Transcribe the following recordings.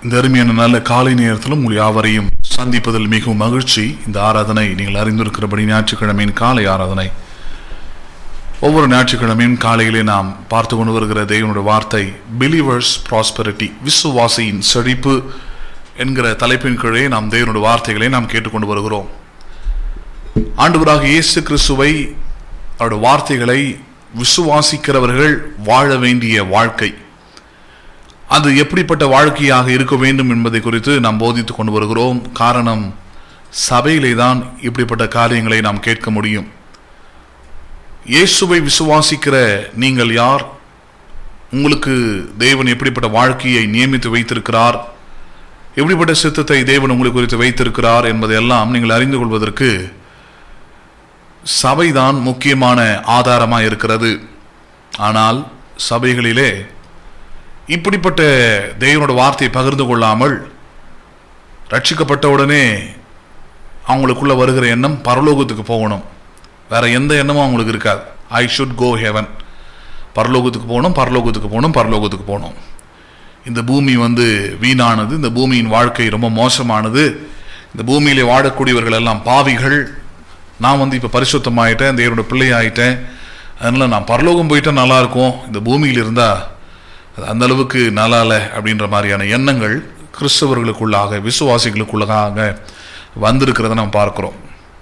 இந்த அருமையான நல்ல காலை நேரத்திலும் உங்கள் யாவரையும் சந்திப்பதில் மிகவும் மகிழ்ச்சி இந்த ஆராதனை நீங்கள் அறிந்திருக்கிறபடி ஞாயிற்றுக்கிழமையின் காலை ஆராதனை ஒவ்வொரு ஞாயிற்றுக்கிழமையும் காலையிலே நாம் பார்த்து கொண்டு வருகிற தேவனுடைய வார்த்தை பிலீவர்ஸ் ப்ராஸ்பரிட்டி விசுவாசியின் செழிப்பு என்கிற தலைப்பின் கீழே நாம் தேவனுடைய வார்த்தைகளை நாம் கேட்டுக்கொண்டு வருகிறோம் ஆண்டவராக இயேசு கிறிஸ்துவை அவருடைய வார்த்தைகளை விசுவாசிக்கிறவர்கள் வாழ வேண்டிய வாழ்க்கை அது எப்படிப்பட்ட வாழ்க்கையாக இருக்க வேண்டும் என்பதை குறித்து நாம் போதித்துக் கொண்டு வருகிறோம் காரணம் சபையிலே தான் இப்படிப்பட்ட காரியங்களை நாம் கேட்க முடியும் இயேசுவை விசுவாசிக்கிற நீங்கள் யார் உங்களுக்கு தேவன் எப்படிப்பட்ட வாழ்க்கையை நியமித்து வைத்திருக்கிறார் எப்படிப்பட்ட சித்தத்தை தேவன் உங்களுக்கு குறித்து வைத்திருக்கிறார் என்பதையெல்லாம் நீங்கள் அறிந்து கொள்வதற்கு சபைதான் முக்கியமான ஆதாரமாக இருக்கிறது ஆனால் சபைகளிலே இப்படிப்பட்ட தேவனோட வார்த்தையை பகிர்ந்து கொள்ளாமல் ரட்சிக்கப்பட்ட உடனே அவங்களுக்குள்ள வருகிற எண்ணம் பரலோகத்துக்கு போகணும் வேற எந்த எண்ணமும் அவங்களுக்கு இருக்காது ஐ ஷுட் கோ ஹெவன் பரலோகத்துக்கு போகணும் பரலோகத்துக்கு போகணும் பரலோகத்துக்கு போகணும் இந்த பூமி வந்து வீணானது இந்த பூமியின் வாழ்க்கை ரொம்ப மோசமானது இந்த பூமியிலே வாழக்கூடியவர்கள் எல்லாம் பாவிகள் நான் வந்து இப்போ பரிசுத்தமாயிட்டேன் தேவனோட பிள்ளை ஆயிட்டேன் அதனால் நான் பரலோகம் போயிட்டா நல்லா இருக்கும் இந்த பூமியில் இருந்தால் அது அந்த அளவுக்கு நல்லா இல்லை அப்படின்ற மாதிரியான எண்ணங்கள் கிறிஸ்தவர்களுக்குள்ளாக விசுவாசிகளுக்குள்ளாக வந்திருக்கிறத நம்ம பார்க்குறோம்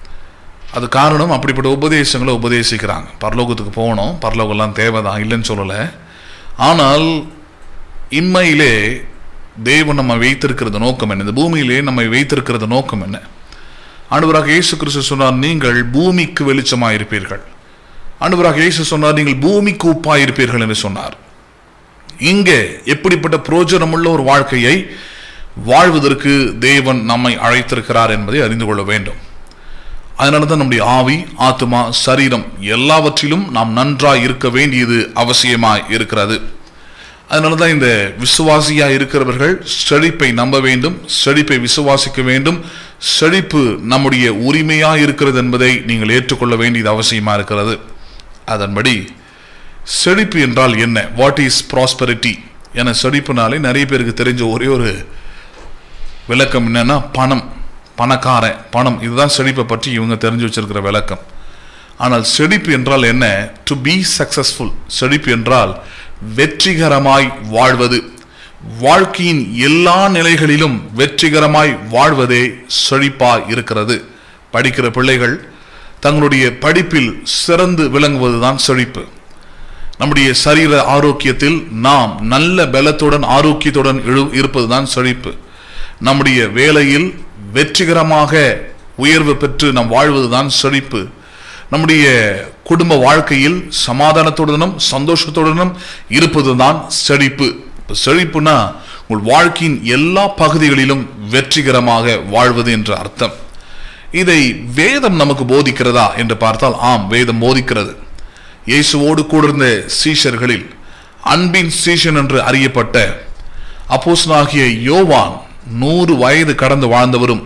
அது காரணம் அப்படிப்பட்ட உபதேசங்களை உபதேசிக்கிறாங்க பரலோகத்துக்கு போகணும் பரலோகம்லாம் தேவைதான் இல்லைன்னு சொல்லலை ஆனால் இம்மையிலே தேவன் நம்ம வைத்திருக்கிறது நோக்கம் என்ன இந்த பூமியிலே நம்மை வைத்திருக்கிறது நோக்கம் என்ன ஆண்டவராக இயேசு கிறிஸ்து சொன்னார் நீங்கள் பூமிக்கு வெளிச்சமாக இருப்பீர்கள் ஆண்டவராக இயேசு சொன்னார் நீங்கள் பூமிக்கு உப்பாக இருப்பீர்கள் என்று சொன்னார் இங்கே எப்படிப்பட்ட புரோஜனமுள்ள ஒரு வாழ்க்கையை வாழ்வதற்கு தேவன் நம்மை அழைத்திருக்கிறார் என்பதை அறிந்து கொள்ள வேண்டும் அதனால தான் நம்முடைய ஆவி ஆத்மா சரீரம் எல்லாவற்றிலும் நாம் நன்றாய் இருக்க வேண்டியது அவசியமாய் இருக்கிறது அதனால தான் இந்த விசுவாசியா இருக்கிறவர்கள் செழிப்பை நம்ப வேண்டும் செழிப்பை விசுவாசிக்க வேண்டும் செழிப்பு நம்முடைய உரிமையா இருக்கிறது என்பதை நீங்கள் ஏற்றுக்கொள்ள வேண்டியது அவசியமா இருக்கிறது அதன்படி செழிப்பு என்றால் என்ன வாட் இஸ் ப்ராஸ்பரிட்டி என செழிப்புனாலே நிறைய பேருக்கு தெரிஞ்ச ஒரே ஒரு விளக்கம் என்னன்னா பணம் பணக்காரன் பணம் இதுதான் செழிப்பை பற்றி இவங்க தெரிஞ்சு வச்சிருக்கிற விளக்கம் ஆனால் செழிப்பு என்றால் என்ன டு பி சக்சஸ்ஃபுல் செழிப்பு என்றால் வெற்றிகரமாய் வாழ்வது வாழ்க்கையின் எல்லா நிலைகளிலும் வெற்றிகரமாய் வாழ்வதே செழிப்பா இருக்கிறது படிக்கிற பிள்ளைகள் தங்களுடைய படிப்பில் சிறந்து விளங்குவதுதான் செழிப்பு நம்முடைய சரீர ஆரோக்கியத்தில் நாம் நல்ல பலத்துடன் ஆரோக்கியத்துடன் இருப்பதுதான் செழிப்பு நம்முடைய வேலையில் வெற்றிகரமாக உயர்வு பெற்று நாம் வாழ்வதுதான் செழிப்பு நம்முடைய குடும்ப வாழ்க்கையில் சமாதானத்துடனும் சந்தோஷத்துடனும் இருப்பதுதான் செழிப்பு இப்போ செழிப்புனா உங்கள் வாழ்க்கையின் எல்லா பகுதிகளிலும் வெற்றிகரமாக வாழ்வது என்ற அர்த்தம் இதை வேதம் நமக்கு போதிக்கிறதா என்று பார்த்தால் ஆம் வேதம் போதிக்கிறது இயேசுவோடு கூட இருந்த சீஷர்களில் அன்பின் சீஷன் என்று அறியப்பட்ட அப்போஸ்னாகிய யோவான் நூறு வயது கடந்து வாழ்ந்தவரும்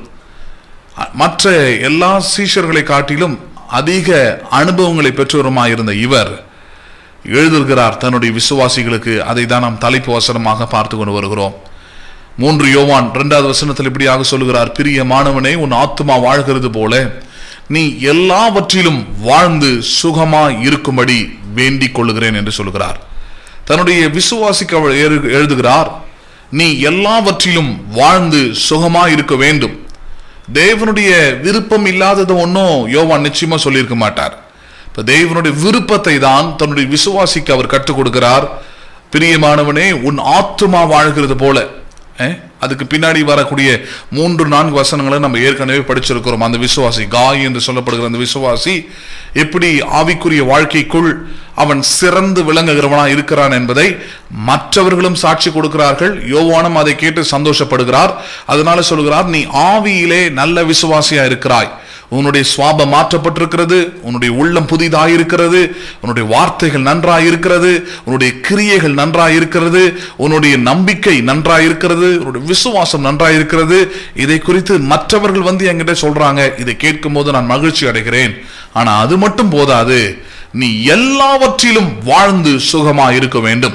மற்ற எல்லா சீஷர்களை காட்டிலும் அதிக அனுபவங்களை பெற்றவருமாயிருந்த இவர் எழுதுகிறார் தன்னுடைய விசுவாசிகளுக்கு அதை தான் நாம் தலைப்பு வசனமாக பார்த்து கொண்டு வருகிறோம் மூன்று யோவான் இரண்டாவது வசனத்தில் இப்படியாக சொல்லுகிறார் பிரிய மாணவனே உன் ஆத்மா வாழ்கிறது போல நீ எல்லாவற்றிலும் வாழ்ந்து சுகமா இருக்கும்படி வேண்டிக் கொள்ளுகிறேன் என்று சொல்லுகிறார் தன்னுடைய விசுவாசிக்கு அவள் எழுதுகிறார் நீ எல்லாவற்றிலும் வாழ்ந்து சுகமா இருக்க வேண்டும் தேவனுடைய விருப்பம் இல்லாதது ஒன்றும் யோவான் நிச்சயமா சொல்லியிருக்க மாட்டார் இப்ப தேவனுடைய விருப்பத்தை தான் தன்னுடைய விசுவாசிக்கு அவர் கற்றுக் கொடுக்கிறார் பிரியமானவனே உன் ஆத்துமா வாழ்கிறது போல அதுக்கு பின்னாடி வரக்கூடிய மூன்று நான்கு வசனங்களை நம்ம ஏற்கனவே படிச்சிருக்கிறோம் அந்த விசுவாசி காய் என்று சொல்லப்படுகிற அந்த விசுவாசி எப்படி ஆவிக்குரிய வாழ்க்கைக்குள் அவன் சிறந்து விளங்குகிறவனா இருக்கிறான் என்பதை மற்றவர்களும் சாட்சி கொடுக்கிறார்கள் யோவானும் அதை கேட்டு சந்தோஷப்படுகிறார் அதனால சொல்கிறார் நீ ஆவியிலே நல்ல விசுவாசியா இருக்கிறாய் உன்னுடைய சுவாபம் மாற்றப்பட்டிருக்கிறது உன்னுடைய உள்ளம் புதிதாயிருக்கிறது உன்னுடைய வார்த்தைகள் நன்றாயிருக்கிறது உன்னுடைய கிரியைகள் நன்றாயிருக்கிறது உன்னுடைய நம்பிக்கை நன்றாயிருக்கிறது உன்னுடைய விசுவாசம் நன்றாயிருக்கிறது இதை குறித்து மற்றவர்கள் வந்து என்கிட்ட சொல்றாங்க இதை கேட்கும் போது நான் மகிழ்ச்சி அடைகிறேன் ஆனா அது மட்டும் போதாது நீ எல்லாவற்றிலும் வாழ்ந்து சுகமா இருக்க வேண்டும்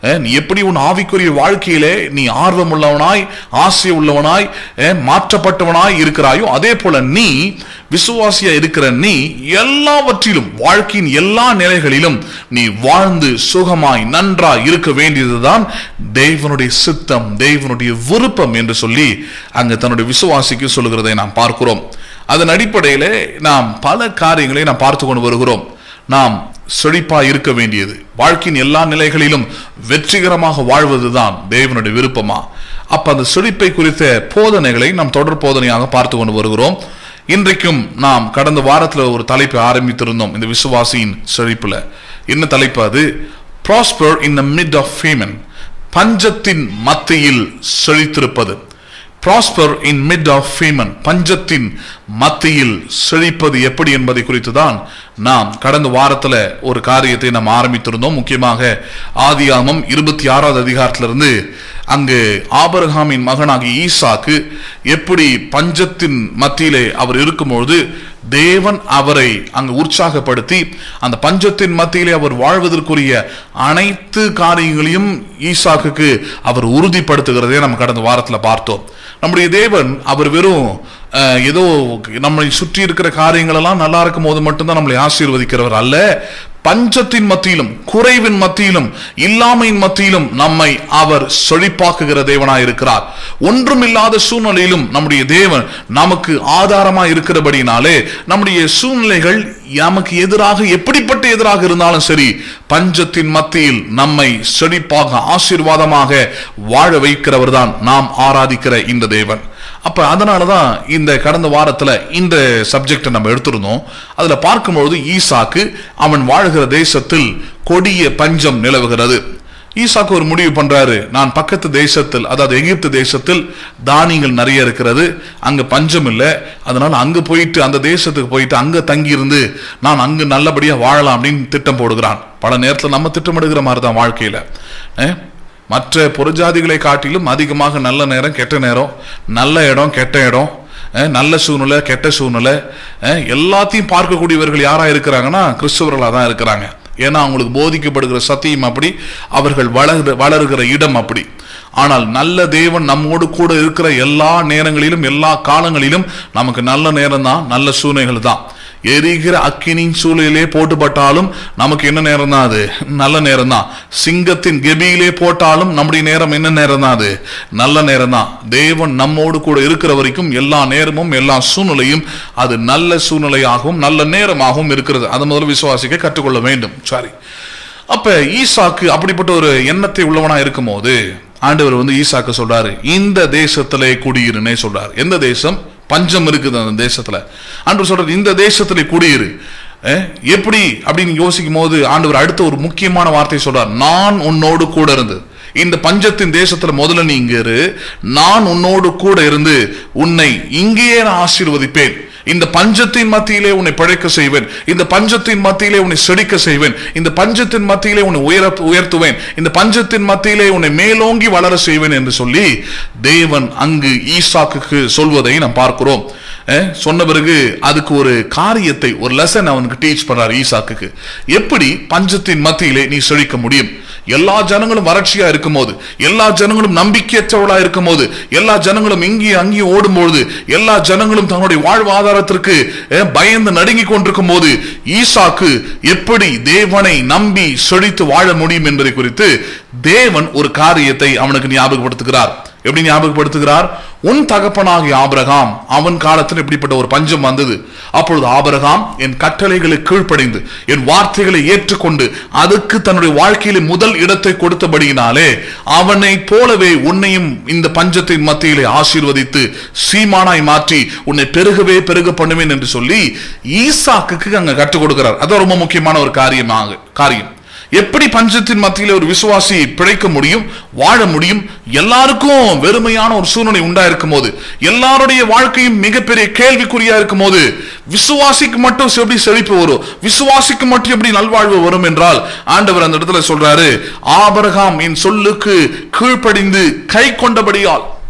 அஹ், நீ எப்படி உன் ஆவிக்குரிய வாழ்க்கையிலே நீ ஆர்வம் உள்ளவனாய் ஆசை உள்ளவனாய் அஹ், மாற்றப்பட்டவனாய் இருக்கிறாயோ அதே போல நீ விசுவாசியா இருக்கிற நீ எல்லாவற்றிலும் வாழ்க்கையின் எல்லா நிலைகளிலும் நீ வாழ்ந்து சுகமாய் நன்றாய் இருக்க வேண்டியதுதான் தேவனுடைய சித்தம் தேவனுடைய விருப்பம் என்று சொல்லி அங்க தன்னுடைய விசுவாசிக்கு சொல்லுகிறதை நாம் பார்க்கிறோம் அதன் அடிப்படையிலே நாம் பல காரியங்களை நாம் பார்த்து கொண்டு வருகிறோம் நாம் செழிப்பா இருக்க வேண்டியது வாழ்க்கையின் எல்லா நிலைகளிலும் வெற்றிகரமாக வாழ்வதுதான் தேவனுடைய விருப்பமா அப்ப அந்த செழிப்பை குறித்த போதனைகளை நாம் தொடர் போதனையாக பார்த்து கொண்டு வருகிறோம் இன்றைக்கும் நாம் கடந்த வாரத்துல ஒரு தலைப்பை ஆரம்பித்திருந்தோம் இந்த விசுவாசியின் செழிப்புல என்ன தலைப்பு அது prosper in the mid of famine பஞ்சத்தின் மத்தியில் செழித்திருப்பது prosper in mid of famine பஞ்சத்தின் மத்தியில் செழிப்பது எப்படி என்பதை குறித்து தான் நாம் கடந்த வாரத்துல ஒரு காரியத்தை நாம் ஆரம்பித்திருந்தோம் முக்கியமாக ஆதியாமம் இருபத்தி ஆறாவது அதிகாரத்திலிருந்து அங்கு ஆபரகாமின் மகனாகிய ஈசாக்கு எப்படி பஞ்சத்தின் மத்தியிலே அவர் இருக்கும்பொழுது தேவன் அவரை அங்கு உற்சாகப்படுத்தி அந்த பஞ்சத்தின் மத்தியிலே அவர் வாழ்வதற்குரிய அனைத்து காரியங்களையும் ஈசாக்குக்கு அவர் உறுதிப்படுத்துகிறதை நம்ம கடந்த வாரத்துல பார்த்தோம் நம்முடைய தேவன் அவர் வெறும் அஹ், ஏதோ நம்மளை சுற்றி இருக்கிற காரியங்கள் எல்லாம் நல்லா இருக்கும் போது மட்டும்தான் நம்மளை ஆசீர்வதிக்கிறவர் அல்ல பஞ்சத்தின் மத்தியிலும் குறைவின் மத்தியிலும் இல்லாமையின் மத்தியிலும் நம்மை அவர் செழிப்பாக்குகிற தேவனாய் இருக்கிறார் ஒன்றுமில்லாத சூழ்நிலையிலும் நம்முடைய தேவன் நமக்கு ஆதாரமா இருக்கிறபடினாலே நம்முடைய சூழ்நிலைகள் நமக்கு எதிராக எப்படிப்பட்ட எதிராக இருந்தாலும் சரி பஞ்சத்தின் மத்தியில் நம்மை செழிப்பாக ஆசீர்வாதமாக வாழ வைக்கிறவர் தான் நாம் ஆராதிக்கிற இந்த தேவன் அப்ப அதனாலதான் இந்த கடந்த வாரத்துல இந்த சப்ஜெக்டை நம்ம எடுத்திருந்தோம் அதுல பார்க்கும்பொழுது ஈசாக்கு அவன் வாழ்கிற தேசத்தில் கொடிய பஞ்சம் நிலவுகிறது ஈசாக்கு ஒரு முடிவு பண்றாரு நான் பக்கத்து தேசத்தில் அதாவது எகிப்து தேசத்தில் தானியங்கள் நிறைய இருக்கிறது அங்க பஞ்சம் இல்லை அதனால அங்க போயிட்டு அந்த தேசத்துக்கு போயிட்டு அங்க தங்கி இருந்து நான் அங்கு நல்லபடியா வாழலாம் அப்படின்னு திட்டம் போடுகிறான் பல நேரத்துல நம்ம திட்டமிடுகிற மாதிரி தான் வாழ்க்கையில அஹ், மற்ற புறஜாதிகளை காட்டிலும் அதிகமாக நல்ல நேரம் கெட்ட நேரம் நல்ல இடம் கெட்ட இடம் அஹ், நல்ல சூழ்நிலை கெட்ட சூழ்நிலை அஹ், எல்லாத்தையும் பார்க்கக்கூடியவர்கள் யாரா இருக்கிறாங்கன்னா கிறிஸ்தவர்களா தான் இருக்கிறாங்க ஏன்னா அவங்களுக்கு போதிக்கப்படுகிற சத்தியம் அப்படி அவர்கள் வளர்கிற வளருகிற இடம் அப்படி ஆனால் நல்ல தேவன் நம்மோடு கூட இருக்கிற எல்லா நேரங்களிலும் எல்லா காலங்களிலும் நமக்கு நல்ல நேரம் தான் நல்ல சூழ்நிலைகள் தான் எரிகிற அக்கினின் சூழலிலே போட்டுப்பட்டாலும் நமக்கு என்ன நேரம் தான் அது நல்ல நேரம் தான் சிங்கத்தின் கெபியிலே போட்டாலும் நம்முடைய நேரம் என்ன நேரம் தான் அது நல்ல நேரம் தான் தேவன் நம்மோடு கூட இருக்கிற வரைக்கும் எல்லா நேரமும் எல்லா சூழ்நிலையும் அது நல்ல சூழ்நிலையாகவும் நல்ல நேரமாகவும் இருக்கிறது அதை முதல்ல விசுவாசிக்க கற்றுக்கொள்ள வேண்டும் சாரி அப்ப ஈசாக்கு அப்படிப்பட்ட ஒரு எண்ணத்தை உள்ளவனா இருக்கும்போது ஆண்டவர் வந்து ஈசாக்கு சொல்றாரு இந்த தேசத்திலே குடியிருனே சொல்றாரு எந்த தேசம் பஞ்சம் இருக்குது அந்த தேசத்துல ஆண்டவர் சொல்றாரு இந்த தேசத்திலே குடியிரு அஹ், எப்படி அப்படின்னு யோசிக்கும் போது ஆண்டவர் அடுத்த ஒரு முக்கியமான வார்த்தை சொல்றார் நான் உன்னோடு கூட இருந்து இந்த பஞ்சத்தின் தேசத்துல முதல்ல நீ இங்க இரு நான் உன்னோடு கூட இருந்து உன்னை இங்கேயே நான் ஆசீர்வதிப்பேன் இந்த பஞ்சத்தின் மத்தியிலே உன்னை பிழைக்க செய்வேன் இந்த பஞ்சத்தின் மத்தியிலே உன்னை செழிக்க செய்வேன் இந்த பஞ்சத்தின் மத்தியிலே உன்னை உயர உயர்த்துவேன் இந்த பஞ்சத்தின் மத்தியிலே உன்னை மேலோங்கி வளர செய்வேன் என்று சொல்லி தேவன் அங்கு ஈசாக்குக்கு சொல்வதை நாம் பார்க்கிறோம் அஹ், சொன்ன பிறகு அதுக்கு ஒரு காரியத்தை ஒரு லெசன் அவனுக்கு டீச் பண்றார் ஈசாக்குக்கு எப்படி பஞ்சத்தின் மத்தியிலே நீ செழிக்க முடியும் எல்லா ஜனங்களும் வறட்சியா இருக்கும் போது எல்லா ஜனங்களும் நம்பிக்கையற்றவளா இருக்கும் போது எல்லா ஜனங்களும் இங்கேயும் அங்கேயும் ஓடும்பொழுது எல்லா ஜனங்களும் தன்னுடைய வாழ்வாதாரத்திற்கு அஹ், பயந்து நடுங்கி கொண்டிருக்கும் போது ஈசாக்கு எப்படி தேவனை நம்பி செழித்து வாழ முடியும் என்பதை குறித்து தேவன் ஒரு காரியத்தை அவனுக்கு ஞாபகப்படுத்துகிறார் எப்படி ஞாபகப்படுத்துகிறார் உன் தகப்பனாகிய ஆபிரகாம் அவன் காலத்தில் இப்படிப்பட்ட ஒரு பஞ்சம் வந்தது அப்பொழுது ஆபிரகாம் என் கட்டளைகளை கீழ்ப்படைந்து என் வார்த்தைகளை ஏற்றுக்கொண்டு அதுக்கு தன்னுடைய வாழ்க்கையில முதல் இடத்தை கொடுத்தபடியினாலே அவனை போலவே உன்னையும் இந்த பஞ்சத்தின் மத்தியிலே ஆசீர்வதித்து சீமானாய் மாற்றி உன்னை பெருகவே பெருக பண்ணுவேன் என்று சொல்லி ஈசாக்குக்கு அங்க கற்றுக் கொடுக்கிறார் அது ரொம்ப முக்கியமான ஒரு காரியமாக காரியம் எப்படி பஞ்சத்தின் மத்தியில ஒரு விசுவாசி பிழைக்க முடியும் வாழ முடியும் எல்லாருக்கும் வெறுமையான ஒரு சூழ்நிலை உண்டா இருக்கும் போது எல்லாருடைய வாழ்க்கையும் மிகப்பெரிய கேள்விக்குறியா இருக்கும் போது விசுவாசிக்கு மட்டும் எப்படி செழிப்பு வரும் விசுவாசிக்கு மட்டும் எப்படி நல்வாழ்வு வரும் என்றால் ஆண்டவர் அந்த இடத்துல சொல்றாரு ஆபரகாம் என் சொல்லுக்கு கீழ்ப்படிந்து கை கொண்டபடியால்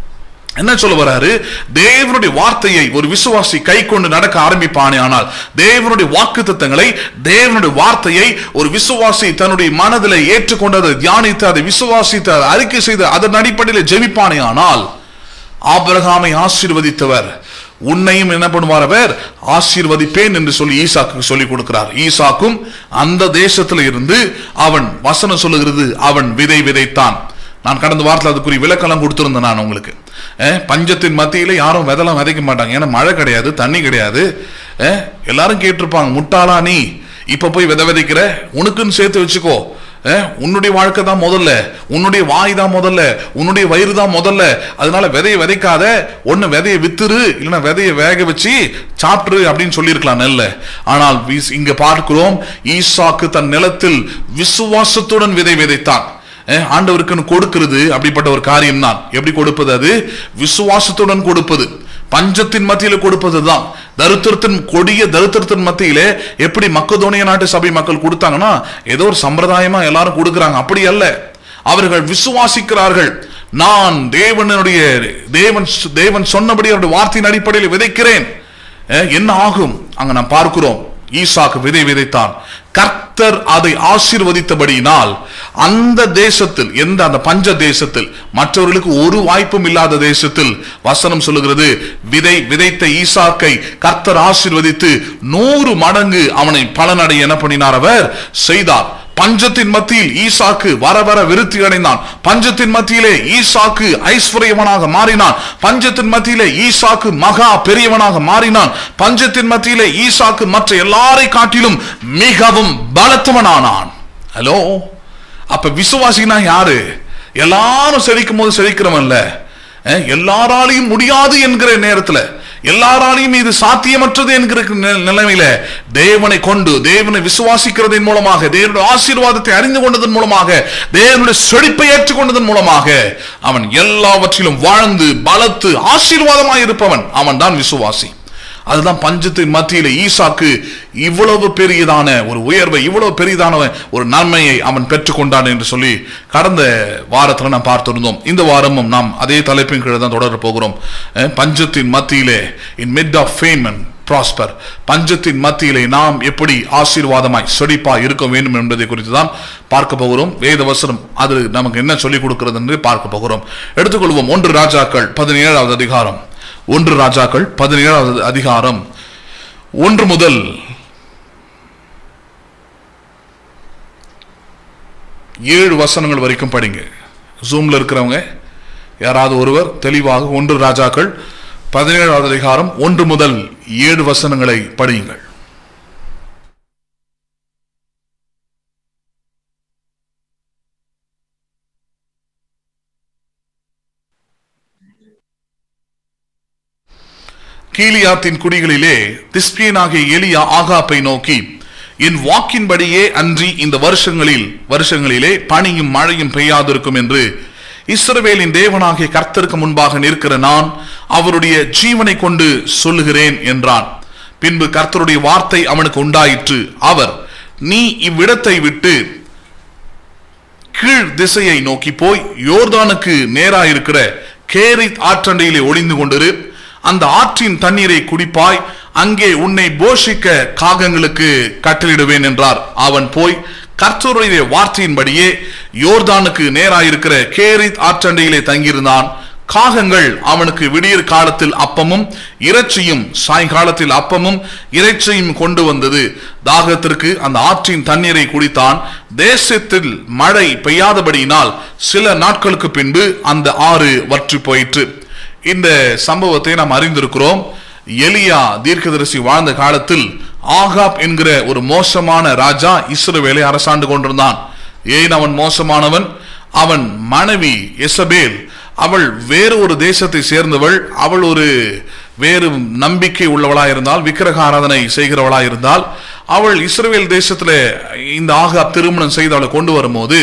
என்ன சொல்ல வராரு தேவனுடைய வார்த்தையை ஒரு விசுவாசி கை கொண்டு நடக்க ஆரம்பிப்பானே ஆனால் தேவனுடைய வாக்கு தத்தங்களை தேவனுடைய வார்த்தையை ஒரு விசுவாசி தன்னுடைய மனதில் ஏற்றுக்கொண்டு அதை தியானித்து அதை விசுவாசித்து அதை அறிக்கை செய்து அதன் அடிப்படையில் ஜெபிப்பானே ஆனால் ஆபிரகாமை ஆசீர்வதித்தவர் உன்னையும் என்ன பண்ணுவார் அவர் ஆசீர்வதிப்பேன் என்று சொல்லி ஈசாக்கு சொல்லி கொடுக்கிறார் ஈசாக்கும் அந்த தேசத்தில் இருந்து அவன் வசனம் சொல்லுகிறது அவன் விதை விதைத்தான் நான் கடந்த வாரத்தில் அதுக்குரிய விளக்கெல்லாம் கொடுத்துருந்தேன் நான் உங்களுக்கு அஹ், பஞ்சத்தின் மத்தியில யாரும் விதெல்லாம் விதைக்க மாட்டாங்க ஏன்னா மழை கிடையாது தண்ணி கிடையாது அஹ், எல்லாரும் கேட்டிருப்பாங்க முட்டாளா நீ இப்ப போய் விதை விதைக்கிற உனக்குன்னு சேர்த்து வச்சுக்கோ அஹ், உன்னுடைய வாழ்க்கை தான் முதல்ல உன்னுடைய வாய் தான் முதல்ல உன்னுடைய வயிறு தான் முதல்ல அதனால விதையை விதைக்காத ஒண்ணு விதையை வித்துரு இல்லைன்னா விதையை வேக வச்சு சாப்பிட்டுரு அப்படின்னு சொல்லியிருக்கலாம் நெல்ல ஆனால் வீஸ்- இங்க பார்க்கிறோம் ஈசாக்கு தன் நிலத்தில் விசுவாசத்துடன் விதை விதைத்தான் அஹ், ஆண்டவருக்குன்னு கொடுக்கிறது அப்படிப்பட்ட ஒரு காரியம் தான் எப்படி கொடுப்பது அது விசுவாசத்துடன் கொடுப்பது பஞ்சத்தின் மத்தியில கொடுப்பதுதான் தரித்திரத்தின் கொடிய தரித்திரத்தின் மத்தியிலே எப்படி மக்கதோனிய நாட்டு சபை மக்கள் கொடுத்தாங்கன்னா ஏதோ ஒரு சம்பிரதாயமா எல்லாரும் கொடுக்கறாங்க அப்படி அல்ல அவர்கள் விசுவாசிக்கிறார்கள் நான் தேவனுடைய தேவன் தேவன் சொன்னபடி அவருடைய வார்த்தையின் அடிப்படையில் விதைக்கிறேன் அஹ், என்ன ஆகும் அங்க நாம் பார்க்கிறோம் ஈசாக்கு விதை விதைத்தான் கர்த்தர் அதை ஆசீர்வதித்தபடியினால் அந்த தேசத்தில் எந்த அந்த பஞ்ச தேசத்தில் மற்றவர்களுக்கு ஒரு வாய்ப்பும் இல்லாத தேசத்தில் வசனம் சொல்லுகிறது விதை விதைத்த ஈசாக்கை கர்த்தர் ஆசீர்வதித்து நூறு மடங்கு அவனை பலனடைய என்ன பண்ணினார் அவர் செய்தார் பஞ்சத்தின் மத்தியில் ஈசாக்கு வர வர விருத்தி அடைந்தான் பஞ்சத்தின் மத்தியிலே ஈசாக்கு ஐஸ்வர்யவனாக மாறினான் பஞ்சத்தின் மத்தியிலே ஈசாக்கு மகா பெரியவனாக மாறினான் பஞ்சத்தின் மத்தியிலே ஈசாக்கு மற்ற எல்லாரை காட்டிலும் மிகவும் பலத்தவனானான் ஹலோ அப்ப விசுவாசினா யாரு எல்லாரும் செழிக்கும் போது செழிக்கிறவன் இல்ல அஹ், எல்லாராலையும் முடியாது என்கிற நேரத்துல எல்லாராலையும் இது சாத்தியமற்றது என்கிற நி- நிலைமையில தேவனை கொண்டு தேவனை விசுவாசிக்கிறதன் மூலமாக தேவனுடைய ஆசீர்வாதத்தை அறிந்து கொண்டதன் மூலமாக தேவனுடைய செழிப்பை ஏற்றுக்கொண்டதன் மூலமாக அவன் எல்லாவற்றிலும் வாழ்ந்து பலத்து ஆசீர்வாதமாய் இருப்பவன் அவன் தான் விசுவாசி அதுதான் பஞ்சத்தின் மத்தியில ஈசாக்கு இவ்வளவு பெரியதான ஒரு உயர்வை இவ்வளவு பெரியதான ஒரு நன்மையை அவன் பெற்றுக்கொண்டான் என்று சொல்லி கடந்த வாரத்துல நாம் பார்த்திருந்தோம் இந்த வாரமும் நாம் அதே தலைப்பின் கீழே தான் தொடர போகிறோம் அஹ், பஞ்சத்தின் மத்தியிலே in mid of fame and prosper பஞ்சத்தின் மத்தியிலே நாம் எப்படி ஆசீர்வாதமாய் செழிப்பா இருக்க வேண்டும் என்பதை குறித்து தான் பார்க்க போகிறோம் வேத வசனம் அது நமக்கு என்ன சொல்லிக் கொடுக்கிறது என்று பார்க்க போகிறோம் எடுத்துக்கொள்வோம் ஒன்று ராஜாக்கள் பதினேழாவது அதிகாரம் ஒன்று ராஜாக்கள் பதினேழாவது அதிகாரம் ஒன்று முதல் ஏழு வசனங்கள் வரைக்கும் படிங்க ஜூம்ல இருக்கிறவங்க யாராவது ஒருவர் தெளிவாக ஒன்று ராஜாக்கள் பதினேழாவது அதிகாரம் ஒன்று முதல் ஏழு வசனங்களை படியுங்கள் கீலியாத்தின் குடிகளிலே திஸ்பியனாகிய எலியா ஆகாப்பை நோக்கி என் வாக்கின்படியே அன்றி இந்த வருஷங்களில் வருஷங்களிலே பனியும் மழையும் பெய்யாதிருக்கும் என்று இஸ்ரவேலின் தேவனாகிய கர்த்தருக்கு முன்பாக நிற்கிற நான் அவருடைய ஜீவனை கொண்டு சொல்லுகிறேன் என்றான் பின்பு கர்த்தருடைய வார்த்தை அவனுக்கு உண்டாயிற்று அவர் நீ இவ்விடத்தை விட்டு கீழ் திசையை நோக்கி போய் யோர்தானுக்கு நேராயிருக்கிற கேரித் ஆற்றண்டையிலே ஒளிந்து கொண்டிரு அந்த ஆற்றின் தண்ணீரை குடிப்பாய் அங்கே உன்னை போஷிக்க காகங்களுக்கு கட்டளிடுவேன் என்றார் அவன் போய் கர்த்தருடைய வார்த்தையின்படியே யோர்தானுக்கு நேராயிருக்கிற கேரித் ஆற்றண்டையிலே தங்கியிருந்தான் காகங்கள் அவனுக்கு விடியற் காலத்தில் அப்பமும் இறைச்சியும் சாயங்காலத்தில் அப்பமும் இறைச்சியும் கொண்டு வந்தது தாகத்திற்கு அந்த ஆற்றின் தண்ணீரை குடித்தான் தேசத்தில் மழை பெய்யாதபடியினால் சில நாட்களுக்கு பின்பு அந்த ஆறு வற்றி போயிற்று இந்த சம்பவத்தை நாம் அறிந்திருக்கிறோம் எலியா தீர்க்கதரிசி வாழ்ந்த காலத்தில் ஆகாப் என்கிற ஒரு மோசமான ராஜா இஸ்ரவேலை அரசாண்டு கொண்டிருந்தான் ஏன் அவன் மோசமானவன் அவன் மனைவி எசபேல் அவள் வேறு ஒரு தேசத்தை சேர்ந்தவள் அவள் ஒரு வேறு நம்பிக்கை உள்ளவளா இருந்தால் விக்கிரக ஆராதனை செய்கிறவளா இருந்தால் அவள் இஸ்ரேல் தேசத்துல இந்த ஆகாப் திருமணம் செய்து அவளை கொண்டு வரும்போது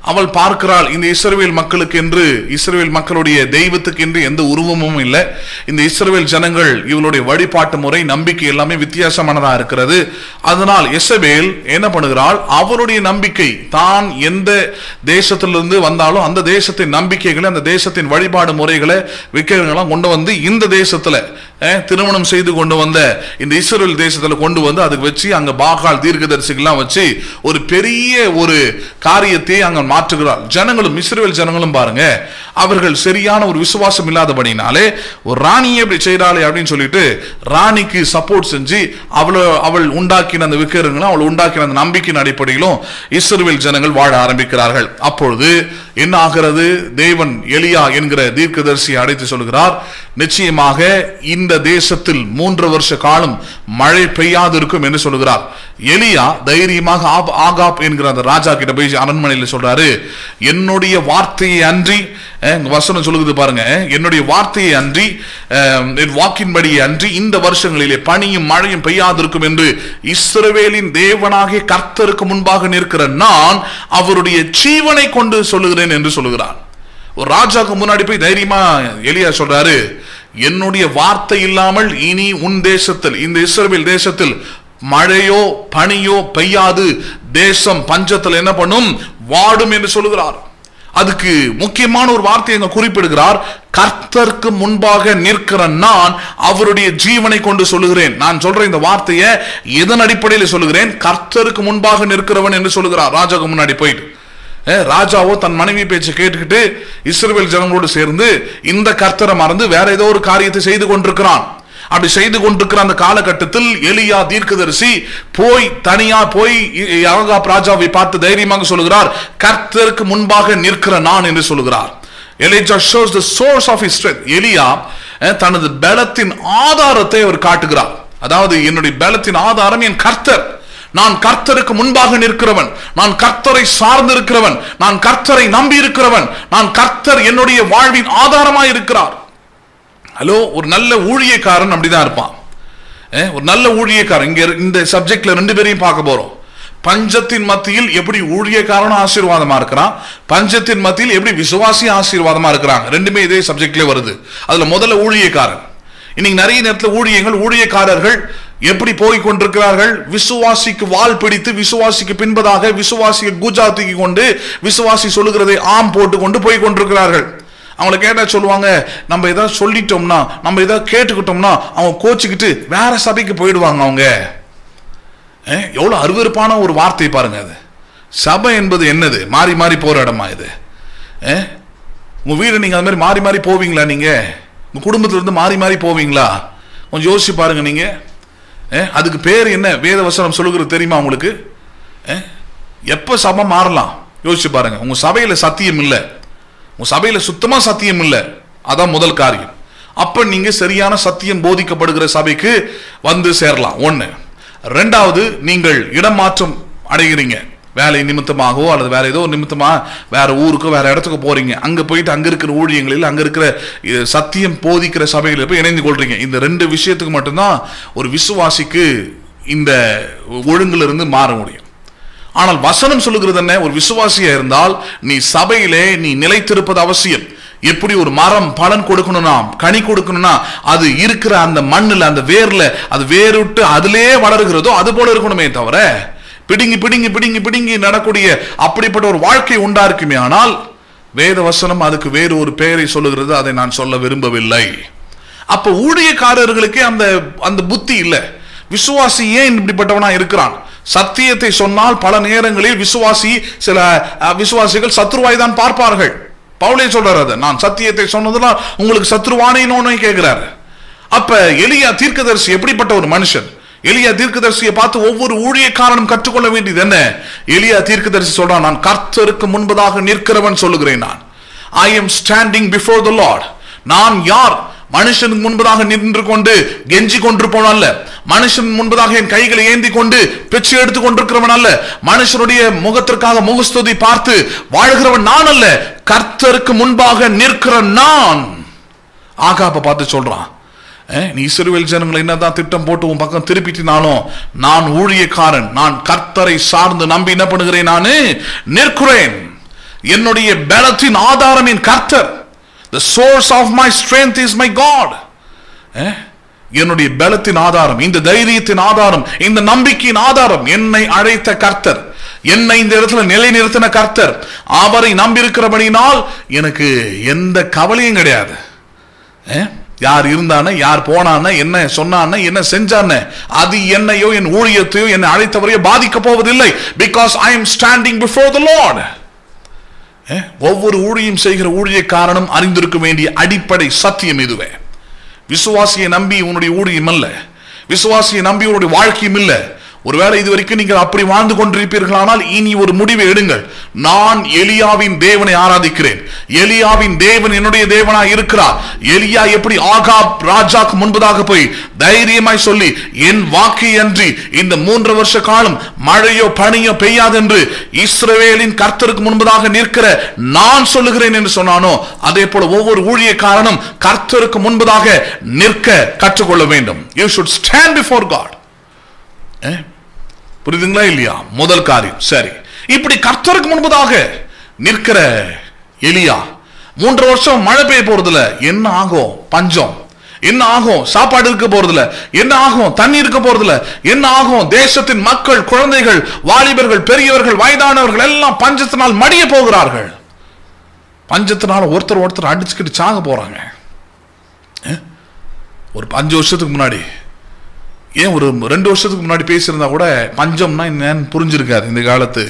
அவள் பார்க்கிறாள் இந்த இஸ்ரவேல் மக்களுக்கு என்று இஸ்ரவேல் மக்களுடைய தெய்வத்துக்கு என்று எந்த உருவமும் இல்லை இந்த இஸ்ரவேல் ஜனங்கள் இவளுடைய வழிபாட்டு முறை நம்பிக்கை எல்லாமே வித்தியாசமானதா இருக்கிறது அதனால் எசபேல் என்ன பண்ணுகிறாள் அவருடைய நம்பிக்கை தான் எந்த தேசத்திலிருந்து வந்தாலும் அந்த தேசத்தின் நம்பிக்கைகளை அந்த தேசத்தின் வழிபாடு முறைகளை விக்கிரகங்களாம் கொண்டு வந்து இந்த தேசத்துல அஹ், திருமணம் செய்து கொண்டு வந்த இந்த இஸ்ரேல் தேசத்துல கொண்டு வந்து அதுக்கு வச்சு அங்க பாகால் தீர்க்கதரிசிகள்லாம் வச்சு ஒரு பெரிய ஒரு காரியத்தை அங்க மாற்றுகிறார் ஜனங்களும் இஸ்ரேல் ஜனங்களும் பாருங்க அவர்கள் சரியான ஒரு விசுவாசம் இல்லாதபடினாலே ஒரு ராணியை இப்படி செய்கிறாளே அப்படின்னு சொல்லிட்டு ராணிக்கு சப்போர்ட் செஞ்சு அவளை அவள் உண்டாக்கின அந்த விக்கிரங்களும் அவள் உண்டாக்கின அந்த நம்பிக்கையின் அடிப்படையிலும் இஸ்ரவேல் ஜனங்கள் வாழ ஆரம்பிக்கிறார்கள் அப்பொழுது என்ன ஆகிறது தேவன் எலியா என்கிற தீர்க்கதரிசியை அழைத்து சொல்கிறார் நிச்சயமாக இந்த தேசத்தில் மூன்று வருஷ காலம் மழை பெய்யாது இருக்கும் என்று சொல்கிறார் எலியா தைரியமாக ஆப்- ஆகாப் என்கிற அந்த ராஜா கிட்ட போய் அரண்மனையில் சொல்றாரு என்னுடைய வார்த்தையை அன்றி அஹ், இங்க வசனம் சொல்லுது பாருங்க என்னுடைய வார்த்தையை அன்றி அஹ், என் வாக்கின்படியை அன்றி இந்த வருஷங்களிலே பனியும் மழையும் பெய்யாதிருக்கும் என்று இஸ்ரவேலின் தேவனாகிய கர்த்தருக்கு முன்பாக நிற்கிற நான் அவருடைய ஜீவனை கொண்டு சொல்லுகிறேன் என்று சொல்லுகிறார் ஒரு ராஜாக்கு முன்னாடி போய் தைரியமா எலியா சொல்றாரு என்னுடைய வார்த்தை இல்லாமல் இனி உன் தேசத்தில் இந்த இஸ்ரவேல் தேசத்தில் மழையோ பனியோ பெய்யாது தேசம் பஞ்சத்தில் என்ன பண்ணும் வாடும் என்று சொல்லுகிறார் அதுக்கு முக்கியமான ஒரு வார்த்தையை அங்க குறிப்பிடுகிறார் கர்த்தருக்கு முன்பாக நிற்கிற நான் அவருடைய ஜீவனை கொண்டு சொல்லுகிறேன் நான் சொல்ற இந்த வார்த்தையை எதன் அடிப்படையில் சொல்லுகிறேன் கர்த்தருக்கு முன்பாக நிற்கிறவன் என்று சொல்லுகிறார் ராஜாக்கு முன்னாடி போயிட்டு ஏ, ராஜாவோ தன் மனைவி பேச்சை கேட்டுக்கிட்டு இஸ்ரவேல் ஜனங்களோடு சேர்ந்து இந்த கர்த்தரை மறந்து வேற ஏதோ ஒரு காரியத்தை செய்து கொண்டிருக்கிறான் அப்படி செய்து கொண்டிருக்கிற அந்த காலகட்டத்தில் எலியா தீர்க்கதரிசி போய் தனியா போய் யாகாப் ராஜாவை பார்த்து தைரியமாக சொல்லுகிறார் கர்த்தருக்கு முன்பாக நிற்கிற நான் என்று சொல்லுகிறார் Elijah shows the source of his strength எலியா அஹ், தனது பலத்தின் ஆதாரத்தை அவர் காட்டுகிறார் அதாவது என்னுடைய பலத்தின் ஆதாரம் என் கர்த்தர் நான் கர்த்தருக்கு முன்பாக நிற்கிறவன் நான் கர்த்தரை சார்ந்திருக்கிறவன் நான் கர்த்தரை நம்பி இருக்கிறவன் நான் கர்த்தர் என்னுடைய வாழ்வின் ஆதாரமாய் இருக்கிறார் ஹலோ ஒரு நல்ல ஊழியக்காரன் அப்படிதான் இருப்பான் அஹ், ஒரு நல்ல ஊழியக்காரன் இங்க இரு- இந்த சப்ஜெக்ட்ல ரெண்டு பேரையும் பார்க்க போறோம் பஞ்சத்தின் மத்தியில் எப்படி ஊழியக்காரனும் ஆசீர்வாதமா இருக்கிறான் பஞ்சத்தின் மத்தியில் எப்படி விசுவாசி ஆசீர்வாதமா இருக்கிறாங்க ரெண்டுமே இதே சப்ஜெக்ட்ல வருது அதுல முதல்ல ஊழியக்காரன் இன்னைக்கு நிறைய நேரத்தில் ஊழியங்கள் ஊழியக்காரர்கள் எப்படி போய் கொண்டிருக்கிறார்கள் விசுவாசிக்கு வால் பிடித்து விசுவாசிக்கு பின்பதாக விசுவாசியை கூஜா தூக்கி கொண்டு விசுவாசி சொல்லுகிறதை ஆம் போட்டு கொண்டு போய் கொண்டிருக்கிறார்கள் அவங்கள கேட்டா சொல்லுவாங்க நம்ம ஏதாவது சொல்லிட்டோம்னா நம்ம ஏதாவது கேட்டுக்கிட்டோம்னா அவங்க கோச்சிக்கிட்டு வேற சபைக்கு போயிடுவாங்க அவங்க அஹ், எவ்வளவு அருவருப்பான ஒரு வார்த்தை பாருங்க அது சபை என்பது என்னது மாறி மாறி போற இடமா இது அஹ், உங்க வீடு நீங்க அது மாதிரி மாறி மாறி போவீங்களா நீங்க உங்க குடும்பத்துல இருந்து மாறி மாறி போவீங்களா கொஞ்சம் யோசிச்சு பாருங்க நீங்க அஹ், அதுக்கு பேர் என்ன வேத வசனம் சொல்லுகிறது தெரியுமா உங்களுக்கு அஹ், எப்ப சபை மாறலாம் யோசிச்சு பாருங்க உங்க சபையில சத்தியம் இல்லை உங்க சபையில சுத்தமா சத்தியம் இல்லை அதான் முதல் காரியம் அப்ப நீங்க சரியான சத்தியம் போதிக்கப்படுகிற சபைக்கு வந்து சேரலாம் ஒண்ணு ரெண்டாவது நீங்கள் இடமாற்றம் அடைகிறீங்க வேலை நிமித்தமாகவோ அல்லது வேற ஏதோ ஒரு நிமித்தமா வேற ஊருக்கு வேற இடத்துக்கு போறீங்க அங்க போயிட்டு அங்க இருக்கிற ஊழியங்களில் அங்க இருக்கிற அஹ், சத்தியம் போதிக்கிற சபைகளில் போய் இணைந்து கொள்றீங்க இந்த ரெண்டு விஷயத்துக்கு மட்டும்தான் ஒரு விசுவாசிக்கு இந்த ஒழுங்குல இருந்து மாற முடியும் ஆனால் வசனம் சொல்லுகிறது என்ன ஒரு விசுவாசியா இருந்தால் நீ சபையிலே நீ நிலைத்திருப்பது அவசியம் எப்படி ஒரு மரம் பலன் கொடுக்கணும்னா கனி கொடுக்கணும்னா அது இருக்கிற அந்த மண்ணுல அந்த வேர்ல அது வேறுட்டு அதிலே வளருகிறதோ அது போல இருக்கணுமே தவிர பிடுங்கி பிடுங்கி பிடுங்கி பிடுங்கி நடக்கூடிய அப்படிப்பட்ட ஒரு வாழ்க்கை உண்டா இருக்குமே ஆனால் வேத வசனம் அதுக்கு வேறு ஒரு பெயரை சொல்லுகிறது அதை நான் சொல்ல விரும்பவில்லை அப்ப ஊழியக்காரர்களுக்கே அந்த அந்த புத்தி இல்ல விசுவாசி ஏன் இப்படிப்பட்டவனா இருக்கிறான் சத்தியத்தை சொன்னால் பல நேரங்களில் விசுவாசி சில அஹ், விசுவாசிகள் சத்ருவாய் தான் பார்ப்பார்கள் பவுலே சொல்றாரு அதை நான் சத்தியத்தை சொன்னதுனால் உங்களுக்கு சத்ருவானேன்னு கேட்கிறாரு அப்ப எலியா தீர்க்கதரிசி எப்படிப்பட்ட ஒரு மனுஷன் எலியா தீர்க்கதரிசியை பார்த்து ஒவ்வொரு ஊழியக்காரனும் கற்றுக்கொள்ள வேண்டியது என்ன எலியா தீர்க்கதரிசி சொல்றான் நான் கர்த்தருக்கு முன்பதாக நிற்கிறவன் சொல்லுகிறேன் நான் I am standing before the Lord நான் யார் மனுஷனுக்கு முன்பதாக நின்று கொண்டு கெஞ்சி கொண்டிருப்பவன் அல்ல மனுஷன் முன்பதாக என் கைகளை ஏந்தி கொண்டு பிச்சை எடுத்துக் கொண்டிருக்கிறவன் அல்ல மனுஷனுடைய முகத்திற்காக முகஸ்துதி பார்த்து வாழ்கிறவன் நான் அல்ல கர்த்தருக்கு முன்பாக நிற்கிற நான் ஆகாப்ப பார்த்து சொல்றான் அஹ், நீ இஸ்ரவேல் ஜனங்களை என்னதான் திட்டம் போட்டு உன் பக்கம் திருப்பிட்டினாலும் நான் ஊழியக்காரன் நான் கர்த்தரை சார்ந்து நம்பி என்ன பண்ணுகிறேன் நானு நிற்கிறேன் என்னுடைய பலத்தின் ஆதாரம் என் கர்த்தர் the source of my strength is my god அஹ்? என்னுடைய பலத்தின் ஆதாரம் இந்த தைரியத்தின் ஆதாரம் இந்த நம்பிக்கையின் ஆதாரம் என்னை அழைத்த கர்த்தர் என்னை இந்த இடத்துல நிலைநிறுத்தின கர்த்தர் அவரை நம்பியிருக்கிறபடினால் எனக்கு எந்த கவலையும் கிடையாது அஹ்? யார் இருந்தானே யார் போனானே என்ன சொன்னானே என்ன செஞ்சானே அது என்னையோ என் ஊழியத்தையோ என்னை அழைத்தவரையோ பாதிக்க போவதில்லை because I am standing before the Lord ஒவ்வொரு ஊழியம் செய்கிற ஊழியக்காரனும் அறிந்திருக்க வேண்டிய அடிப்படை சத்தியம் இதுவே விசுவாசியை நம்பி உன்னுடைய ஊழியம் அல்ல விசுவாசியை நம்பி உன்னுடைய வாழ்க்கையும் இல்ல ஒருவேளை இது வரைக்கும் நீங்கள் அப்படி வாழ்ந்து கொண்டிருப்பீர்களானால் இனி ஒரு முடிவை எடுங்கள் நான் எலியாவின் தேவனை ஆராதிக்கிறேன் எலியாவின் தேவன் என்னுடைய தேவனாய் இருக்கிறார் எலியா எப்படி ஆகாப் ராஜாக்கு முன்பதாக போய் தைரியமாய் சொல்லி என் வாக்கை அன்றி இந்த மூன்று வருஷ காலம் மழையோ பனியோ பெய்யாது என்று இஸ்ரவேலின் கர்த்தருக்கு முன்பதாக நிற்கிற நான் சொல்லுகிறேன் என்று சொன்னானோ அதே போல ஒவ்வொரு ஊழியக்காரனும் கர்த்தருக்கு முன்பதாக நிற்க கற்றுக்கொள்ள வேண்டும் you should stand before God புரியுதுங்களா இல்லையா முதல் காரியம் சரி இப்படி கர்த்தருக்கு முன்பதாக நிற்கிற எலியா மூன்று வருஷம் மழை பெய்ய போறதுல என்ன ஆகும் பஞ்சம் என்ன ஆகும் சாப்பாடு இருக்க போறதுல என்ன ஆகும் தண்ணி இருக்க போறதுல என்ன ஆகும் தேசத்தின் மக்கள் குழந்தைகள் வாலிபர்கள் பெரியவர்கள் வயதானவர்கள் எல்லாம் பஞ்சத்தினால் மடிய போகிறார்கள் பஞ்சத்தினால ஒருத்தர் ஒருத்தர் அடிச்சுக்கிட்டு சாக போறாங்க அஹ்? ஒரு அஞ்சு வருஷத்துக்கு முன்னாடி ஏன் ஒரு ரெண்டு வருஷத்துக்கு முன்னாடி பேசியிருந்தா கூட பஞ்சம்னா என்னன்னு புரிஞ்சிருக்காது இந்த காலத்து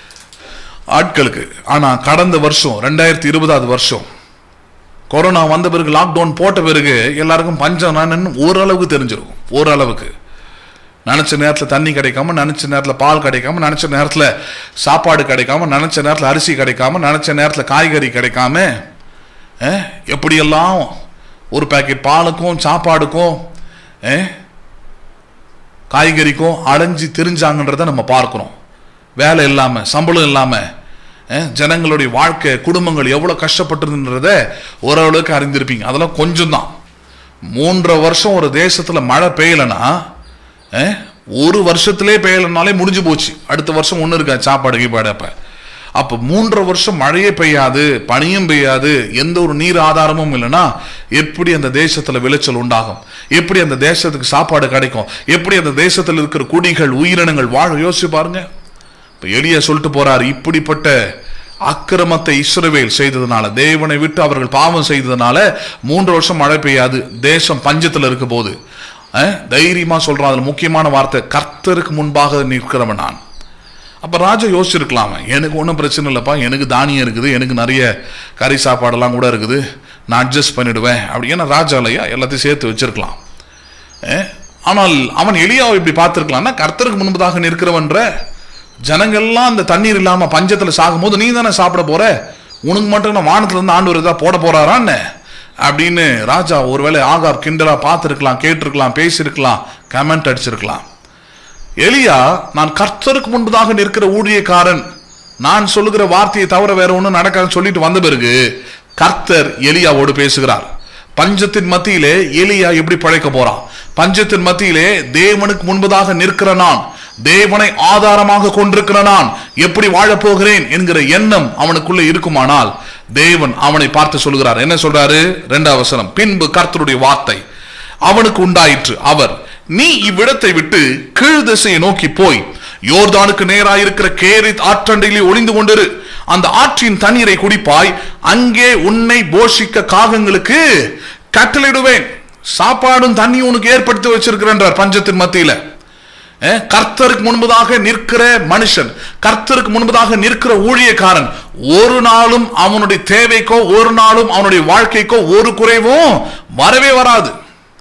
ஆட்களுக்கு ஆனா கடந்த வருஷம் ரெண்டாயிரத்தி இருபதாவது வருஷம் கொரோனா வந்த பிறகு லாக்டவுன் போட்ட பிறகு எல்லாருக்கும் பஞ்சம் என்னன்னு ஓரளவுக்கு தெரிஞ்சிருக்கும் ஓரளவுக்கு நினச்ச நேரத்தில் தண்ணி கிடைக்காம நினச்ச நேரத்தில் பால் கிடைக்காம நினச்ச நேரத்தில் சாப்பாடு கிடைக்காம நினச்ச நேரத்தில் அரிசி கிடைக்காம நினச்ச நேரத்தில் காய்கறி கிடைக்காம அஹ், எப்படியெல்லாம் ஒரு பாக்கெட் பாலுக்கும் சாப்பாடுக்கும் அஹ், காய்கறிக்கும் அலைஞ்சு தெரிஞ்சாங்கன்றதை நம்ம பார்க்குறோம் வேலை இல்லாமல் சம்பளம் இல்லாமல் ஜனங்களுடைய வாழ்க்கை குடும்பங்கள் எவ்வளோ கஷ்டப்பட்டிருந்ததை ஓரளவுக்கு அறிந்திருப்பீங்க அதெல்லாம் கொஞ்சம் தான் மூன்றரை வருஷம் ஒரு தேசத்தில் மழை பெய்யலைன்னா அஹ், ஒரு வருஷத்திலே பெய்யலைனாலே முடிஞ்சு போச்சு அடுத்த வருஷம் ஒன்று இருக்கா சாப்பாடு கீப்பாடு அப்போ அப்போ மூன்றரை வருஷம் மழையே பெய்யாது பனியும் பெய்யாது எந்த ஒரு நீர் ஆதாரமும் இல்லைன்னா எப்படி அந்த தேசத்தில் விளைச்சல் உண்டாகும் எப்படி அந்த தேசத்துக்கு சாப்பாடு கிடைக்கும் எப்படி அந்த தேசத்தில் இருக்கிற குடிகள் உயிரினங்கள் வாழ யோசிச்சு பாருங்க இப்போ எளிய சொல்லிட்டு போறாரு இப்படிப்பட்ட அக்கிரமத்தை இஸ்ரவேல் செய்ததுனால தேவனை விட்டு அவர்கள் பாவம் செய்ததுனால மூன்று வருஷம் மழை பெய்யாது தேசம் பஞ்சத்தில் இருக்க போது அஹ், தைரியமா சொல்றான் அதுல முக்கியமான வார்த்தை கர்த்தருக்கு முன்பாக நிற்கிறவன் நான் அப்ப ராஜா யோசிச்சிருக்கலாம் எனக்கு ஒன்றும் பிரச்சனை இல்லைப்பா எனக்கு தானியம் இருக்குது எனக்கு நிறைய கறி சாப்பாடெல்லாம் கூட இருக்குது நான் அட்ஜஸ்ட் பண்ணிடுவேன் அப்படி ஏன்னா ராஜா இல்லையா எல்லாத்தையும் சேர்த்து வச்சிருக்கலாம் அஹ், ஆனால் அவன் எளியாவை இப்படி பார்த்துருக்கலாம்னா கர்த்தருக்கு முன்பதாக நிற்கிறவன்ற ஜனங்கள்லாம் அந்த தண்ணீர் இல்லாம பஞ்சத்துல சாகும்போது நீ தானே சாப்பிட போற உனக்கு மட்டும் நான் வானத்துல இருந்து ஆண்டு ஏதாவது போட போறாரான்னு அப்படின்னு ராஜா ஒருவேளை ஆகாப் கிண்டலா பார்த்துருக்கலாம் கேட்டிருக்கலாம் பேசியிருக்கலாம் கமெண்ட் அடிச்சிருக்கலாம் எலியா நான் கர்த்தருக்கு முன்பதாக நிற்கிற ஊழியக்காரன் நான் சொல்லுகிற வார்த்தையை தவிர வேற ஒன்றும் நடக்காதுன்னு சொல்லிட்டு வந்த பிறகு கர்த்தர் எலியாவோடு பேசுகிறார் பஞ்சத்தின் மத்தியிலே எலியா எப்படி பழைக்க போறான் பஞ்சத்தின் மத்தியிலே தேவனுக்கு முன்பதாக நிற்கிற நான் தேவனை ஆதாரமாக கொண்டிருக்கிற நான் எப்படி வாழப் போகிறேன் என்கிற எண்ணம் அவனுக்குள்ள இருக்குமானால் தேவன் அவனை பார்த்து சொல்கிறார் என்ன சொல்றாரு ரெண்டாவது வசனம் பின்பு கர்த்தருடைய வார்த்தை அவனுக்கு உண்டாயிற்று அவர் நீ இவ்விடத்தை விட்டு கீழ் திசையை நோக்கி போய் யோர்தானுக்கு நேராயிருக்கிற கேரித் ஆற்றண்டையிலே ஒளிந்து கொண்டிரு அந்த ஆற்றின் தண்ணீரை குடிப்பாய் அங்கே உன்னை போஷிக்க காகங்களுக்கு கட்டளையிடுவேன் சாப்பாடும் தண்ணியும் உனக்கு ஏற்படுத்தி வச்சிருக்கிறன்றார் பஞ்சத்தின் மத்தியில அஹ், கர்த்தருக்கு முன்பதாக நிற்கிற மனுஷன் கர்த்தருக்கு முன்பதாக நிற்கிற ஊழியக்காரன் ஒரு நாளும் அவனுடைய தேவைக்கோ ஒரு நாளும் அவனுடைய வாழ்க்கைக்கோ ஒரு குறைவும் வரவே வராது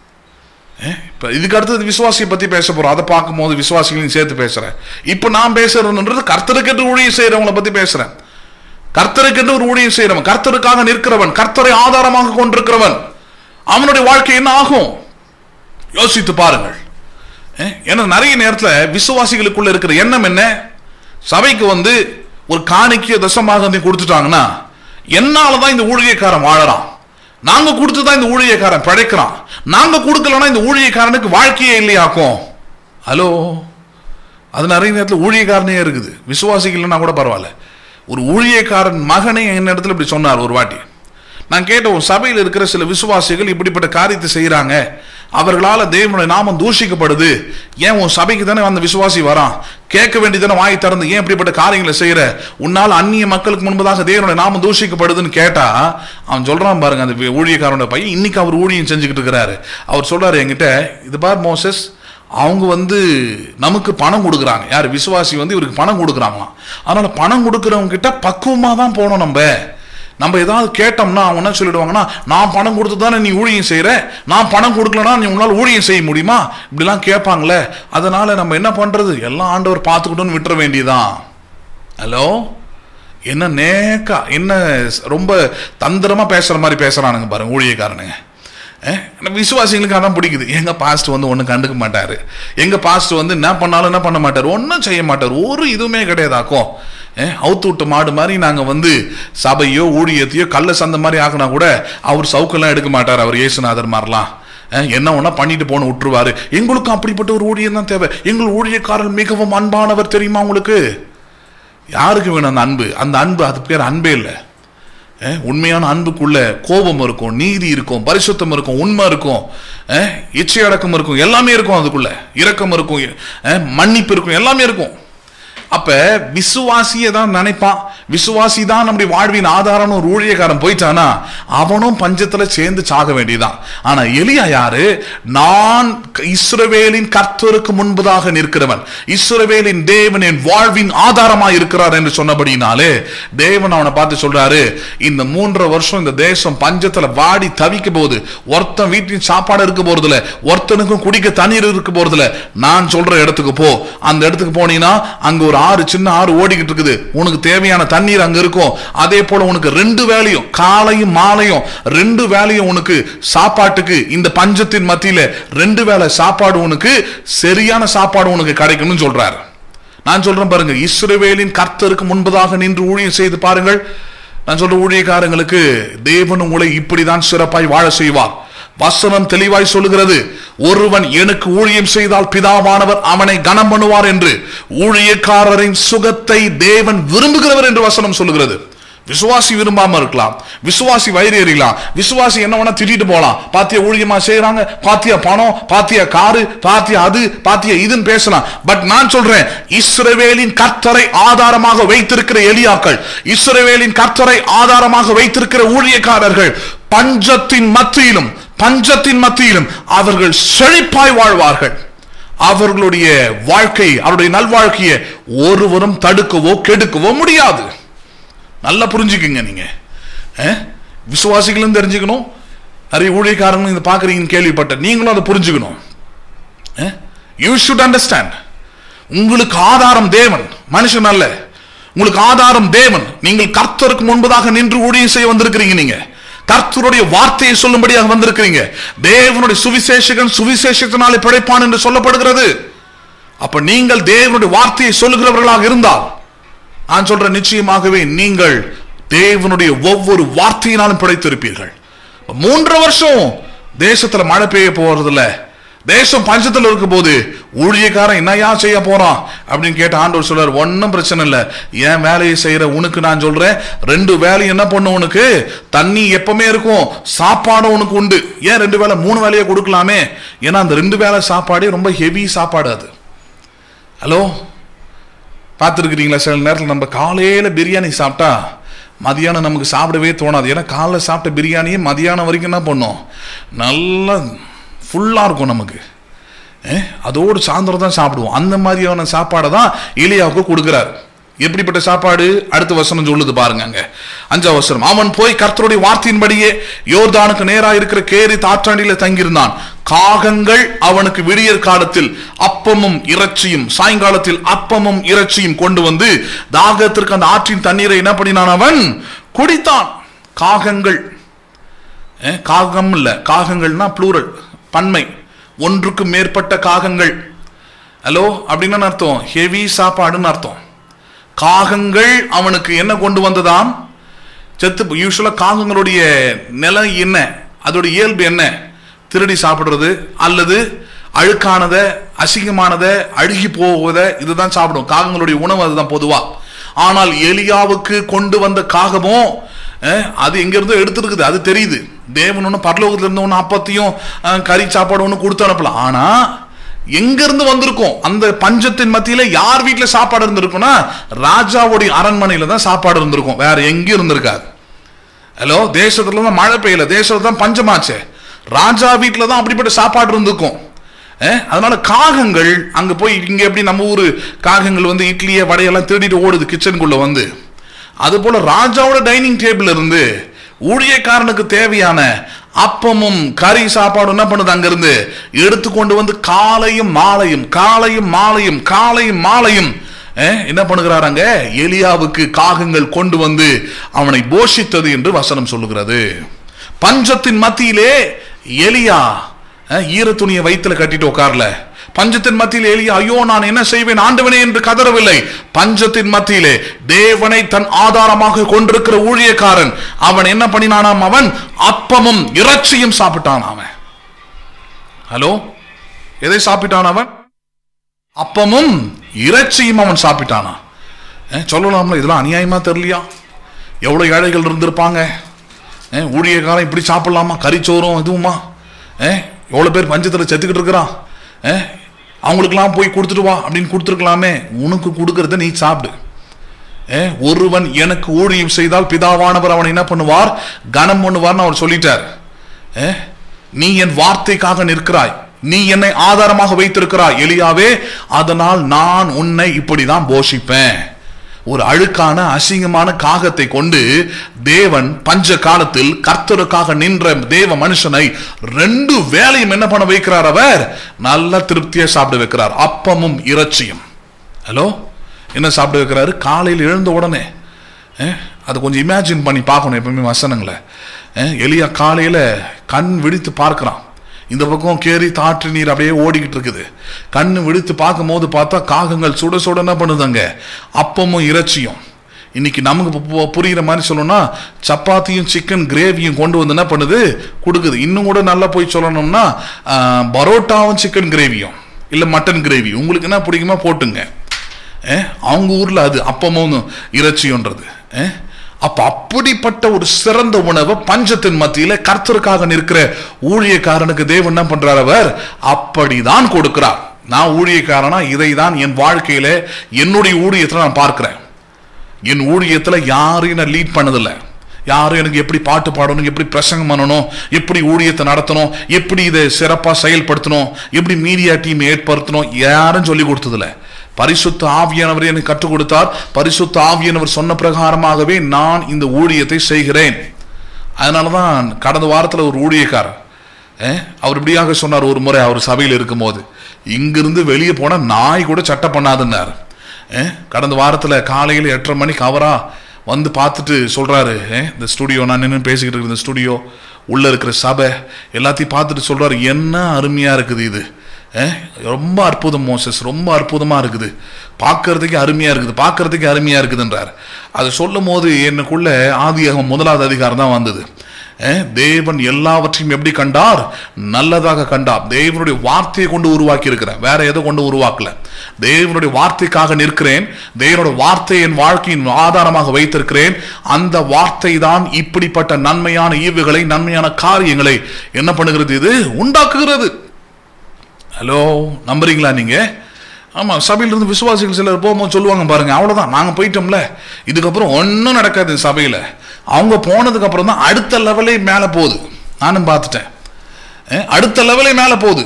அஹ், இப்ப இதுக்கு அடுத்தது விசுவாசியை பத்தி பேச போறோம் அதை பார்க்கும்போது விசுவாசிகளையும் சேர்த்து பேசுறேன் இப்ப நான் பேசுறதுன்றது கர்த்தருக்கு என்று ஊழியம் செய்யறவங்களை பத்தி பேசுறேன் கர்த்தருக்கு என்று ஒரு ஊழியம் செய்யறவன் கர்த்தருக்காக நிற்கிறவன் கர்த்தரை ஆதாரமாக கொண்டிருக்கிறவன் அவனுடைய வாழ்க்கை என்ன ஆகும் யோசித்து பாருங்கள் அஹ், ஏன்னா நிறைய நேரத்தில் விசுவாசிகளுக்குள்ள இருக்கிற எண்ணம் என்ன சபைக்கு வந்து ஒரு காணிக்கைய தசமாக கொடுத்துட்டாங்கன்னா என்னால தான் இந்த ஊழியக்காரன் வாழறான் நாங்க கொடுத்து தான் இந்த ஊழியக்காரன் பிழைக்கிறான் நாங்க கொடுக்கலன்னா இந்த ஊழியக்காரனுக்கு வாழ்க்கையே இல்லையாக்கும் ஹலோ அது நிறைய நேரத்தில் ஊழியக்காரனே இருக்குது விசுவாசிகள் இல்லைன்னா கூட பரவாயில்ல ஒரு ஊழியக்காரன் மகனே என் இடத்துல இப்படி சொன்னார் ஒரு வாட்டி நான் கேட்ட உன் சபையில் இருக்கிற சில விசுவாசிகள் இப்படிப்பட்ட காரியத்தை செய்கிறாங்க அவர்களால் தேவனுடைய நாமம் தூஷிக்கப்படுது ஏன் உன் சபைக்கு தானே அந்த விசுவாசி வரான் கேட்க வேண்டியதானே வாய் திறந்து ஏன் இப்படிப்பட்ட காரியங்களை செய்யற உன்னால் அந்நிய மக்களுக்கு முன்பதாக தேவனுடைய நாமம் தூஷிக்கப்படுதுன்னு கேட்டா அவன் சொல்றான் பாருங்க அந்த ஊழியக்காரனோட பையன் இன்னைக்கு அவர் ஊழியம் செஞ்சுக்கிட்டு இருக்கிறாரு அவர் சொல்றாரு என்கிட்ட இது பார் மோசஸ் அவங்க வந்து நமக்கு பணம் கொடுக்குறாங்க யார் விசுவாசி வந்து இவருக்கு பணம் கொடுக்குறாங்களாம் அதனால பணம் கொடுக்குறவங்க கிட்ட பக்குவமாக தான் போகணும் நம்ம நம்ம ஏதாவது கேட்டோம்னா அவங்க என்ன சொல்லிடுவாங்கன்னா நான் பணம் கொடுத்து தானே நீ ஊழியம் செய்கிற நான் பணம் கொடுக்கலனா நீ உன்னால் ஊழியம் செய்ய முடியுமா இப்படிலாம் கேட்பாங்களே அதனால நம்ம என்ன பண்ணுறது எல்லாம் ஆண்டவர் பார்த்துக்கிட்டோன்னு விட்டுற வேண்டியதான் ஹலோ என்ன நேக்கா என்ன ரொம்ப தந்திரமா பேசுற மாதிரி பேசுறானுங்க பாருங்க ஊழியக்காரனுங்க அஹ், எனக்கு விசுவாசிகளுக்கு அதான் பிடிக்குது எங்க பாஸ்ட் வந்து ஒன்றும் கண்டுக்க மாட்டாரு எங்க பாஸ்ட் வந்து என்ன பண்ணாலும் என்ன பண்ண மாட்டார் ஒன்றும் செய்ய மாட்டார் ஒரு இதுவுமே கிடையாதாக்கும் அஹ், அவுத்து விட்ட மாடு மாதிரி நாங்கள் வந்து சபையோ ஊழியத்தையோ கள்ள சந்த மாதிரி ஆக்கினா கூட அவர் சவுக்கெல்லாம் எடுக்க மாட்டார் அவர் இயேசுநாதர் மாதிரிலாம் அஹ், என்ன ஒன்றா பண்ணிட்டு போன விட்டுருவாரு எங்களுக்கும் அப்படிப்பட்ட ஒரு ஊழியம் தான் தேவை எங்கள் ஊழியக்காரர் மிகவும் அன்பானவர் தெரியுமா உங்களுக்கு யாருக்கு வேணும் அந்த அன்பு அந்த அன்பு அது பேர் அன்பே இல்லை அஹ், உண்மையான அன்புக்குள்ள கோபம் இருக்கும் நீதி இருக்கும் பரிசுத்தம் இருக்கும் உண்மை இருக்கும் அஹ், இச்சை அடக்கம் இருக்கும் எல்லாமே இருக்கும் அதுக்குள்ள இரக்கம் இருக்கும் அஹ், மன்னிப்பு இருக்கும் எல்லாமே இருக்கும் அப்ப விசுவாசியை தான் நினைப்பான் விசுவாசி தான் நம்முடைய வாழ்வின் ஆதாரம்னு ஒரு ஊழியக்காரன் போயிட்டானா அவனும் பஞ்சத்துல சேர்ந்து சாக வேண்டியதான் ஆனா எலியா யாரு நான் இஸ்ரவேலின் கர்த்தருக்கு முன்பதாக நிற்கிறவன் இஸ்ரவேலின் தேவன் என் வாழ்வின் ஆதாரமா இருக்கிறார் என்று சொன்னபடினாலே தேவன் அவனை பார்த்து சொல்றாரு இந்த மூன்றரை வருஷம் இந்த தேசம் பஞ்சத்துல வாடி தவிக்க போகுது ஒருத்தன் வீட்டின் சாப்பாடு இருக்க போறதுல ஒருத்தனுக்கும் குடிக்க தண்ணீர் இருக்க போறதுல நான் சொல்ற இடத்துக்கு போ அந்த இடத்துக்கு போனீங்கன்னா அங்க ஒரு ஆறு சின்ன ஆறு ஓடிக்கிட்டு இருக்குது உனக்கு தேவையான தண்ணீர் அங்க இருக்கும் அதே போல உனக்கு ரெண்டு வேலையும் காலையும் மாலையும் ரெண்டு வேலையும் உனக்கு சாப்பாட்டுக்கு இந்த பஞ்சத்தின் மத்தியில ரெண்டு வேளை சாப்பாடு உனக்கு சரியான சாப்பாடு உனக்கு கிடைக்கும்னு சொல்றாரு நான் சொல்றேன் பாருங்க இஸ்ரவேலின் கர்த்தருக்கு முன்பதாக நின்று ஊழியம் செய்து பாருங்கள் நான் சொல்ற ஊழியக்காரங்களுக்கு தேவன் உங்களை இப்படிதான் சிறப்பாய் வாழ செய்வார் வசனம் தெளிவாய் சொல்லுகிறது ஒருவன் எனக்கு ஊழியம் செய்தால் பிதாவானவர் அவனை கனம் பண்ணுவார் என்று ஊழியக்காரரின் சுகத்தை தேவன் விரும்புகிறவர் என்று வசனம் சொல்லுகிறது விசுவாசி விரும்பாம இருக்கலாம் விசுவாசி வயிறு எறியலாம் விசுவாசி என்ன வேணா திட்டிட்டு போலாம் பாத்தியா ஊழியமா செய்யறாங்க பாத்தியா பணம் பாத்தியா காரு பாத்தியா அது பாத்தியா இதுன்னு பேசலாம் பட் நான் சொல்றேன் இஸ்ரவேலின் கர்த்தரை ஆதாரமாக வைத்திருக்கிற எலியாக்கள் இஸ்ரவேலின் கர்த்தரை ஆதாரமாக வைத்திருக்கிற ஊழியக்காரர்கள் பஞ்சத்தின் மத்தியிலும் பஞ்சத்தின் மத்தியிலும் அவர்கள் செழிப்பாய் வாழ்வார்கள் அவர்களுடைய வாழ்க்கை அவருடைய நல்வாழ்க்கையை ஒருவரும் தடுக்கவோ கெடுக்கவோ முடியாது நல்லா புரிஞ்சுக்குங்க நீங்க அஹ்? விசுவாசிகளும் தெரிஞ்சுக்கணும் நிறைய ஊழியக்காரங்களும் இதை பார்க்குறீங்கன்னு கேள்விப்பட்டேன் நீங்களும் அதை புரிஞ்சுக்கணும் யூ ஷுட் அண்டர்ஸ்டாண்ட் உங்களுக்கு ஆதாரம் தேவன் மனுஷன் அல்ல உங்களுக்கு ஆதாரம் தேவன் நீங்கள் கர்த்தருக்கு முன்பதாக நின்று ஊழியம் செய்ய வந்திருக்கிறீங்க நீங்க கர்த்தருடைய வார்த்தையை சொல்லும்படியாக வந்திருக்கிறீங்க தேவனுடைய சுவிசேஷகன் சுவிசேஷத்தினாலே பிழைப்பான் என்று சொல்லப்படுகிறது அப்ப நீங்கள் தேவனுடைய வார்த்தையை சொல்லுகிறவர்களாக இருந்தால் நான் சொல்ற நிச்சயமாகவே நீங்கள் தேவனுடைய ஒவ்வொரு வார்த்தையினாலும் பிழைத்திருப்பீர்கள் மூன்று வருஷம் தேசத்துல மழை பெய்ய போறதில்ல தேசம் பஞ்சத்துல இருக்கும் போது ஊழியக்காரன் என்னையா செய்ய போறான் அப்படின்னு கேட்ட ஆண்டவர் சொல்றார் ஒன்றும் பிரச்சனை இல்லை என் வேலையை செய்யற உனக்கு நான் சொல்றேன் ரெண்டு வேலை என்ன பண்ணும் உனக்கு தண்ணி எப்பவுமே இருக்கும் சாப்பாடும் உனக்கு உண்டு ஏன் ரெண்டு வேலை மூணு வேலையை கொடுக்கலாமே ஏன்னா அந்த ரெண்டு வேலை சாப்பாடே ரொம்ப ஹெவி சாப்பாடு அது ஹலோ பார்த்துருக்கிறீங்களா சில நேரத்தில் நம்ம காலையில் பிரியாணி சாப்பிட்டா மதியானம் நமக்கு சாப்பிடவே தோணாது ஏன்னா காலைல சாப்பிட்ட பிரியாணியே மதியானம் வரைக்கும் என்ன பண்ணும் நல்லா ஃபுல்லாக இருக்கும் நமக்கு ஏ, அதோடு சாயந்தரம் தான் சாப்பிடுவோம் அந்த மாதிரியான சாப்பாடை தான் எலியாவுக்கு கொடுக்குறாரு எப்படிப்பட்ட சாப்பாடு அடுத்த வசனம் சொல்லுது பாருங்க அங்க அஞ்சாம் வசனம் அவன் போய் கர்த்தருடைய வார்த்தையின்படியே யோர்தானுக்கு நேரா இருக்கிற கேரி தாற்றாண்டில தங்கியிருந்தான் காகங்கள் அவனுக்கு விடியற் காலத்தில் அப்பமும் இறைச்சியும் சாயங்காலத்தில் அப்பமும் இறைச்சியும் கொண்டு வந்து தாகத்திற்கு அந்த ஆற்றின் தண்ணீரை என்ன பண்ணினான் அவன் குடித்தான் காகங்கள் ஏ, காகம் இல்ல காகங்கள்னா ப்ளூரல் பன்மை ஒன்றுக்கு மேற்பட்ட காகங்கள் ஹலோ அப்படின்னு என்ன அர்த்தம் ஹெவி சாப்பாடுன்னு அர்த்தம் காகங்கள் அவனுக்கு என்ன கொண்டு வந்ததாம் செத்து யூஸ்வலா காகங்களுடைய நிலை என்ன அதோட இயல்பு என்ன திருடி சாப்பிடுறது அல்லது அழுக்கானத அசிங்கமானத அழுகி போவத இதுதான் சாப்பிடும் காகங்களுடைய உணவு அதுதான் பொதுவா ஆனால் எலியாவுக்கு கொண்டு வந்த காகமோ அஹ், அது எங்க இருந்தோ எடுத்துருக்குது அது தெரியுது தேவன் ஒன்று பரலோகத்துல இருந்து ஒன்று அப்பத்தையும் அஹ், கறி சாப்பாடு ஒன்று கொடுத்து அனுப்பலாம் ஆனா எங்க இருந்து வந்திருக்கும் அந்த பஞ்சத்தின் மத்தியில யார் வீட்டுல சாப்பாடு இருந்திருக்கும்னா ராஜாவுடைய அரண்மனையில தான் சாப்பாடு இருந்திருக்கும் வேற எங்கேயும் இருந்திருக்காது ஹலோ தேசத்துல தான் மழை பெய்யல தேசத்துல தான் பஞ்சமாச்சே ராஜா வீட்டில் தான் அப்படிப்பட்ட சாப்பாடு இருந்திருக்கும் அஹ், அதனால காகங்கள் அங்க போய் இங்க எப்படி நம்ம ஊரு காகங்கள் வந்து இட்லியை வடையெல்லாம் திருடிட்டு ஓடுது கிச்சனுக்குள்ள வந்து அது போல ராஜாவோட டைனிங் டேபிள் இருந்து ஊழியக்காரனுக்கு தேவையான அப்பமும் கறி சாப்பாடு என்ன பண்ணுது அங்கிருந்து எடுத்து கொண்டு வந்து காலையும் மாலையும் காலையும் மாலையும் காலையும் மாலையும் அஹ், என்ன பண்ணுகிறாராங்க எலியாவுக்கு காகங்கள் கொண்டு வந்து அவனை போஷித்தது என்று வசனம் சொல்லுகிறது பஞ்சத்தின் மத்தியிலே எலியா அஹ், ஈரத்துணியை வயித்துல கட்டிட்டு உட்கார்ல பஞ்சத்தின் மத்தியில் எலியா ஐயோ நான் என்ன செய்வேன் ஆண்டவனே என்று கதறவில்லை பஞ்சத்தின் மத்தியிலே தேவனை தன் ஆதாரமாக கொண்டிருக்கிற ஊழியக்காரன் அவன் என்ன பண்ணினானாம் அவன் அப்பமும் இறைச்சியும் சாப்பிட்டான் அவன் ஹலோ எதை சாப்பிட்டான் அவன் அப்பமும் இறைச்சியும் அவன் சாப்பிட்டானா அஹ், சொல்லலாம்ல இதெல்லாம் அநியாயமா தெரியலையா எவ்வளவு ஏழைகள் இருந்திருப்பாங்க அஹ், ஊழியக்காரன் இப்படி சாப்பிடலாமா கறிச்சோறும் இதுவுமா அஹ், எவ்வளவு பேர் பஞ்சத்தில் செத்துக்கிட்டு இருக்கிறான் அஹ், அவங்களுக்கெல்லாம் போய் கொடுத்துட்டு வா அப்படின்னு கொடுத்துருக்கலாமே உனக்கு கொடுக்கறத நீ சாப்பிடு அஹ், ஒருவன் எனக்கு ஊழியம் செய்தால் பிதாவானவர் அவனை என்ன பண்ணுவார் கனம் பண்ணுவார்னு அவர் சொல்லிட்டார் அஹ், நீ என் வார்த்தைக்காக நிற்கிறாய் நீ என்னை ஆதாரமாக வைத்திருக்கிறாய் எலியாவே அதனால் நான் உன்னை இப்படிதான் போஷிப்பேன் ஒரு அழுக்கான அசிங்கமான காகத்தை கொண்டு தேவன் பஞ்ச காலத்தில் கர்த்தருக்காக நின்ற தேவ மனுஷனை ரெண்டு வேலையும் என்ன பண்ண வைக்கிறார் அவர் நல்ல திருப்தியா சாப்பிட வைக்கிறார் அப்பமும் இறைச்சியும் ஹலோ என்ன சாப்பிட வைக்கிறாரு காலையில் எழுந்த உடனே அஹ், அதை கொஞ்சம் இமேஜின் பண்ணி பார்க்கணும் எப்பவுமே வசனங்களை அஹ், எலியா காலையில கண் விழித்து பார்க்கிறான் இந்த பக்கம் கேரி தாற்று நீர் அப்படியே ஓடிக்கிட்டு இருக்குது கண்ணு விழித்து பார்க்கும்போது பார்த்தா காகங்கள் சுட சுட என்ன பண்ணுதாங்க அப்பமும் இறைச்சியும் இன்னைக்கு நமக்கு பு- பு- புரியுற மாதிரி சொல்லணும்னா சப்பாத்தியும் சிக்கன் கிரேவியும் கொண்டு வந்து என்ன பண்ணுது கொடுக்குது இன்னும் கூட நல்லா போய் சொல்லணும்னா ஆஹ், பரோட்டாவும் சிக்கன் கிரேவியும் இல்லை மட்டன் கிரேவி உங்களுக்கு என்ன பிடிக்குமா போட்டுங்க அஹ், அவங்க ஊர்ல அது அப்பமும் இறைச்சின்றது அஹ், அப்ப அப்படிப்பட்ட ஒரு சிறந்த உணவை பஞ்சத்தின் மத்தியில கர்த்தருக்காக நிற்கிற ஊழியக்காரனுக்கு தேவன் என்ன பண்றார் அவர் அப்படிதான் கொடுக்கிறார் நான் ஊழியக்காரனா இதை தான் என் வாழ்க்கையில என்னுடைய ஊழியத்துல நான் பார்க்கிறேன் என் ஊழியத்துல யாரையும் நான் லீட் பண்ணதில்லை யாரும் எனக்கு எப்படி பாட்டு பாடணும் எப்படி பிரசங்கம் பண்ணணும் எப்படி ஊழியத்தை நடத்தணும் எப்படி இதை சிறப்பா செயல்படுத்தணும் எப்படி மீடியா டீம் ஏற்படுத்தணும் யாரும் சொல்லி கொடுத்ததில்ல பரிசுத்த ஆவியானவர் எனக்கு கற்றுக் கொடுத்தார் பரிசுத்த ஆவியானவர் சொன்ன பிரகாரமாகவே நான் இந்த ஊழியத்தை செய்கிறேன் அதனால தான் கடந்த வாரத்தில் ஒரு ஊழியக்காரர் அஹ், அவர் இப்படியாக சொன்னார் ஒரு முறை அவர் சபையில் இருக்கும்போது இங்கிருந்து வெளியே போனால் நாய் கூட சட்டை பண்ணாதுன்னார் அஹ், கடந்த வாரத்தில் காலையில் எட்டரை மணிக்கு அவரா வந்து பார்த்துட்டு சொல்றாரு "அஹ், இந்த ஸ்டுடியோ நான் நின்று பேசிக்கிட்டு இருக்கிற இந்த ஸ்டுடியோ உள்ள இருக்கிற சபை எல்லாத்தையும் பார்த்துட்டு சொல்றாரு என்ன அருமையா இருக்குது இது அஹ், ரொம்ப அற்புதம் மோசஸ் ரொம்ப அற்புதமா இருக்குது பார்க்கறதுக்கு அருமையா இருக்குது பார்க்கறதுக்கு அருமையா இருக்குதுன்றார் அதை சொல்லும் போது எனக்குள்ள ஆதியாகமம் முதலாவது அதிகாரம் தான் வந்தது அஹ், தேவன் எல்லாவற்றையும் எப்படி கண்டார் நல்லதாக கண்டார் தேவனுடைய வார்த்தையை கொண்டு உருவாக்கி இருக்கிறேன் வேற எதை கொண்டு உருவாக்கல தேவனுடைய வார்த்தைக்காக நிற்கிறேன் தேவனுடைய வார்த்தையை என் வாழ்க்கையின் ஆதாரமாக வைத்திருக்கிறேன் அந்த வார்த்தை தான் இப்படிப்பட்ட நன்மையான ஈவுகளை நன்மையான காரியங்களை என்ன பண்ணுகிறது இது உண்டாக்குகிறது ஹலோ நம்புறீங்களா நீங்க ஆமா சபையில இருந்து விசுவாசிகள் சிலர் போகும்போது சொல்லுவாங்க பாருங்க அவ்வளவுதான் நாங்க போயிட்டோம்ல இதுக்கப்புறம் ஒன்றும் நடக்காது இந்த சபையில அவங்க போனதுக்கு அப்புறம் தான் அடுத்த லெவலே மேல போகுது நானும் பார்த்துட்டேன் அஹ், அடுத்த லெவலே மேல போகுது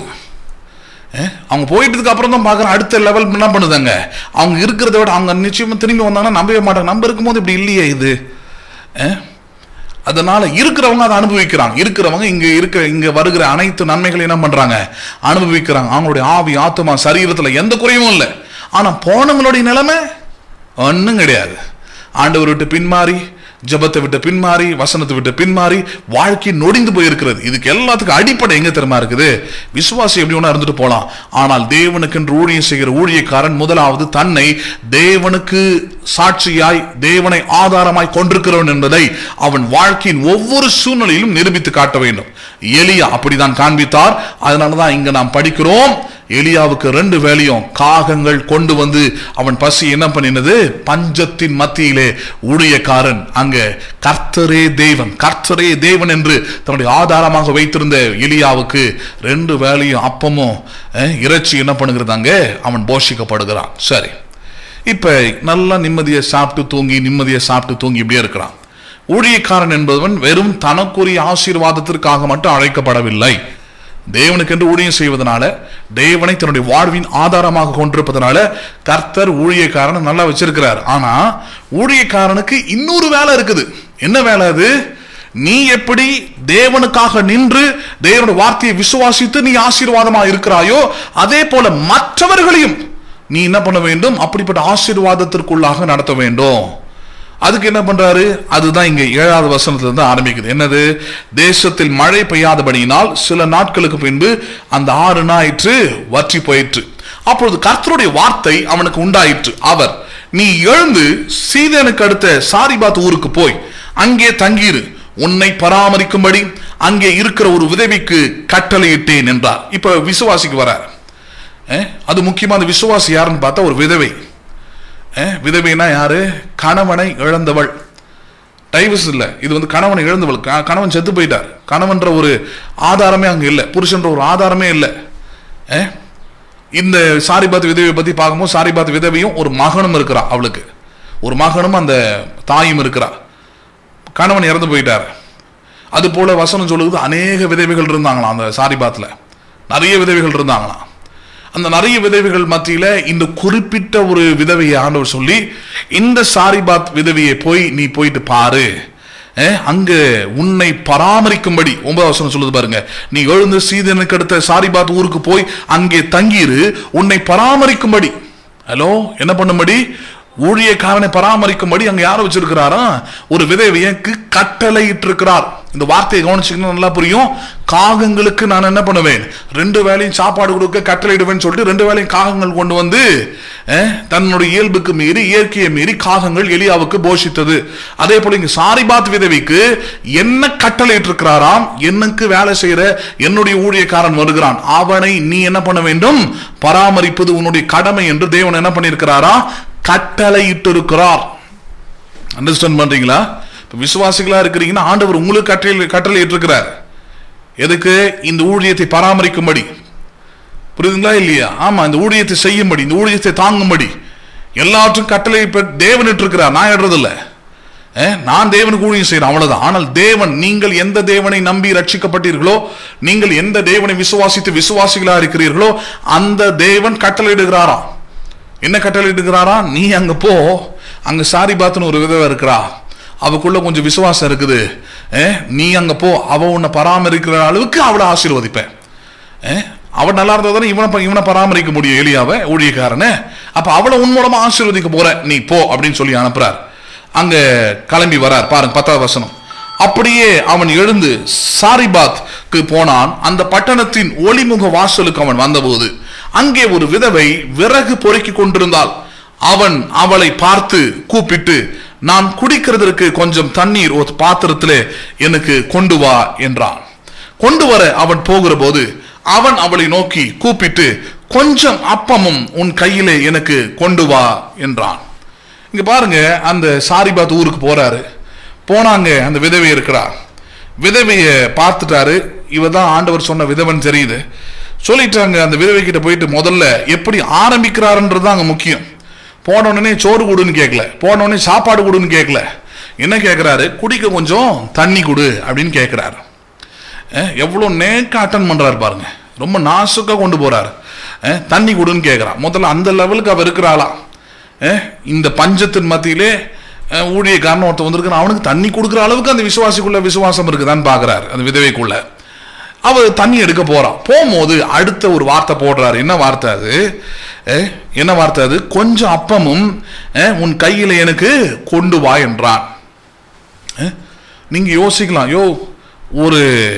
அஹ், அவங்க போயிட்டதுக்கு அப்புறம் தான் பார்க்குறேன் அடுத்த லெவல் என்ன பண்ணுதாங்க அவங்க இருக்கிறத விட அவங்க நிச்சயமா திரும்பி வந்தாங்கன்னா நம்பவே மாட்டாங்க நம்ம இருக்கும்போது இப்படி இல்லையே இது அஹ், அதனால இருக்கிறவங்க அதை அனுபவிக்கிறாங்க இருக்கிறவங்க இங்க இருக்க இங்க வருகிற அனைத்து நன்மைகளையும் என்ன பண்றாங்க அனுபவிக்கிறாங்க அவங்களுடைய ஆவி ஆத்மா சரீரத்துல எந்த குறையும் இல்லை ஆனா போனவங்களுடைய நிலைமை ஒன்றும் கிடையாது ஆண்டவர் விட்டு பின்மாறி ஜெபத்தை விட்டு பின்மாறி வசனத்தை விட்டு பின்மாறி வாழ்க்கை நொடிந்து போயிருக்கிறது இதுக்கு எல்லாத்துக்கும் அடிப்படை எங்க தெரியுமா இருக்குது விசுவாசி எப்படி ஒன்றா இருந்துட்டு போலாம் ஆனால் தேவனுக்கு என்று ஊழியம் செய்கிற ஊழியக்காரன் முதலாவது தன்னை தேவனுக்கு சாட்சியாய் தேவனை ஆதாரமாய் கொண்டிருக்கிறவன் என்பதை அவன் வாழ்க்கையின் ஒவ்வொரு சூழ்நிலையிலும் நிரூபித்து காட்ட வேண்டும் எலியா அப்படிதான் காண்பித்தார் அதனாலதான் இங்க நாம் படிக்கிறோம் எலியாவுக்கு ரெண்டு வேலையும் காகங்கள் கொண்டு வந்து அவன் பசி என்ன பண்ணினது பஞ்சத்தின் மத்தியிலே ஊழியக்காரன் அங்க கர்த்தரே தேவன் கர்த்தரே தேவன் என்று தன்னுடைய ஆதாரமாக வைத்திருந்த எலியாவுக்கு ரெண்டு வேலையும் அப்பமும் அஹ், இறைச்சி என்ன பண்ணுகிறதாங்க அவன் போஷிக்கப்படுகிறான் சரி இப்ப நல்லா நிம்மதியை சாப்பிட்டு தூங்கி நிம்மதியை சாப்பிட்டு தூங்கி இப்படியே இருக்கிறான் ஊழியக்காரன் என்பவன் வெறும் தனக்குரிய ஆசீர்வாதத்திற்காக மட்டும் அழைக்கப்படவில்லை தேவனுக்கென்று ஊழியம் செய்வதனால தேவனை தன்னுடைய வாழ்வின் ஆதாரமாக கொண்டிருப்பதனால கர்த்தர் ஊழியக்காரனை நல்லா வச்சிருக்கிறார் ஆனா ஊழியக்காரனுக்கு இன்னொரு வேலை இருக்குது என்ன வேலை அது நீ எப்படி தேவனுக்காக நின்று தேவனுடைய வார்த்தையை விசுவாசித்து நீ ஆசீர்வாதமா இருக்கிறாயோ அதே போல மற்றவர்களையும் நீ என்ன பண்ண வேண்டும் அப்படிப்பட்ட ஆசீர்வாதத்திற்குள்ளாக நடத்த வேண்டும் அதுக்கு என்ன பண்றாரு அதுதான் இங்க ஏழாவது வசனத்துல இருந்து ஆரம்பிக்குது என்னது தேசத்தில் மழை பெய்யாதபடியினால் சில நாட்களுக்கு பின்பு அந்த ஆறு நாயிற்று வற்றி போயிற்று அப்பொழுது கர்த்தருடைய வார்த்தை அவனுக்கு உண்டாயிற்று அவர் நீ எழுந்து சீதனுக்கு அடுத்த சாரிபாத் ஊருக்கு போய் அங்கே தங்கியிரு உன்னை பராமரிக்கும்படி அங்கே இருக்கிற ஒரு உதவிக்கு கட்டளையிட்டேன் என்றார் இப்ப விசுவாசிக்கு வரார் அஹ், அது முக்கியமா அந்த விசுவாசி யாருன்னு பார்த்தா ஒரு விதவை அஹ், விதவைனா யாரு கணவனை இழந்தவள் டைவர்ஸ் இல்ல இது வந்து கணவனை இழந்தவள் க- கணவன் செத்து போயிட்டார் கணவன்ற ஒரு ஆதாரமே அங்க இல்லை புருஷன்ற ஒரு ஆதாரமே இல்லை அஹ், இந்த சாரிபாத் விதவையை பத்தி பார்க்கும்போது சாரிபாத் விதவையும் ஒரு மகனும் இருக்கிறா அவளுக்கு ஒரு மகனும் அந்த தாயும் இருக்கிறா கணவன் இறந்து போயிட்டார் அது போல வசனம் சொல்லுது அநேக விதவைகள் இருந்தாங்களாம் அந்த சாரிபாத்ல நிறைய விதவைகள் இருந்தாங்களாம் அந்த நிறைய விதவைகள் மத்தியில இந்த குறிப்பிட்ட ஒரு விதவையை ஆண்டவர் சொல்லி இந்த சாரிபாத் விதவையை போய் நீ போயிட்டு பாரு அஹ், அங்க உன்னை பராமரிக்கும்படி ஒன்பதாம் வசனம் சொல்லுது பாருங்க நீ எழுந்து சீதனுக்கு அடுத்த சாரிபாத் ஊருக்கு போய் அங்கே தங்கியிரு உன்னை பராமரிக்கும்படி ஹலோ என்ன பண்ணும்படி ஊழியக்காரனை பராமரிக்கும்படி அங்க யாரை வச்சிருக்கிறாரா ஒரு விதவையக்கு கட்டளையிட்டு இருக்கிறார் இந்த வார்த்தையை கவனிச்சீங்கன்னா நல்லா புரியும் காகங்களுக்கு நான் என்ன பண்ணுவேன் ரெண்டு வேளையும் சாப்பாடு கொடுக்க கட்டளையிடுவேன்னு சொல்லிட்டு ரெண்டு வேளையும் காகங்கள் கொண்டு வந்து அஹ், தன்னுடைய இயல்புக்கு மீறி இயற்கையை மீறி காகங்கள் எலியாவுக்கு போஷித்தது அதே போல இங்க சாரிபாத் விதவைக்கு என்ன கட்டளையிட்டு இருக்கிறாராம் எனக்கு வேலை செய்யற என்னுடைய ஊழியக்காரன் வருகிறான் அவனை நீ என்ன பண்ண வேண்டும் பராமரிப்பது உன்னுடைய கடமை என்று தேவன் என்ன பண்ணியிருக்கிறாரா கட்டளையிட்டு இருக்கிறார் அண்டர்ஸ்டாண்ட் பண்றீங்களா இப்ப விசுவாசிகளா இருக்கிறீங்கன்னா ஆண்டவர் உங்களுக்கு கட்டளை கட்டளையிட்டு இருக்கிறார் எதுக்கு இந்த ஊழியத்தை பராமரிக்கும்படி புரியுதுங்களா இல்லையா ஆமா இந்த ஊழியத்தை செய்யும்படி இந்த ஊழியத்தை தாங்கும்படி எல்லாற்றுக்கும் கட்டளை இப்ப தேவன் இருக்கிறார் நான் இடுறதில்ல அஹ், நான் தேவனுக்கு ஊழியம் செய்யறேன் அவ்வளவுதான் ஆனால் தேவன் நீங்கள் எந்த தேவனை நம்பி ரட்சிக்கப்பட்டீர்களோ நீங்கள் எந்த தேவனை விசுவாசித்து விசுவாசிகளா இருக்கிறீர்களோ அந்த தேவன் கட்டளையிடுகிறாராம் என்ன கட்டளையிடுகிறாரா நீ அங்க போ அங்க சாரி பாத்துன்னு ஒரு விதவை இருக்கிறா அவக்குள்ள கொஞ்சம் விசுவாசம் இருக்குது அஹ், நீ அங்க போ அவ உன்னை பராமரிக்கிற அளவுக்கு அவளை ஆசீர்வதிப்பேன் அஹ், அவன் நல்லா இருந்தா தானே இவனை ப- இவனை பராமரிக்க முடியும் எலியாவை ஊழியக்காரனை அப்ப அவளை உன் மூலமா ஆசீர்வதிக்க போற நீ போ அப்படின்னு சொல்லி அனுப்புறார் அங்க கிளம்பி வரார் பாருங்க பத்தாவது வசனம் அப்படியே அவன் எழுந்து சாரிபாத்க்கு போனான் அந்த பட்டணத்தின் ஒளிமுக வாசலுக்கு அவன் வந்தபோது அங்கே ஒரு விதவை விறகு பொறுக்கிக் கொண்டிருந்தாள் அவன் அவளை பார்த்து கூப்பிட்டு நான் குடிக்கிறதற்கு கொஞ்சம் தண்ணீர் ஒரு பாத்திரத்திலே எனக்கு கொண்டு வா என்றான் கொண்டு வர அவன் போகிற போது அவன் அவளை நோக்கி கூப்பிட்டு கொஞ்சம் அப்பமும் உன் கையிலே எனக்கு கொண்டு வா என்றான் இங்க பாருங்க அந்த சாரிபாத் ஊருக்கு போறாரு போனாங்க அந்த விதவை இருக்கிறா விதவைய பார்த்துட்டாரு இவ தான் ஆண்டவர் சொன்ன விதவன் தெரியுது சொல்லிட்டாங்க அந்த விதவை கிட்ட போயிட்டு முதல்ல எப்படி ஆரம்பிக்கிறாருன்றது தான் அங்க முக்கியம் போன உடனே சோறு கொடுன்னு கேட்கல போன உடனே சாப்பாடு கொடுன்னு கேட்கல என்ன கேட்கிறாரு குடிக்க கொஞ்சம் தண்ணி கொடு அப்படின்னு கேட்கிறாரு அஹ், எவ்வளவு நேக்க அட்டன் பண்றாரு பாருங்க ரொம்ப நாசுக்கா கொண்டு போறாரு அஹ், தண்ணி கொடுன்னு கேட்கிறான் முதல்ல அந்த லெவலுக்கு அவ இருக்கிறாளாம் அஹ், இந்த பஞ்சத்தின் மத்தியிலே அஹ், ஊழியக்காரன் ஒருத்தன் வந்திருக்கான் அவனுக்கு தண்ணி கொடுக்குற அளவுக்கு அந்த விசுவாசிக்குள்ள விசுவாசம் இருக்குதான்னு பாக்குறாரு அந்த விதவைக்குள்ள அவர் தண்ணி எடுக்க போறான் போகும்போது அடுத்த ஒரு வார்த்தை போடுறாரு என்ன வார்த்தை அது அஹ், என்ன வார்த்தை அது கொஞ்சம் அப்பமும் அஹ், உன் கையில எனக்கு கொண்டு வா என்றான் அஹ், நீங்க யோசிக்கலாம் யோ ஒரு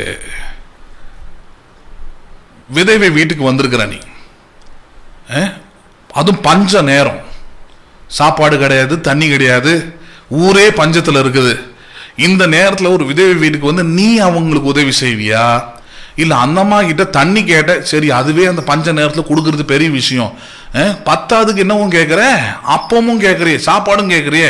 விதவை வீட்டுக்கு வந்திருக்கிற நீ அஹ், அதுவும் பஞ்ச நேரம் சாப்பாடு கிடையாது தண்ணி கிடையாது ஊரே பஞ்சத்துல இருக்குது இந்த நேரத்துல ஒரு விதவை வீட்டுக்கு வந்து நீ அவங்களுக்கு உதவி செய்வியா இல்ல அந்த அம்மா கிட்ட தண்ணி கேட்ட சரி அதுவே அந்த பஞ்ச நேரத்துல கொடுக்கறது பெரிய விஷயம் அஹ், பத்தாவதுக்கு என்னவும் கேட்குற அப்பமும் கேட்குறியே சாப்பாடும் கேட்குறியே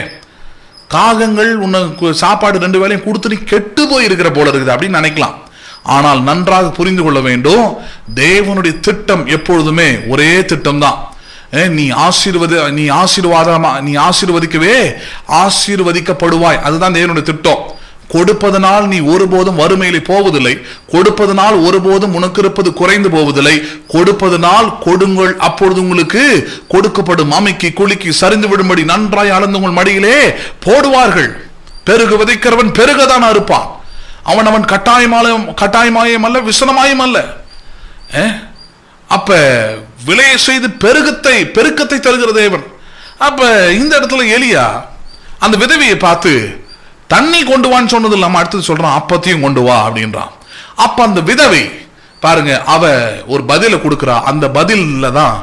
காகங்கள் உனக்கு சாப்பாடு ரெண்டு வேளையும் கொடுத்து நீ கெட்டு போய் இருக்கிற போல இருக்குது அப்படின்னு நினைக்கலாம் ஆனால் நன்றாக புரிந்து கொள்ள வேண்டும் தேவனுடைய திட்டம் எப்பொழுதுமே ஒரே திட்டம் தான் நீ ஆசீர்வதி நீ ஆசீர்வாதமா நீ ஆசீர்வதிக்கவே ஆசீர்வதிக்கப்படுவாய் அதுதான் தேவனுடைய திட்டம் கொடுப்பதனால் நீ ஒருபோதும் வறுமையிலே போவதில்லை கொடுப்பதனால் ஒருபோதும் உனக்கு இருப்பது குறைந்து போவதில்லை கொடுப்பதனால் கொடுங்கள் அப்பொழுது உங்களுக்கு கொடுக்கப்படும் அமைக்கி குலுக்கி சரிந்து விடும்படி நன்றாய் அளந்து உங்கள் மடியிலே போடுவார்கள் பெருகு விதைக்கிறவன் பெருகதான் அறுப்பான் அவன் அவன் கட்டாயமாயம் கட்டாயமாயம் அல்ல விசனமாயும் அல்ல அஹ்? அப்ப விலையை செய்து பெருகத்தை பெருக்கத்தை தருகிற தேவன் அப்ப இந்த இடத்துல எலியா அந்த விதவையை பார்த்து தண்ணி கொண்டு வான்னு சொன்னது இல்லாம அடுத்தது சொல்றான் அப்பத்தையும் கொண்டு வா அப்படின்றான் அப்ப அந்த விதவை பாருங்க அவ ஒரு பதில கொடுக்கிறா அந்த பதில்ல தான்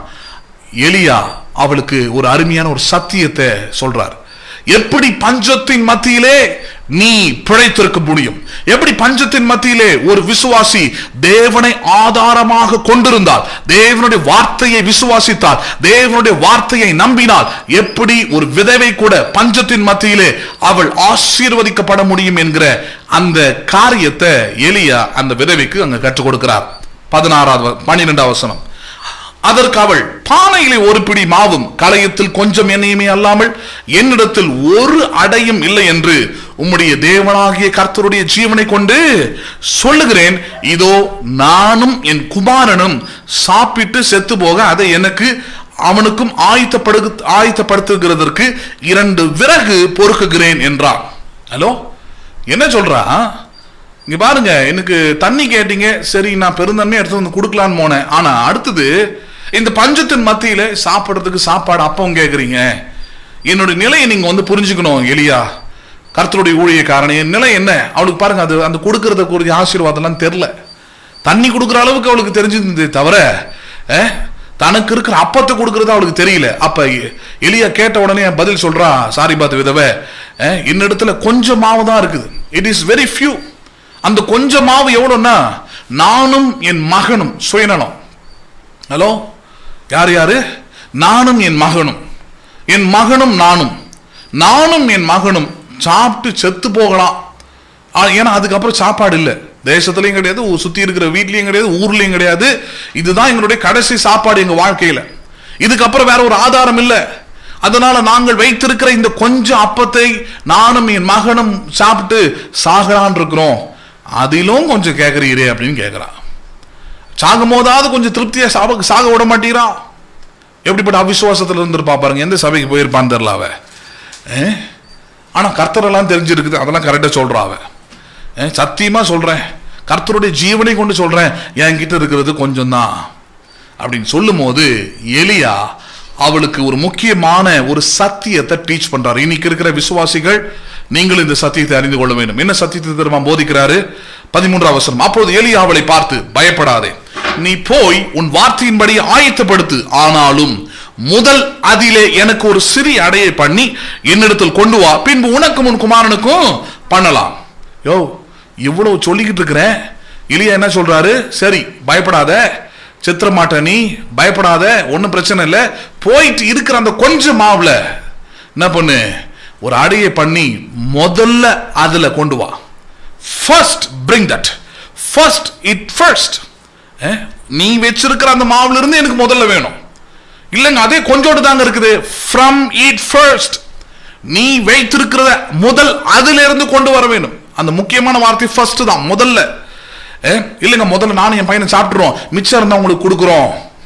எலியா அவளுக்கு ஒரு அருமையான ஒரு சத்தியத்தை சொல்றார் எப்படி பஞ்சத்தின் மத்தியிலே நீ பிழைத்திருக்க முடியும் எப்படி பஞ்சத்தின் மத்தியிலே ஒரு விசுவாசி தேவனை ஆதாரமாக கொண்டிருந்தால் தேவனுடைய வார்த்தையை விசுவாசித்தால் தேவனுடைய வார்த்தையை நம்பினால் எப்படி ஒரு விதவை கூட பஞ்சத்தின் மத்தியிலே அவள் ஆசீர்வதிக்கப்பட முடியும் என்கிற அந்த காரியத்தை எலியா அந்த விதவைக்கு அங்க கற்றுக் கொடுக்கிறார் பதினாறாவது பன்னிரெண்டாவது வசனம் அதற்கு அவள் பானையிலே ஒரு பிடி மாவும் கலையத்தில் கொஞ்சம் எண்ணெயுமே அல்லாமல் என்னிடத்தில் ஒரு அடையும் இல்லை என்று உம்முடைய தேவனாகிய கர்த்தருடைய ஜீவனை கொண்டு சொல்லுகிறேன் இதோ நானும் என் குமாரனும் சாப்பிட்டு செத்து போக அதை எனக்கு அவனுக்கும் ஆயத்தப்படு ஆயத்தப்படுத்துகிறதற்கு இரண்டு விறகு பொறுக்குகிறேன் என்றான் ஹலோ என்ன சொல்றா இங்க பாருங்க எனக்கு தண்ணி கேட்டீங்க சரி நான் பெருந்தன்மை எடுத்து வந்து கொடுக்கலான்னு போனேன் ஆனா அடுத்தது இந்த பஞ்சத்தின் மத்தியில சாப்பிடுறதுக்கு சாப்பாடு அப்பவும் கேக்குறீங்க என்னோட நிலையை நீங்க வந்து புரிஞ்சுக்கணும் எலியா கர்த்தருடைய ஊழியக்காரன் என் நிலை என்ன அவளுக்கு பாருங்க அது அந்த கொடுக்கறத குறித்த ஆசீர்வாதம்லாம் தெரில தண்ணி கொடுக்குற அளவுக்கு அவளுக்கு தெரிஞ்சிருந்ததே தவிர அஹ், தனக்கு இருக்கிற அப்பத்தை கொடுக்கறது அவளுக்கு தெரியல அப்ப எலியா கேட்ட உடனே பதில் சொல்றா சாரி பாத்து விதவை அஹ், என்னிடத்துல கொஞ்சம் மாவு தான் இருக்குது இட் இஸ் வெரி ஃபியூ அந்த கொஞ்சம் மாவு எவ்வளோன்னா நானும் என் மகனும் சுயநலம் ஹலோ யார் யாரு நானும் என் மகனும் என் மகனும் நானும் நானும் என் மகனும் சாப்பிட்டு செத்து போகலாம் ஆ, ஏன்னா அதுக்கப்புறம் சாப்பாடு இல்லை தேசத்துலையும் கிடையாது ஊ- சுத்தி இருக்கிற வீட்லயும் கிடையாது ஊர்லயும் கிடையாது இதுதான் எங்களுடைய கடைசி சாப்பாடு எங்க வாழ்க்கையில இதுக்கப்புறம் வேற ஒரு ஆதாரம் இல்லை அதனால நாங்கள் வைத்திருக்கிற இந்த கொஞ்சம் அப்பத்தை நானும் என் மகனும் சாப்பிட்டு சாகலான் இருக்கிறோம் அதிலும் கொஞ்சம் கேட்குறீரே அப்படின்னு கேட்குறான் சாகும் போதாவது கொஞ்சம் திருப்தியா சாக சாக விட மாட்டீரா எப்படிப்பட்ட அவிசுவாசத்துல இருந்திருப்பா பாருங்க எந்த சபைக்கு போயிருப்பான்னு தெரியல அவ ஏ? ஆனா கர்த்தரெல்லாம் தெரிஞ்சிருக்குது அதெல்லாம் கரெக்டா சொல்றா அவ ஏ, சத்தியமா சொல்றேன் கர்த்தருடைய ஜீவனை கொண்டு சொல்றேன் என்கிட்ட இருக்கிறது கொஞ்சம் தான் அப்படின்னு சொல்லும் போது எலியா அவளுக்கு ஒரு முக்கியமான ஒரு சத்தியத்தை டீச் பண்றாரு இன்னைக்கு இருக்கிற விசுவாசிகள் நீங்கள் இந்த சத்தியத்தை அறிந்து கொள்ள வேண்டும் என்ன சத்தியத்தை தெரியுமா போதிக்கிறாரு பதிமூன்றாம் அவசரம் அப்பொழுது எலியா அவளை பார்த்து பயப்படாதே நீ போய் உன் வார்த்தையின்படி ஆயத்தப்படுத்து ஆனாலும் முதல் அதிலே எனக்கு ஒரு சிறிய அடையை பண்ணி என்னிடத்தில் கொண்டு வா பின்பு உனக்கும் உன் குமாரனுக்கும் பண்ணலாம் யோ இவ்வளவு சொல்லிக்கிட்டு இருக்கிறேன் இலியா என்ன சொல்றாரு சரி பயப்படாத சித்திர மாட்ட நீ பயப்படாத ஒன்றும் பிரச்சனை இல்லை போயிட்டு இருக்கிற அந்த கொஞ்சம் மாவுல என்ன பண்ணு ஒரு அடையை பண்ணி முதல்ல அதுல கொண்டு வா first bring that first it first நீ வச்சிருக்கிற அந்த மாவுல இருந்து எனக்கு முதல்ல வேணும் இல்லைங்க அதே கொஞ்சோடு தாங்க இருக்குது ஃப்ரம் இட் ஃபர்ஸ்ட் நீ வைத்திருக்கிறத முதல் அதுல இருந்து கொண்டு வர வேண்டும் அந்த முக்கியமான வார்த்தை ஃபர்ஸ்ட் தான் முதல்ல ஏ, இல்லைங்க முதல்ல நானும் என் பையனை சாப்பிட்டுறோம் மிச்சம் இருந்தா உங்களுக்கு கொடுக்குறோம்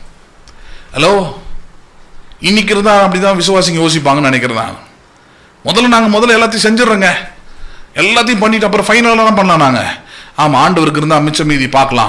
ஹலோ இன்னைக்கு இருந்தா அப்படிதான் விசுவாசிங்க யோசிப்பாங்கன்னு நினைக்கிறேன் நான். முதல்ல நாங்க முதல்ல எல்லாத்தையும் செஞ்சிடறோங்க எல்லாத்தையும் பண்ணிட்டு அப்புறம் ஃபைனலாக பண்ணலாம் நாங்க ஆமா ஆண்டவருக்கு இருந்தா மிச்சம் மீதி பார்க்கலாம்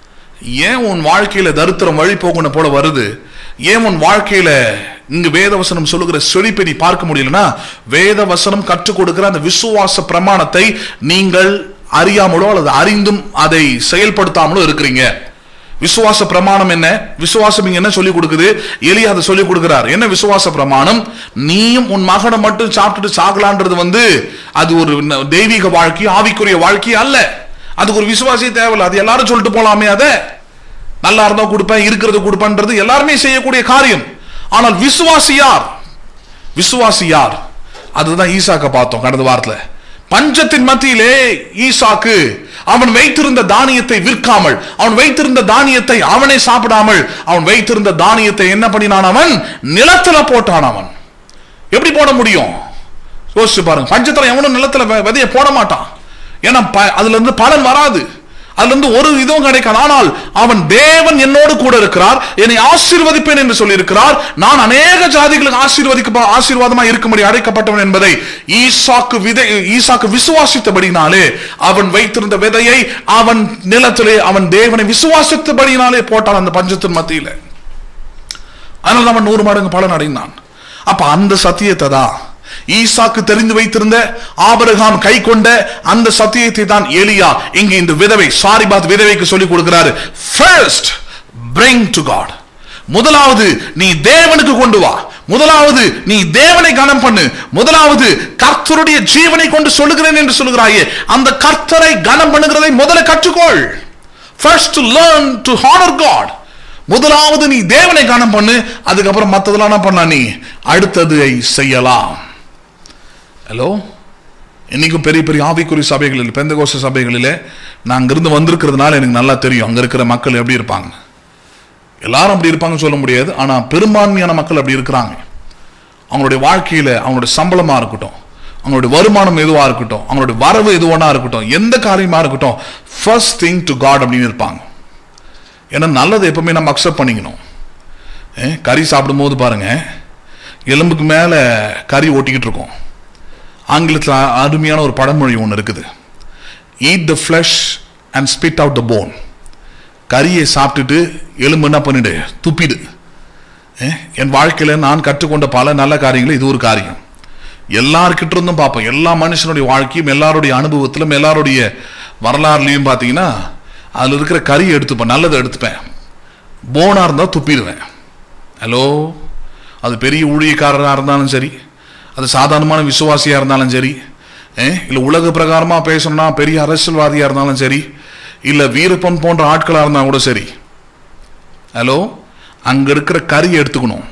ஏன் உன் வாழ்க்கையில தரித்திரம் வழி போகணும் போல வருது ஏன் உன் வாழ்க்கையில இங்கு வேதவசனம் சொல்லுகிற செழிப்பை நீ பார்க்க முடியலன்னா வேதவசனம் கற்றுக் கொடுக்கிற அந்த விசுவாச பிரமாணத்தை நீங்கள் அறியாமலோ அல்லது அறிந்தும் அதை செயல்படுத்தாமலோ இருக்கிறீங்க விசுவாச பிரமாணம் என்ன விசுவாசம் இங்க என்ன சொல்லி கொடுக்குது எலியா அதை சொல்லி கொடுக்கிறார் என்ன விசுவாச பிரமாணம் நீயும் உன் மகனை மட்டும் சாப்பிட்டுட்டு சாகலான்றது வந்து அது ஒரு ந- தெய்வீக வாழ்க்கை ஆவிக்குரிய வாழ்க்கை அல்ல அதுக்கு ஒரு விசுவாசியே தேவையில்ல அது எல்லாரும் சொல்லிட்டு போலாமே அதை நல்லா இருந்தா கொடுப்பேன் இருக்கிறத கொடுப்பேன்றது எல்லாருமே செய்யக்கூடிய காரியம் ஆனால் விசுவாசி யார் விசுவாசி யார் அதுதான் ஈசாக்க பார்த்தோம் கடந்த வாரத்துல பஞ்சத்தின் மத்தியிலே ஈசாக்கு அவன் வைத்திருந்த தானியத்தை விற்காமல் அவன் வைத்திருந்த தானியத்தை அவனே சாப்பிடாமல் அவன் வைத்திருந்த தானியத்தை என்ன பண்ணினான் அவன் நிலத்துல போட்டான் அவன் எப்படி போட முடியும் யோசிச்சு பாருங்க பஞ்சத்துல எவனும் நிலத்துல வெ- விதைய போட மாட்டான் ஏன்னா ப- அதுல இருந்து பலன் வராது அதுல இருந்து ஒரு இதுவும் கிடைக்காது ஆனால் அவன் தேவன் என்னோடு கூட இருக்கிறார் என்னை ஆசீர்வதிப்பேன் என்று சொல்லி இருக்கிறார் நான் அநேக ஜாதிகளுக்கு ஆசீர்வதிக்க ஆசீர்வாதமா இருக்கும்படி அழைக்கப்பட்டவன் என்பதை ஈசாக்கு விதை ஈசாக்கு விசுவாசித்தபடினாலே அவன் வைத்திருந்த விதையை அவன் நிலத்திலே அவன் தேவனை விசுவாசித்தபடினாலே போட்டான் அந்த பஞ்சத்தின் மத்தியில அதனால அவன் நூறு மடங்கு பலன் அடைந்தான் அப்ப அந்த சத்தியத்தை தான் ஈசாக்கு தெரிந்து வைத்திருந்த ஆபிரகாம் கை கொண்ட அந்த சத்தியத்தை தான் எலியா இங்க இந்த விதவை சாரிபாத் விதவைக்கு சொல்லிக் கொடுக்கிறாரு ஃபர்ஸ்ட் பிரிங் டு காட் முதலாவது நீ தேவனுக்கு கொண்டு வா முதலாவது நீ தேவனை கனம் பண்ணு முதலாவது கர்த்தருடைய ஜீவனை கொண்டு சொல்லுகிறேன் என்று சொல்லுகிறாயே அந்த கர்த்தரை கனம் பண்ணுகிறதை முதல்ல கற்றுக்கொள் first learn to honour God முதலாவது நீ தேவனை காணம் பண்ணு அதுக்கப்புறம் மற்றதெல்லாம் என்ன பண்ணலாம் நீ அடுத்ததை செய்யலாம் ஹலோ இன்னைக்கும் பெரிய பெரிய ஆவிக்குறி சபைகளில் பெந்தகோச சபைகளிலே நான் அங்கிருந்து வந்திருக்கிறதுனால எனக்கு நல்லா தெரியும் அங்க இருக்கிற மக்கள் எப்படி இருப்பாங்க எல்லாரும் அப்படி இருப்பாங்கன்னு சொல்ல முடியாது ஆனா பெரும்பான்மையான மக்கள் அப்படி இருக்கிறாங்க அவங்களுடைய வாழ்க்கையில அவங்களுடைய சம்பளமா இருக்கட்டும் அவங்களுடைய வருமானம் எதுவா இருக்கட்டும் அவங்களுடைய வரவு எதுவானா இருக்கட்டும் எந்த காரியமா இருக்கட்டும் ஃபர்ஸ்ட் திங் டு காட் அப்படின்னு இருப்பாங்க ஏன்னா நல்லதை எப்பவுமே நம்ம அக்செப்ட் பண்ணிக்கணும் ஏ, கறி சாப்பிடும்போது பாருங்க எலும்புக்கு மேலே கறி ஒட்டிக்கிட்டு இருக்கோம் ஆங்கிலத்தில் அ- அருமையான ஒரு பழமொழி ஒன்று இருக்குது eat the flesh and spit out the bone கறியை சாப்பிட்டுட்டு எலும்பு என்ன பண்ணிடு துப்பிடு ஏ, என் வாழ்க்கையில் நான் கற்றுக்கொண்ட பல நல்ல காரியங்கள் இது ஒரு காரியம் எல்லார்கிட்ட இருந்தும் பார்ப்போம் எல்லா மனுஷனுடைய வாழ்க்கையும் எல்லாருடைய அனுபவத்திலும் எல்லாருடைய வரலாறுலையும் பார்த்தீங்கன்னா அதில் இருக்கிற கறியை எடுத்துப்பேன் நல்லதை எடுத்துப்பேன் போனாக இருந்தால் துப்பிடுவேன் ஹலோ அது பெரிய ஊழியக்காரராக இருந்தாலும் சரி அது சாதாரணமான விசுவாசியாக இருந்தாலும் சரி இல்லை உலக பிரகாரமாக பேசணும்னா பெரிய அரசியல்வாதியாக இருந்தாலும் சரி இல்லை வீரப்பன் போன்ற ஆட்களாக இருந்தால் கூட சரி ஹலோ அங்கே இருக்கிற கறியை எடுத்துக்கணும்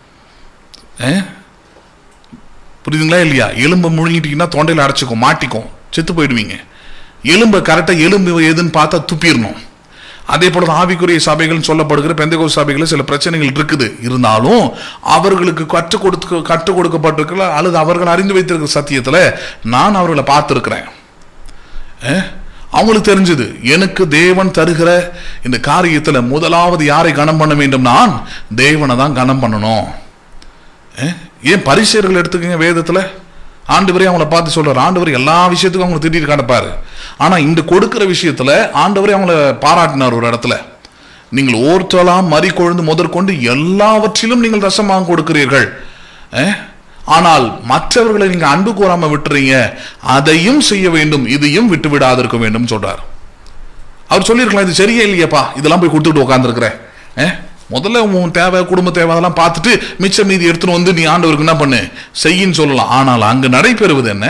ஏ புரியுதுங்களா இல்லையா எலும்பை முழுங்கிட்டீங்கன்னா தொண்டையில் அடைச்சிக்கும் மாட்டிக்கும் செத்து போயிடுவீங்க எலும்பை கரெக்டாக எலும்பு எதுன்னு பார்த்தா துப்பிடணும் அதே போல தான் ஆவிக்குரிய சபைகள் சொல்லப்படுகிற பெந்தகோ சபைகளில் சில பிரச்சனைகள் இருக்குது இருந்தாலும் அவர்களுக்கு கற்றுக் கொடுத்து கற்றுக் கொடுக்கப்பட்டிருக்கல அல்லது அவர்கள் அறிந்து வைத்திருக்கிற சத்தியத்தில் நான் அவர்களை பார்த்துருக்கிறேன் அஹ், அவங்களுக்கு தெரிஞ்சது எனக்கு தேவன் தருகிற இந்த காரியத்தில் முதலாவது யாரை கனம் பண்ண வேண்டும் நான் தேவனை தான் கனம் பண்ணணும் அஹ், ஏன் பரிசேர்கள் எடுத்துக்கங்க வேதத்துல ஆண்டவரே அவங்கள பார்த்து சொல்றாரு ஆண்டவர் எல்லா விஷயத்துக்கும் அவங்களை திட்டிட்டு காட்டப்பாரு ஆனா இந்த கொடுக்கிற விஷயத்துல ஆண்டவரே அவங்கள பாராட்டினார் ஒரு இடத்துல நீங்கள் ஓர்த்தலாம் மறி கொழுந்து முதற்கொண்டு எல்லாவற்றிலும் நீங்கள் ரசமாக கொடுக்கிறீர்கள் அஹ், ஆனால் மற்றவர்களை நீங்க அன்பு கூறாம விட்டுறீங்க அதையும் செய்ய வேண்டும் இதையும் விட்டு விடாதிருக்க வேண்டும் சொல்றார் அவர் சொல்லியிருக்கலாம் இது சரியே இல்லையப்பா இதெல்லாம் போய் கொடுத்துட்டு உட்காந்துருக்குறேன் முதல்ல உன் தேவை குடும்ப தேவை அதெல்லாம் பார்த்துட்டு மிச்ச மீதி எடுத்துன்னு வந்து நீ ஆண்டவருக்கு என்ன பண்ணு செய்யின்னு சொல்லலாம் ஆனால் அங்கு நடைபெறுவது என்ன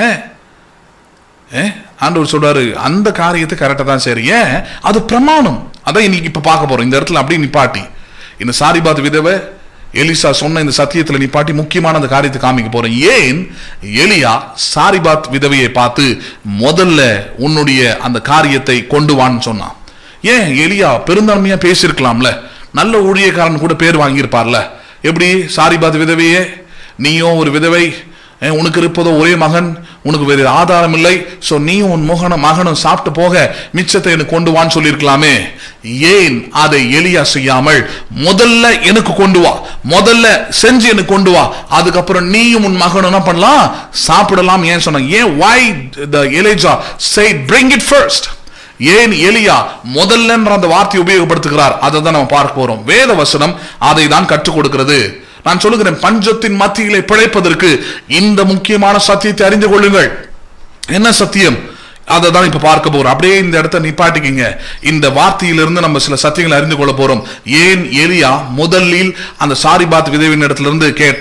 ஏ? ஆண்டவர் சொல்றாரு அந்த காரியத்தை கரெக்டாக தான் சரி ஏன் அது பிரமாணம் அதான் இன்னைக்கு இப்ப பார்க்க போறோம் இந்த இடத்துல அப்படியே நிப்பாட்டி இந்த சாரிபாத் விதவை எலிசா சொன்ன இந்த சத்தியத்துல நிப்பாட்டி முக்கியமான அந்த காரியத்தை காமிக்க போறேன் ஏன் எலியா சாரிபாத் விதவையை பார்த்து முதல்ல உன்னுடைய அந்த காரியத்தை கொண்டு வான்னு சொன்னான் ஏன் எலியா பெருந்தன்மையா பேசியிருக்கலாம்ல நல்ல ஊழியக்காரன் கூட பேர் வாங்கியிருப்பார்ல எப்படி சாரிபாத் விதவையே நீயும் ஒரு விதவை ஏ, உனக்கு இருப்பதோ ஒரே மகன் உனக்கு வேறு ஆதாரம் இல்லை சோ நீயும் உன் மகனும் மகனும் சாப்பிட்டு போக மிச்சத்தை எனக்கு கொண்டு வான்னு சொல்லியிருக்கலாமே ஏன் அதை எலியா செய்யாமல் முதல்ல எனக்கு கொண்டு வா முதல்ல செஞ்சு எனக்கு கொண்டு வா அதுக்கப்புறம் நீயும் உன் மகனும் என்ன பண்ணலாம் சாப்பிடலாம் ஏன் சொன்ன ஏன் why the Elijah say bring it first ஏன் எலியா முதல்லன்ற அந்த வார்த்தையை உபயோகப்படுத்துகிறார் அதை தான் நம்ம பார்க்க போறோம் வேத வசனம் அதை தான் கற்றுக் கொடுக்கிறது நான் சொல்லுகிறேன் பஞ்சத்தின் மத்தியிலே பிழைப்பதற்கு இந்த முக்கியமான சத்தியத்தை அறிந்து கொள்ளுங்கள் என்ன சத்தியம் அதை தான் இப்ப பார்க்க போறோம் அப்படியே இந்த இடத்த நிப்பாட்டிக்கிங்க இந்த வார்த்தையிலிருந்து நம்ம சில சத்தியங்களை அறிந்து கொள்ள போறோம் ஏன் எலியா முதலில் அந்த சாரிபாத் விதவின் இடத்துல இருந்து கேட்டான்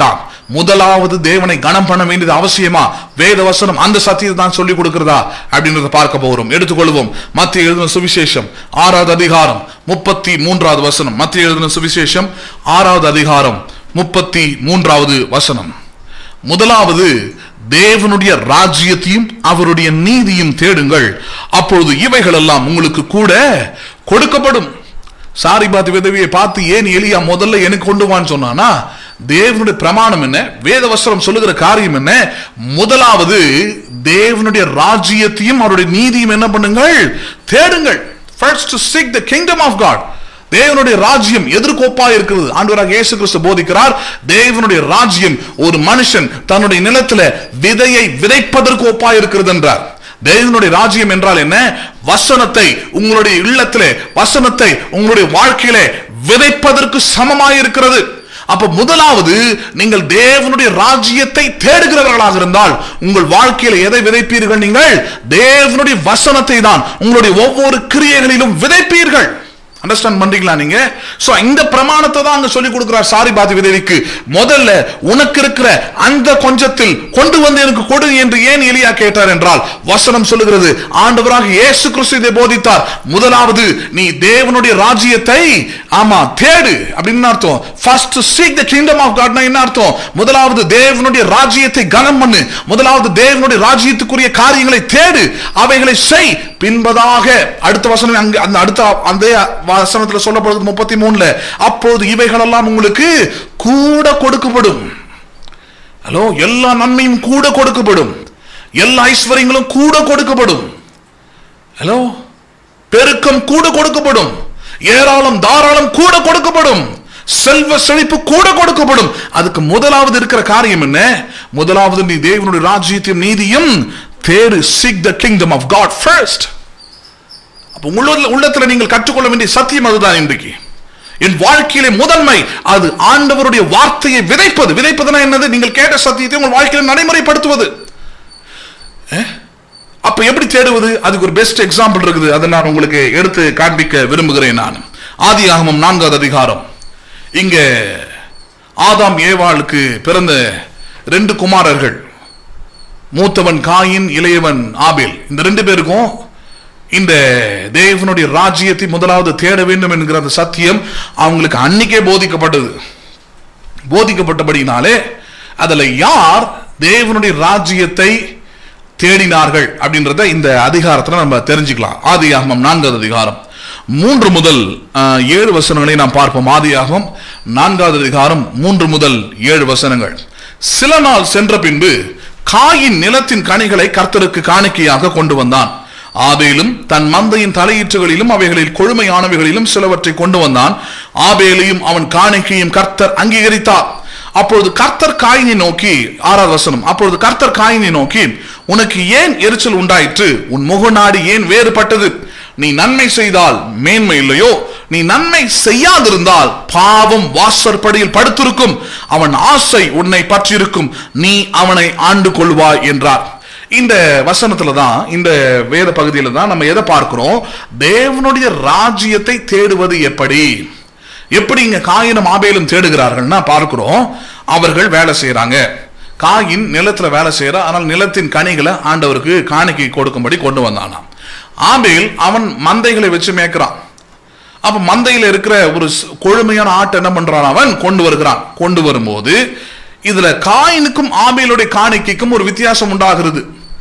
முதலாவது தேவனை கனம் பண்ண வேண்டியது அவசியமா வேத வசனம் அந்த சத்தியத்தை தான் சொல்லி கொடுக்கிறதா அப்படின்றத பார்க்க போகிறோம் எடுத்துக்கொள்வோம் மத்திய எழுதின சுவிசேஷம் ஆறாவது அதிகாரம் முப்பத்தி மூன்றாவது வசனம் மத்திய எழுதின சுவிசேஷம் ஆறாவது அதிகாரம் முப்பத்தி மூன்றாவது வசனம் முதலாவது தேவனுடைய ராஜ்யத்தையும் அவருடைய நீதியும் தேடுங்கள் அப்பொழுது இவைகள் எல்லாம் உங்களுக்கு கூட கொடுக்கப்படும் சாரி பார்த்து விதவியை பார்த்து ஏன் எலியா முதல்ல எனக்கு கொண்டு வான்னு சொன்னானா தேவனுடைய பிரமாணம் என்ன வேத வஸ்திரம் சொல்லுகிற காரியம் என்ன முதலாவது தேவனுடைய ராஜ்யத்தையும் அவருடைய நீதியும் என்ன பண்ணுங்கள் தேடுங்கள் first to seek the kingdom of God தேவனுடைய ராஜ்யம் எதிர்கோப்பா இருக்கிறது ஆண்டவராக இயேசு கிறிஸ்து போதிக்கிறார் தேவனுடைய ராஜ்யம் ஒரு மனுஷன் தன்னுடைய நிலத்துல விதையை விதைப்பதற்கு ஒப்பா இருக்கிறது என்றார் தேவனுடைய ராஜ்யம் என்றால் என்ன வசனத்தை உங்களுடைய இல்லத்திலே வசனத்தை உங்களுடைய வாழ்க்கையிலே விதைப்பதற்கு சமமாய் இருக்கிறது அப்ப முதலாவது நீங்கள் தேவனுடைய ராஜ்யத்தை தேடுகிறவர்களாக இருந்தால் உங்கள் வாழ்க்கையில எதை விதைப்பீர்கள் நீங்கள் தேவனுடைய வசனத்தை தான் உங்களுடைய ஒவ்வொரு கிரியைகளிலும் விதைப்பீர்கள் அண்டர்ஸ்டாண்ட் பண்றீங்களா நீங்க சோ இந்த பிரமாணத்தை தான் அங்க சொல்லி கொடுக்கிறார் சாரி பாதி விதவிக்கு முதல்ல உனக்கு இருக்கிற அந்த கொஞ்சத்தில் கொண்டு வந்து எனக்கு கொடு என்று ஏன் எலியா கேட்டார் என்றால் வசனம் சொல்லுகிறது ஆண்டவராக இயேசு கிறிஸ்து இதை போதித்தார் முதலாவது நீ தேவனுடைய ராஜ்யத்தை ஆமா தேடு அப்படின்னு அர்த்தம் first seek the kingdom of காட்னா என்ன அர்த்தம் முதலாவது தேவனுடைய ராஜ்யத்தை கனம் பண்ணு முதலாவது தேவனுடைய ராஜ்யத்துக்குரிய காரியங்களை தேடு அவைகளை செய் பின்பதாக அடுத்த வசனம் அங்க அந்த அடுத்த அந்த வசனத்துல சொல்லப்படுறது முப்பத்தி மூணுல அப்போது இவைகளெல்லாம் உங்களுக்கு கூட கொடுக்கப்படும் ஹலோ எல்லா நன்மையும் கூட கொடுக்கப்படும் எல்லா ஐஸ்வர்யங்களும் கூட கொடுக்கப்படும் ஹலோ பெருக்கம் கூட கொடுக்கப்படும் ஏராளம் தாராளம் கூட கொடுக்கப்படும் செல்வ செழிப்பு கூட கொடுக்கப்படும் அதுக்கு முதலாவது இருக்கிற காரியம் என்ன முதலாவது நீ தேவனுடைய ராஜ்யத்தையும் நீதியும் தேடு seek the kingdom of God first அப்ப உள்ள உள்ளத்துல நீங்கள் கற்றுக்கொள்ள வேண்டிய சத்தியம் அதுதான் இன்றைக்கு என் வாழ்க்கையிலே முதன்மை அது ஆண்டவருடைய வார்த்தையை விதைப்பது விதைப்பதுனா என்னது நீங்கள் கேட்ட சத்தியத்தை உங்கள் வாழ்க்கையில் நடைமுறைப்படுத்துவது அஹ்? அப்ப எப்படி தேடுவது அதுக்கு ஒரு பெஸ்ட் எக்ஸாம்பிள் இருக்குது அதை நான் உங்களுக்கு எடுத்து காண்பிக்க விரும்புகிறேன் நான் ஆதி ஆகமம் நான்காவது அதிகாரம் இங்க ஆதாம் ஏவாளுக்கு பிறந்த ரெண்டு குமாரர்கள் மூத்தவன் காயின் இளையவன் ஆபேல் இந்த ரெண்டு பேருக்கும் இந்த தேவனுடைய ராஜ்யத்தை முதலாவது தேட வேண்டும் என்கிற அந்த சத்தியம் அவங்களுக்கு அன்னைக்கே போதிக்கப்பட்டது போதிக்கப்பட்டபடினாலே அதுல யார் தேவனுடைய ராஜ்யத்தை தேடினார்கள் அப்படின்றத இந்த அதிகாரத்துல நம்ம தெரிஞ்சுக்கலாம் ஆதியாகமம் நான்காவது அதிகாரம் மூன்று முதல் ஆஹ், ஏழு வசனங்களை நாம் பார்ப்போம் ஆதியாகமம் நான்காவது அதிகாரம் மூன்று முதல் ஏழு வசனங்கள் சில நாள் சென்ற பின்பு காயின் நிலத்தின் கனிகளை கர்த்தருக்கு காணிக்கையாக கொண்டு வந்தான் ஆபேலும் தன் மந்தையின் தலையீற்றுகளிலும் அவைகளில் கொழுமையானவைகளிலும் சிலவற்றை கொண்டு வந்தான் ஆபேலையும் அவன் காணிக்கையும் கர்த்தர் அங்கீகரித்தார் அப்பொழுது கர்த்தர் காயினை நோக்கி ஆறாவது வசனம் அப்பொழுது கர்த்தர் காயினை நோக்கி உனக்கு ஏன் எரிச்சல் உண்டாயிற்று உன் முகநாடி ஏன் வேறுபட்டது நீ நன்மை செய்தால் மேன்மை இல்லையோ நீ நன்மை செய்யாதிருந்தால் பாவம் வாசற்படியில் படுத்திருக்கும் அவன் ஆசை உன்னை பற்றியிருக்கும் நீ அவனை ஆண்டு கொள்வாய் என்றார் இந்த வசனத்துல தான் இந்த வேத பகுதியில தான் நம்ம எதை பார்க்கிறோம் தேவனுடைய ராஜ்யத்தை தேடுவது எப்படி எப்படி இங்க காயினும் ஆபேலும் தேடுகிறார்கள்னா பார்க்கிறோம் அவர்கள் வேலை செய்யறாங்க காயின் நிலத்துல வேலை செய்யற ஆனால் நிலத்தின் கனிகளை ஆண்டவருக்கு காணிக்கை கொடுக்கும்படி கொண்டு வந்தானாம் ஆபேல் அவன் மந்தைகளை வச்சு மேய்க்கிறான் அப்ப மந்தையில இருக்கிற ஒரு ஸ்- கொழுமையான ஆட்டை என்ன பண்றான் அவன் கொண்டு வருகிறான் கொண்டு வரும்போது இதுல காயினுக்கும் ஆபேலுடைய காணிக்கைக்கும் ஒரு வித்தியாசம் உண்டாகிறது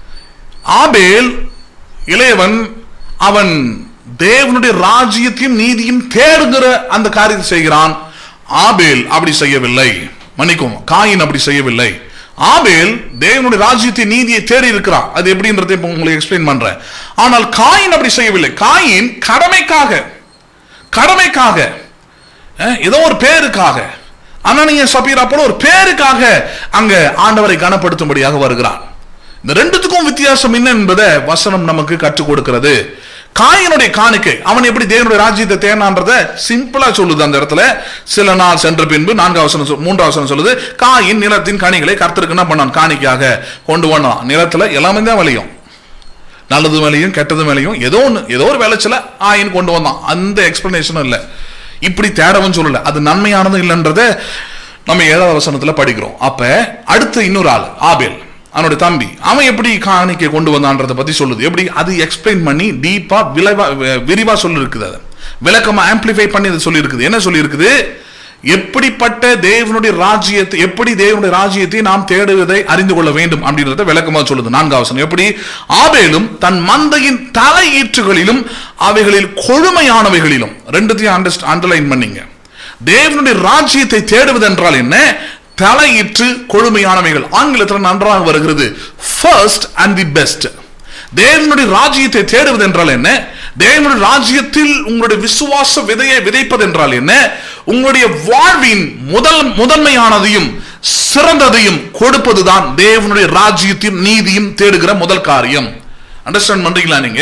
ஆபேல் இளையவன் அவன் தேவனுடைய ராஜ்யத்தையும் நீதியும் தேடுகிற அந்த காரியத்தை செய்கிறான் ஆபேல் அப்படி செய்யவில்லை மன்னிக்கும் காயின் அப்படி செய்யவில்லை ஆபேல் தேவனுடைய ராஜ்யத்தை நீதியை தேடி இருக்கிறான் அது எப்படின்றதை இப்ப உங்களுக்கு எக்ஸ்பிளைன் பண்றேன் ஆனால் காயின் அப்படி செய்யவில்லை காயின் கடமைக்காக கடமைக்காக அஹ், ஏதோ ஒரு பேருக்காக அனனிய சபீரா போல ஒரு பேருக்காக அங்க ஆண்டவரை கனப்படுத்தும்படியாக வருகிறான் இந்த ரெண்டுத்துக்கும் வித்தியாசம் என்ன என்பதை வசனம் நமக்கு கற்றுக் கொடுக்கிறது காயினுடைய காணிக்கை அவன் எப்படி தேவனுடைய ராஜ்யத்தை தேனான்றத சிம்பிளா சொல்லுது அந்த இடத்துல சில நாள் சென்ற பின்பு நான்காவது வசனம் சொல்- மூன்றாவது வசனம் சொல்லுது காயின் நிலத்தின் கனிகளை கர்த்தருக்கு என்ன பண்ணான் காணிக்கையாக கொண்டு வந்தான் நிலத்துல எல்லாமே தான் விளையும் நல்லது மேலையும் கெட்டது மேலையும் ஏதோ ஒன்று ஏதோ ஒரு விளைச்சல ஆயின் கொண்டு வந்தான் அந்த எக்ஸ்பிளனேஷனும் இல்லை இப்படி தேடவும் சொல்லல அது நன்மையானதும் இல்லைன்றத நம்ம ஏழாவது வசனத்துல படிக்கிறோம் அப்ப அடுத்து இன்னொரு ஆள் ஆபேல் அவனுடைய தம்பி அவன் எப்படி காணிக்கை கொண்டு வந்தான்றதை பத்தி சொல்லுது எப்படி அது எக்ஸ்பிளைன் பண்ணி டீப்பா விளைவா விரிவா சொல்லி இருக்குது அதை விளக்கமா ஆம்பிளிஃபை பண்ணி அதை சொல்லி இருக்குது என்ன சொல்லி இருக்குது எப்படிப்பட்ட தேவனுடைய ராஜ்யத்தை எப்படி தேவனுடைய ராஜ்யத்தை நாம் தேடுவதை அறிந்து கொள்ள வேண்டும் அப்படின்றத விளக்கமா சொல்லுது நான்காவது வசனம் எப்படி ஆபேலும் தன் மந்தையின் தலையீற்றுகளிலும் அவைகளில் கொழுமையானவைகளிலும் ரெண்டுத்தையும் அண்டர்ஸ்ட் அண்டர்லைன் பண்ணீங்க தேவனுடைய ராஜ்யத்தை தேடுவது என்றால் என்ன தலையிற்று கொழுமையானவைகள் ஆங்கிலத்தில் நன்றாக வருகிறது ஃபர்ஸ்ட் அண்ட் தி பெஸ்ட் தேவனுடைய ராஜ்யத்தை தேடுவது என்றால் என்ன தேவனுடைய ராஜ்யத்தில் உங்களுடைய விசுவாச விதையை விதைப்பது என்றால் என்ன உங்களுடைய வாழ்வின் முதல் முதன்மையானதையும் சிறந்ததையும் கொடுப்பதுதான் தேவனுடைய ராஜ்யத்தையும் நீதியும் தேடுகிற முதல் காரியம் அண்டர்ஸ்டாண்ட் பண்றீங்களா நீங்க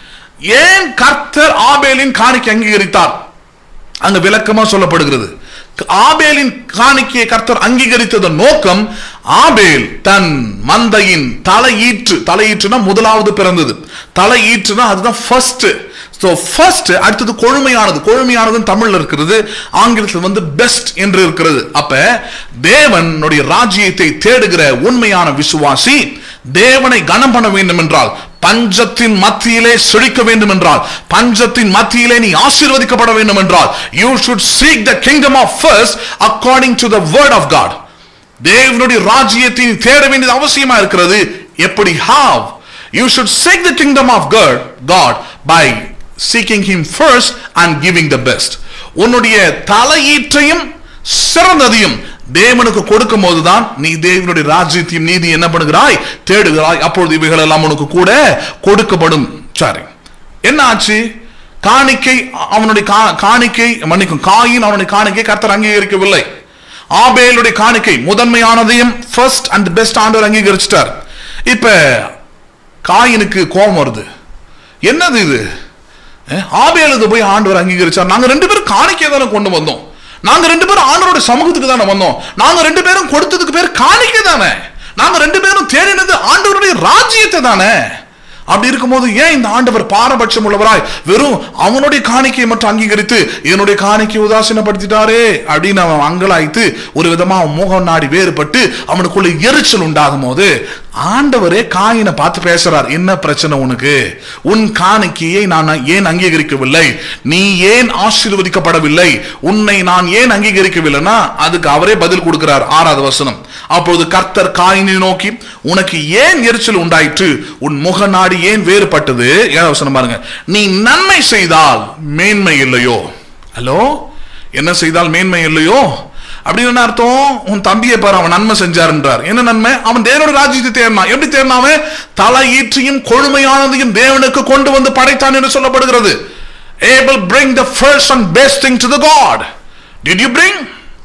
ஏன் கர்த்தர் ஆபேலின் காணிக்கை அங்கீகரித்தார் அங்க விளக்கமா சொல்லப்படுகிறது ஆபேலின் காணிக்கையை கர்த்தர் அங்கீகரித்ததன் நோக்கம் ஆபேல் தன் மந்தையின் தலையீற்று தலையீற்றுனா முதலாவது பிறந்தது தலையீற்றுனா அதுதான் ஃபர்ஸ்ட் ஸோ ஃபர்ஸ்ட் அடுத்தது கொழுமையானது கொழுமையானது தமிழ்ல இருக்கிறது ஆங்கிலத்தில் வந்து பெஸ்ட் என்று இருக்கிறது அப்ப தேவனுடைய ராஜ்யத்தை தேடுகிற உண்மையான விசுவாசி தேவனை கனம் பண்ண வேண்டும் என்றால் பஞ்சத்தின் மத்தியிலே செழிக்க வேண்டும் என்றால் பஞ்சத்தின் மத்தியிலே நீ ஆசீர்வதிக்கப்பட வேண்டும் என்றால் you should seek the kingdom of first according to the word of God தேவனுடைய ராஜ்யத்தை நீ தேட வேண்டியது அவசியமா இருக்கிறது எப்படி how you should seek the kingdom of God God by seeking him first and giving the best உன்னுடைய தலையீற்றையும் சிறந்ததையும் தேவனுக்கு கொடுக்கும் போதுதான் நீ தேவனுடைய ராஜ்யத்தையும் நீதி என்ன பண்ணுகிறாய் தேடுகிறாய் அப்பொழுது இவைகள் எல்லாம் உனக்கு கூட கொடுக்கப்படும் சரி என்ன ஆச்சு காணிக்கை அவனுடைய கா- காணிக்கை மன்னிக்கும் காயின் அவனுடைய காணிக்கை கர்த்தர் அங்கீகரிக்கவில்லை ஆபேலுடைய காணிக்கை முதன்மையானதையும் ஃபர்ஸ்ட் அண்ட் பெஸ்ட் ஆண்டவர் அங்கீகரிச்சிட்டார் இப்ப காயினுக்கு கோபம் வருது என்னது இது அஹ், ஆபேலுக்கு போய் ஆண்டவர் அங்கீகரிச்சார் நாங்க ரெண்டு பேரும் காணிக்கை தானே கொண்டு வந்தோம் நாங்க ரெண்டு பேரும் ஆண்டவரோட சமூகத்துக்கு தானே வந்தோம் நாங்க ரெண்டு பேரும் கொடுத்ததுக்கு பேர் காணிக்கை தானே நாங்க ரெண்டு பேரும் தேடினது ஆண்டவருடைய ராஜ்யத்தை தானே அப்படி இருக்கும்போது ஏன் இந்த ஆண்டவர் பாரபட்சம் உள்ளவராய் வெறும் அவனுடைய காணிக்கையை மட்டும் அங்கீகரித்து என்னுடைய காணிக்கை உதாசீனப்படுத்திட்டாரே அப்படின்னு அவன் அங்கலாய்த்து ஒரு விதமா அவன் முகம் நாடி வேறுபட்டு அவனுக்குள்ள எரிச்சல் உண்டாகும் போது ஆண்டவரே காயினை பார்த்து பேசுறார் என்ன பிரச்சனை உனக்கு உன் காணிக்கையை நான் ஏன் அங்கீகரிக்கவில்லை நீ ஏன் ஆசீர்வதிக்கப்படவில்லை உன்னை நான் ஏன் அங்கீகரிக்கவில்லைன்னா அதுக்கு அவரே பதில் கொடுக்கிறார் ஆறாவது வசனம் அப்பொழுது கர்த்தர் காயினை நோக்கி உனக்கு ஏன் எரிச்சல் உண்டாயிற்று உன் முக நாடி ஏன் வேறுபட்டது ஏழாவது வசனம் பாருங்க நீ நன்மை செய்தால் மேன்மை இல்லையோ ஹலோ என்ன செய்தால் மேன்மை இல்லையோ அப்படின்னு என்ன அர்த்தம் உன் தம்பியை பாரு அவன் நன்மை செஞ்சாருன்றார் என்ன நன்மை அவன் தேவனோட ராஜ்யத்தை தேடினான் எப்படி தேடினான் அவன் தலையீற்றையும் கொழுமையானதையும் தேவனுக்கு கொண்டு வந்து படைத்தான் என்று சொல்லப்படுகிறது Abel bring the first and best thing to the God did you bring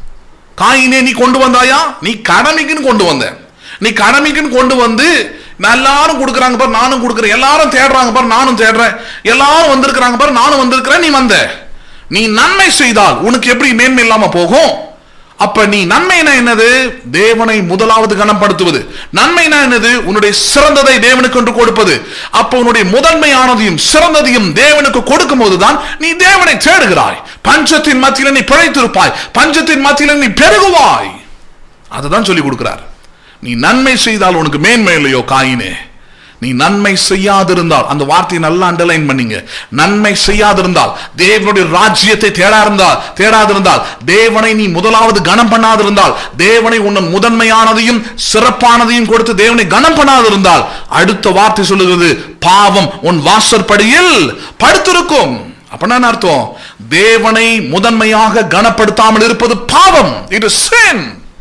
காயினே நீ கொண்டு வந்தாயா நீ கடமைக்குன்னு கொண்டு வந்த நீ கடமைக்குன்னு கொண்டு வந்து நான் எல்லாரும் கொடுக்குறாங்க பாரு நானும் கொடுக்குறேன் எல்லாரும் தேடுறாங்க பாரு நானும் தேடுறேன் எல்லாரும் வந்திருக்கிறாங்க பாரு நானும் வந்திருக்கிறேன் நீ வந்த நீ நன்மை செய்தால் உனக்கு எப்படி மேன்மை இல்லாம போகும் அப்ப நீ நன்மைனா என்னது தேவனை முதலாவது கனப்படுத்துவது நன்மைனா என்னது உன்னுடைய சிறந்ததை தேவனுக்கு என்று கொடுப்பது அப்ப உன்னுடைய முதன்மையானதையும் சிறந்ததையும் தேவனுக்கு கொடுக்கும் போதுதான் நீ தேவனை தேடுகிறாய் பஞ்சத்தின் மத்தியில நீ பிழைத்திருப்பாய் பஞ்சத்தின் மத்தியில நீ பெருகுவாய் அதுதான் சொல்லி கொடுக்கிறார் நீ நன்மை செய்தால் உனக்கு மேன்மை இல்லையோ காயினே நீ நன்மை செய்யாதிருந்தால் அந்த வார்த்தையை நல்லா அண்டர்லைன் பண்ணீங்க நன்மை செய்யாதிருந்தால் தேவனுடைய ராஜ்யத்தை தேடாதிருந்தால் தேடாதிருந்தால் தேவனை நீ முதலாவது கனம் பண்ணாதிருந்தால் தேவனை உன்னை முதன்மையானதையும் சிறப்பானதையும் கொடுத்து தேவனை கனம் பண்ணாதிருந்தால் அடுத்த வார்த்தை சொல்லுகிறது பாவம் உன் வாசற்படியில் படுத்திருக்கும் அப்படின்னா என்ன அர்த்தம் தேவனை முதன்மையாக கனப்படுத்தாமல் இருப்பது பாவம் it is sin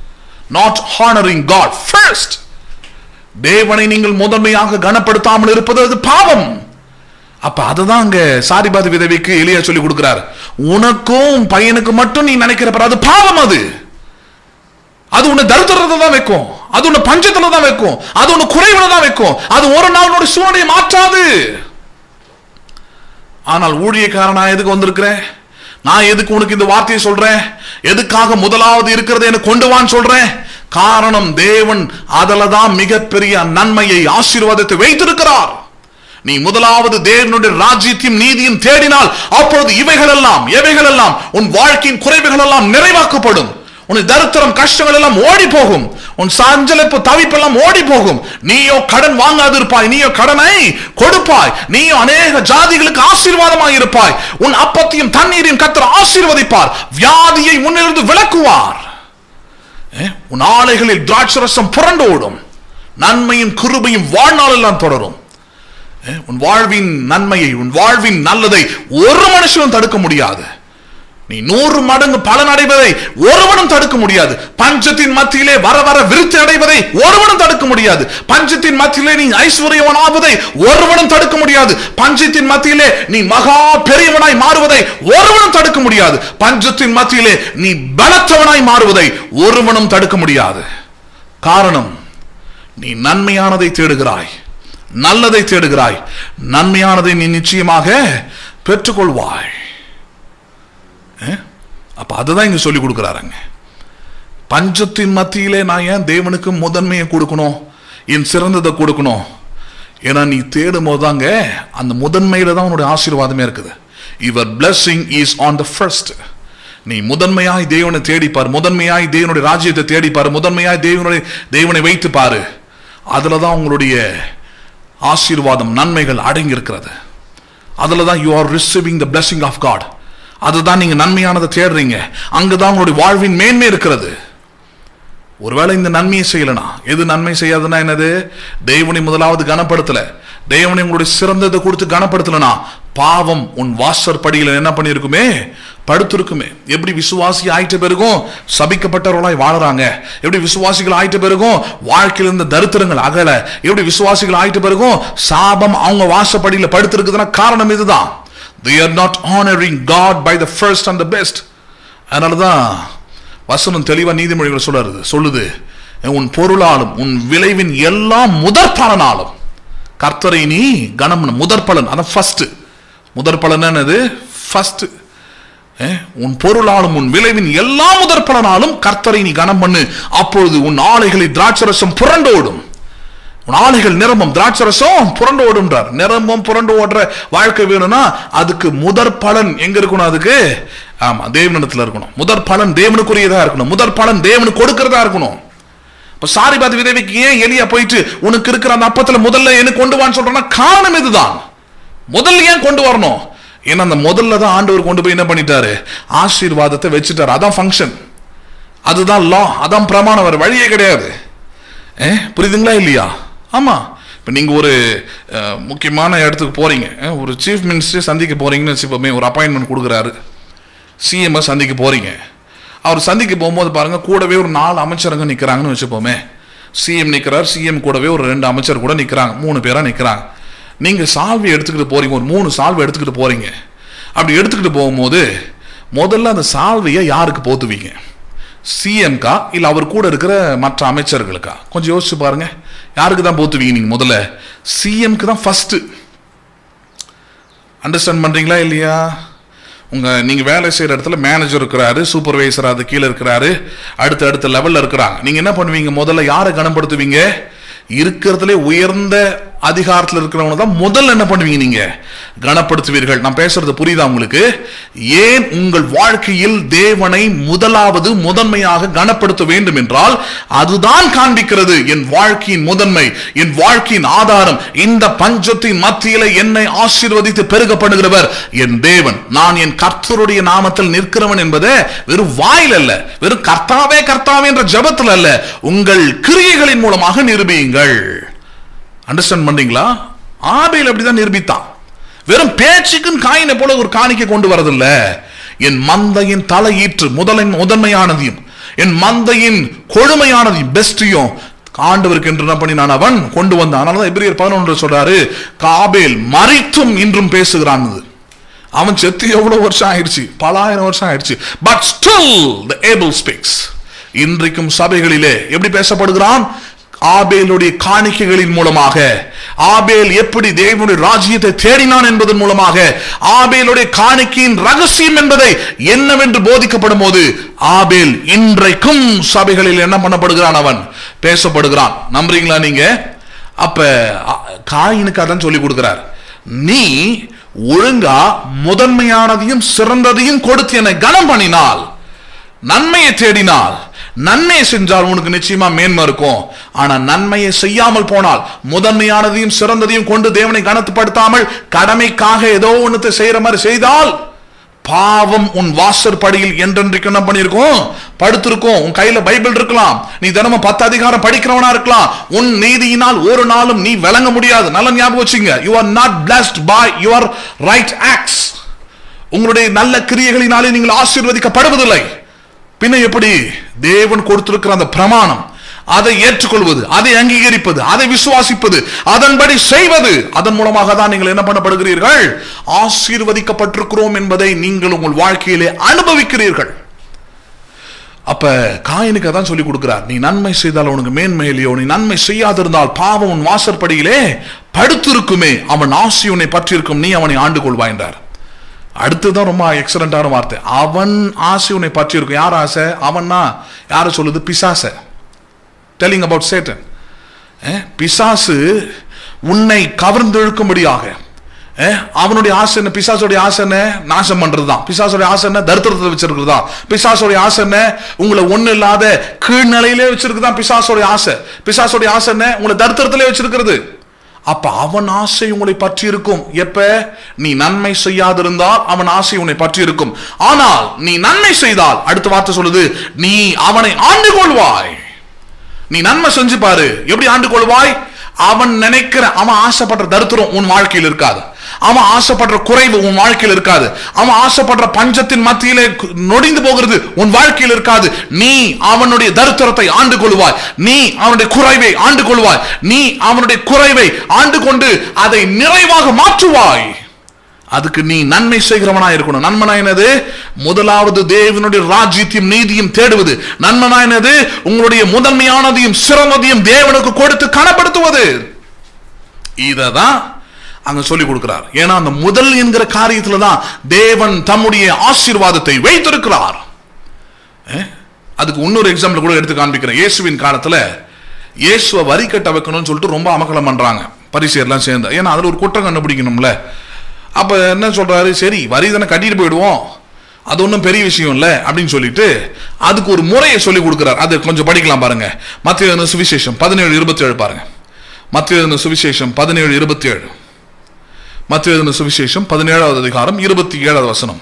not honoring God first தேவனை நீங்கள் முதன்மையாக கனப்படுத்தாமல் இருப்பது அது பாவம் அப்ப அதுதான் அங்க சாரிபாதி விதவைக்கு எளியா சொல்லி கொடுக்கிறார் உனக்கும் உன் பையனுக்கு மட்டும் நீ நினைக்கிற பாரு, அது பாவம் அது அது உன்னை தரித்திரத்தை தான் வைக்கும் அது உன்னை பஞ்சத்துல தான் வைக்கும் அது உன்னை குறைவுல தான் வைக்கும் அது ஒரு நாள் உன்னுடைய சூழ்நிலையை மாற்றாது ஆனால் ஊழியக்காரன் நான் எதுக்கு வந்திருக்கிறேன் நான் எதுக்கு உனக்கு இந்த வார்த்தையை சொல்றேன் எதுக்காக முதலாவது இருக்கிறது எனக்கு கொண்டு வான்னு சொல்றேன் காரணம் தேவன் அதுல தான் மிகப்பெரிய நன்மையை ஆசீர்வாதத்தை வைத்திருக்கிறார் நீ முதலாவது தேவனுடைய ராஜ்யத்தையும் நீதியும் தேடினால் அப்பொழுது இவைகள் எல்லாம் எவைகள் எல்லாம் உன் வாழ்க்கையின் குறைவுகள் எல்லாம் நிறைவாக்கப்படும் உன் தரித்திரம் கஷ்டங்கள் எல்லாம் ஓடி போகும் உன் சஞ்சலிப்பு தவிப்பெல்லாம் ஓடி போகும் நீயோ கடன் வாங்காதிருப்பாய் நீயோ கடனை கொடுப்பாய் நீயோ அநேக ஜாதிகளுக்கு ஆசீர்வாதமாய் இருப்பாய் உன் அப்பத்தையும் தண்ணீரையும் கத்தர் ஆசீர்வதிப்பார் வியாதியை முன்னிலிருந்து விளக்குவார் ஏ, உன் ஆலைகளில் திராட்சரசம் புரண்டு ஓடும் நன்மையும் கிருபையும் வாழ்நாள் எல்லாம் தொடரும் ஏ, உன் வாழ்வின் நன்மையை உன் வாழ்வின் நல்லதை ஒரு மனுஷனும் தடுக்க முடியாது நீ நூறு மடங்கு பலன் அடைவதை ஒருவனும் தடுக்க முடியாது பஞ்சத்தின் மத்தியிலே வர வர விருத்தி அடைவதை ஒருவனும் தடுக்க முடியாது பஞ்சத்தின் மத்தியிலே நீ ஐஸ்வர்யவன் ஆவதை ஒருவனும் தடுக்க முடியாது பஞ்சத்தின் மத்தியிலே நீ மகா பெரியவனாய் மாறுவதை ஒருவனும் தடுக்க முடியாது பஞ்சத்தின் மத்தியிலே நீ பலத்தவனாய் மாறுவதை ஒருவனும் தடுக்க முடியாது காரணம் நீ நன்மையானதை தேடுகிறாய் நல்லதை தேடுகிறாய் நன்மையானதை நீ நிச்சயமாக பெற்றுக்கொள்வாய் அஹ்? அப்ப அதுதான் இங்க சொல்லி கொடுக்குறாருங்க பஞ்சத்தின் மத்தியிலே நான் ஏன் தேவனுக்கு முதன்மையை கொடுக்கணும் என் சிறந்ததை கொடுக்கணும் ஏன்னா நீ தேடும் போதாங்க அந்த முதன்மையில தான் உன்னுடைய ஆசீர்வாதமே இருக்குது இவர் blessing is on the first நீ முதன்மையாய் தேவனை தேடிப்பார் முதன்மையாய் தேவனுடைய ராஜ்யத்தை தேடிப்பார் முதன்மையாய் தேவனுடைய தேவனை வைத்து பாரு அதுல தான் உங்களுடைய ஆசீர்வாதம் நன்மைகள் அடங்கி இருக்கிறது அதுல தான் you are receiving the blessing of God அதுதான் நீங்க நன்மையானதை தேடுறீங்க அங்கதான் உங்களுடைய வாழ்வின் மேன்மை இருக்கிறது ஒருவேளை இந்த நன்மையை செய்யலனா எது நன்மை செய்யாதுன்னா என்னது தேவனை முதலாவது கனப்படுத்தல தேவனை உங்களுடைய சிறந்ததை கொடுத்து கனப்படுத்தலனா பாவம் உன் வாசற்படியில் என்ன பண்ணியிருக்குமே படுத்திருக்குமே எப்படி விசுவாசி ஆயிட்ட பிறகும் சபிக்கப்பட்டவர்களாய் வாழறாங்க எப்படி விசுவாசிகள் ஆயிட்ட பிறகும் வாழ்க்கையில் இருந்த தரித்திரங்கள் அகல எப்படி விசுவாசிகள் ஆயிட்ட பிறகும் சாபம் அவங்க வாசப்படியில் படுத்திருக்குதுன்னா காரணம் இதுதான் they are not honoring God by the first and the best அதனால தான் வசனம் தெளிவா நீதிமொழிகள் சொல்லுறது சொல்லுது உன் பொருளாலும் உன் விளைவின் எல்லா முதற் பலனாலும் கர்த்தரை நீ கனம் பண்ணு. முதற் பலன் அதான் ஃபர்ஸ்ட் முதற் பலன் என்னது ஃபர்ஸ்ட் உன் பொருளாலும் உன் விளைவின் எல்லா முதற் பலனாலும் கர்த்தரை நீ கனம் பண்ணு அப்பொழுது உன் ஆலைகளில் திராட்சரசம் புரண்டோடும் உன் ஆலைகள் நிரம்பம் திராட்சரசம் புரண்டு ஓடுன்றார் நிரம்பம் புரண்டு ஓடுற வாழ்க்கை வேணும்னா அதுக்கு முதற் பலன் எங்க இருக்கணும் அதுக்கு ஆமா தேவனிடத்துல இருக்கணும் முதற் பலன் தேவனுக்குரியதா இருக்கணும் முதற் பலன் தேவனுக்கு கொடுக்கறதா இருக்கணும் இப்ப சாரிபாத் விதவைக்கு ஏன் எலியா போயிட்டு உனக்கு இருக்கிற அந்த அப்பத்துல முதல்ல எனக்கு கொண்டு வான்னு சொல்றேன்னா காரணம் இதுதான் முதல்ல ஏன் கொண்டு வரணும் ஏன்னா அந்த முதல்ல தான் ஆண்டவர் கொண்டு போய் என்ன பண்ணிட்டாரு ஆசீர்வாதத்தை வச்சுட்டாரு அதான் ஃபங்க்ஷன் அதுதான் லா அதான் பிரமாணம் வேற வழியே கிடையாது ஏ புரியுதுங்களா இல்லையா ஆமா இப்போ நீங்கள் ஒரு அஹ், முக்கியமான இடத்துக்கு போறீங்க அஹ், ஒரு சீஃப் மினிஸ்டர் சந்திக்க போறீங்கன்னு வச்சுப்போமே ஒரு அப்பாயின்மெண்ட் கொடுக்குறாரு சிஎம்ஐ சந்திக்க போறீங்க அவர் சந்திக்க போகும்போது பாருங்க கூடவே ஒரு நாலு அமைச்சருங்க நிற்கிறாங்கன்னு வச்சுப்போமே சிஎம் நிற்கிறார் சிஎம் கூடவே ஒரு ரெண்டு அமைச்சர் கூட நிற்கிறாங்க மூணு பேரா நிற்கிறாங்க நீங்க சால்வை எடுத்துக்கிட்டு போறீங்க ஒரு மூணு சால்வை எடுத்துக்கிட்டு போறீங்க அப்படி எடுத்துக்கிட்டு போகும்போது முதல்ல அந்த சால்வையை யாருக்கு போத்துவீங்க சிஎம்கா இல்ல அவர் கூட இருக்கிற மற்ற அமைச்சர்களுக்கா கொஞ்சம் யோசிச்சு பாருங்க யாருக்கு தான் போத்துவீங்க நீங்க முதல்ல சிஎம்க்கு தான் ஃபர்ஸ்ட் அண்டர்ஸ்டாண்ட் பண்றீங்களா இல்லையா உங்க நீங்க வேலை செய்யற இடத்துல மேனேஜர் இருக்கிறாரு சூப்பர்வைசர் அது கீழே இருக்கிறாரு அடுத்த அடுத்த லெவல்ல இருக்கிறாங்க நீங்க என்ன பண்ணுவீங்க முதல்ல யாரை கனப்படுத்துவீங்க இருக்கிறதுலே உயர்ந்த அதிகாரத்தில் இருக்கிறவங்க தான் முதல்ல என்ன பண்ணுவீங்க நீங்க கனப்படுத்துவீர்கள் நான் பேசுறது புரியுதா உங்களுக்கு ஏன் உங்கள் வாழ்க்கையில் தேவனை முதலாவது முதன்மையாக கனப்படுத்த வேண்டும் என்றால் அதுதான் காண்பிக்கிறது என் வாழ்க்கையின் முதன்மை என் வாழ்க்கையின் ஆதாரம் இந்த பஞ்சத்தின் மத்தியில என்னை ஆசீர்வதித்து பெருகப்படுகிறவர் என் தேவன் நான் என் கர்த்தருடைய நாமத்தில் நிற்கிறவன் என்பதை வெறும் வாயில் அல்ல வெறும் கர்த்தாவே கர்த்தாவே என்ற ஜபத்தில் அல்ல உங்கள் கிரியைகளின் மூலமாக நிரூபியுங்கள் அண்டர்ஸ்டாண்ட் பண்றீங்களா ஆபேல் அப்படிதான் நிரூபித்தான் வெறும் பேச்சுக்குன்னு காயினை போல ஒரு காணிக்கை கொண்டு வரதில்ல என் மந்தையின் தலையீற்று முதலின் முதன்மையானதையும் என் மந்தையின் கொழுமையானதையும் பெஸ்டையும் ஆண்டவருக்கு என்று என்ன பண்ணினான் அவன் கொண்டு வந்தான் அதனால தான் எபிரியர் பதினொன்று சொல்றாரு காபேல் மறித்தும் இன்றும் பேசுகிறான் அவன் செத்து எவ்வளவு வருஷம் ஆயிடுச்சு பல ஆயிரம் வருஷம் ஆயிடுச்சு but still the Abel speaks இன்றைக்கும் சபைகளிலே எப்படி பேசப்படுகிறான் ஆபேலுடைய காணிக்கைகளின் மூலமாக ஆபேல் எப்படி தேவனுடைய ராஜ்யத்தை தேடினான் என்பதன் மூலமாக ஆபேலுடைய காணிக்கையின் ரகசியம் என்பதை என்னவென்று போதிக்கப்படும் போது ஆபேல் இன்றைக்கும் சபைகளில் என்ன பண்ணப்படுகிறான் அவன் பேசப்படுகிறான் நம்புறீங்களா நீங்க அப்ப அ- காயினுக்கு அதான் சொல்லி கொடுக்கிறார் நீ ஒழுங்கா முதன்மையானதையும் சிறந்ததையும் கொடுத்து என்னை கனம் பண்ணினால் நன்மையை தேடினால் நன்மையை செஞ்சால் உனக்கு நிச்சயமா மேன்மை இருக்கும் ஆனா நன்மையை செய்யாமல் போனால் முதன்மையானதையும் சிறந்ததையும் கொண்டு தேவனை கனத்துப்படுத்தாமல் கடமைக்காக ஏதோ ஒண்ணு செய்யற மாதிரி செய்தால் பாவம் உன் வாசற்படியில் என்றென்றைக்கு என்ன பண்ணிருக்கும் படுத்திருக்கும் உன் கையில பைபிள் இருக்கலாம் நீ தினமும் பத்து அதிகாரம் படிக்கிறவனா இருக்கலாம் உன் நீதியினால் ஒரு நாளும் நீ விளங்க முடியாது நல்ல ஞாபகம் வச்சுங்க you are not blessed by your right acts உங்களுடைய நல்ல கிரியைகளினாலே நீங்கள் ஆசீர்வதிக்கப்படுவதில்லை பின்ன எப்படி தேவன் கொடுத்திருக்கிற அந்த பிரமாணம் அதை ஏற்றுக்கொள்வது அதை அங்கீகரிப்பது அதை விசுவாசிப்பது அதன்படி செய்வது அதன் மூலமாக தான் நீங்கள் என்ன பண்ணப்படுகிறீர்கள் ஆசீர்வதிக்கப்பட்டிருக்கிறோம் என்பதை நீங்கள் உங்கள் வாழ்க்கையிலே அனுபவிக்கிறீர்கள் அப்ப காயனுக்கு அதான் சொல்லி கொடுக்கிறார் நீ நன்மை செய்தால் உனக்கு மேன்மையிலையோ நீ நன்மை செய்யாதிருந்தால் பாவம் உன் வாசற்படியிலே படுத்திருக்குமே அவன் ஆசி உன்னை பற்றியிருக்கும் நீ அவனை ஆண்டு கொள்வாய் என்றார் அடுத்துதான் ரொம்ப எக்ஸலண்டான வார்த்தை அவன் ஆசை உன்னை பற்றி இருக்கும் யார் ஆசை அவன்னா யாரை சொல்லுது பிசாசை டெல்லிங் அபவுட் சேட்டன் பிசாசு உன்னை கவர்ந்தெழுக்கும்படியாக அஹ், அவனுடைய ஆசை என்ன பிசாசுடைய ஆசை என்ன நாசம் பண்றதுதான் பிசாசுடைய ஆசை என்ன தரித்திரத்தை வச்சிருக்கிறதா பிசாசுடைய ஆசை என்ன உங்களை ஒண்ணு இல்லாத கீழ்நிலையிலே வச்சிருக்குதான் பிசாசுடைய ஆசை பிசாசுடைய ஆசை என்ன உங்களை தரித்திரத்திலே வச்சிருக்கிறது அப்ப அவன் ஆசை உங்களை பற்றி இருக்கும் எப்ப நீ நன்மை செய்யாதிருந்தால் அவன் ஆசை உன்னை பற்றி இருக்கும் ஆனால் நீ நன்மை செய்தால் அடுத்த வார்த்தை சொல்லுது நீ அவனை ஆண்டு கொள்வாய் நீ நன்மை செஞ்சு பாரு எப்படி ஆண்டு கொள்வாய் அவன் நினைக்கிற அவன் ஆசைப்படுற தரித்திரம் உன் வாழ்க்கையில் இருக்காது அவன் ஆசைப்படுற குறைவு உன் வாழ்க்கையில் இருக்காது அவன் ஆசைப்படுற பஞ்சத்தின் மத்தியிலே கு- நொடிந்து போகிறது உன் வாழ்க்கையில் இருக்காது நீ அவனுடைய தரித்திரத்தை ஆண்டு கொள்வாய் நீ அவனுடைய குறைவை ஆண்டு கொள்வாய் நீ அவனுடைய குறைவை ஆண்டு கொண்டு அதை நிறைவாக மாற்றுவாய் அதுக்கு நீ நன்மை செய்கிறவனா இருக்கணும் நன்மனா என்னது முதலாவது தேவனுடைய ராஜ்யத்தையும் நீதியும் தேடுவது நன்மனா என்னது உங்களுடைய முதன்மையானதையும் சிறந்ததையும் தேவனுக்கு கொடுத்து கனப்படுத்துவது இததான் அங்க சொல்லி கொடுக்கிறார் ஏன்னா அந்த முதல் என்கிற காரியத்துல தான் தேவன் தம்முடைய ஆசீர்வாதத்தை வைத்திருக்கிறார் அஹ்? அதுக்கு இன்னொரு எக்ஸாம்பிள் கூட எடுத்து காண்பிக்கிறேன் இயேசுவின் காலத்துல இயேசுவை வரி கட்ட வைக்கணும்னு சொல்லிட்டு ரொம்ப அமக்கலம் பண்றாங்க பரிசெயர்லாம் சேர்ந்து ஏன்னா அதுல ஒரு குற்றம் கண்டுபிடிக்கணும்ல அப்ப என்ன சொல்றாரு சரி வரி தானே கட்டிட்டு போயிடுவோம் அது ஒன்றும் பெரிய விஷயம் இல்லை அப்படின்னு சொல்லிட்டு அதுக்கு ஒரு முறையை சொல்லி கொடுக்குறார் அது கொஞ்சம் படிக்கலாம் பாருங்க மத்திய சுவிசேஷம் பதினேழு இருபத்தி ஏழு பாருங்க மத்திய சுவிசேஷம் பதினேழு இருபத்தி ஏழு மத்திய சுவிசேஷம் பதினேழாவது அதிகாரம் இருபத்தி ஏழாவது வசனம்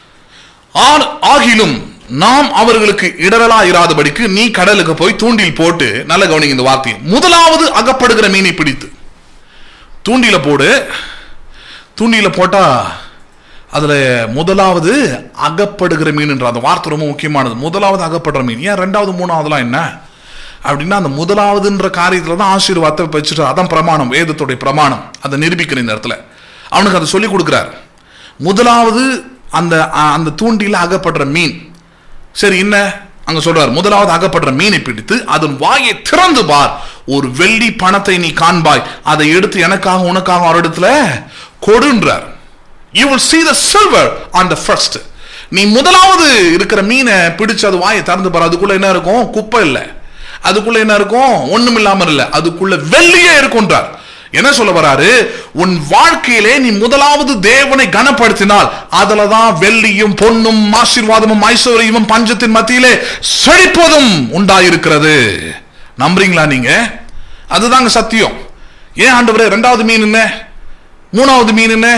ஆ- ஆகிலும் நாம் அவர்களுக்கு இடரலா இராதபடிக்கு நீ கடலுக்கு போய் தூண்டில் போட்டு நல்ல கவனிங்க இந்த வார்த்தையை முதலாவது அகப்படுகிற மீனை பிடித்து தூண்டில போடு தூண்டில போட்டா அதுல முதலாவது அகப்படுகிற மீன்ன்ற அந்த வார்த்தை ரொம்ப முக்கியமானது முதலாவது அகப்படுற மீன் ஏன் ரெண்டாவது மூணாவதுலாம் என்ன அப்படின்னா அந்த முதலாவதுன்ற காரியத்துல தான் ஆசீர்வாதத்தை வச்சுட்டு அதான் பிரமாணம் வேதத்துடைய பிரமாணம் அதை நிரூபிக்கிற இந்த இடத்துல அவனுக்கு அதை சொல்லி கொடுக்குறார் முதலாவது அந்த அ- அந்த தூண்டில அகப்படுற மீன் சரி என்ன அங்க சொல்றார் முதலாவது அகப்படுற மீனை பிடித்து அதன் வாயை திறந்து பார் ஒரு வெள்ளி பணத்தை நீ காண்பாய் அதை எடுத்து எனக்காக உனக்காக ஒரு இடத்துல கொடுன்றார் you will see the silver on the first நீ முதலாவது இருக்கிற மீனை பிடிச்சு அது வாயை திறந்து பாரு அதுக்குள்ள என்ன இருக்கும் குப்பை இல்லை அதுக்குள்ள என்ன இருக்கும் ஒண்ணும் இல்லாம இல்ல அதுக்குள்ள வெள்ளியே இருக்கும்ன்றார் என்ன சொல்ல வராரு உன் வாழ்க்கையிலே நீ முதலாவது தேவனை கனப்படுத்தினால் அதுலதான் வெள்ளியும் பொன்னும் ஆசீர்வாதமும் ஐஸ்வர்யமும் பஞ்சத்தின் மத்தியிலே செழிப்பதும் உண்டாயிருக்கிறது நம்புறீங்களா நீங்க அதுதாங்க சத்தியம் ஏன் ஆண்டவரே ரெண்டாவது மீன் என்ன மூணாவது மீன் என்ன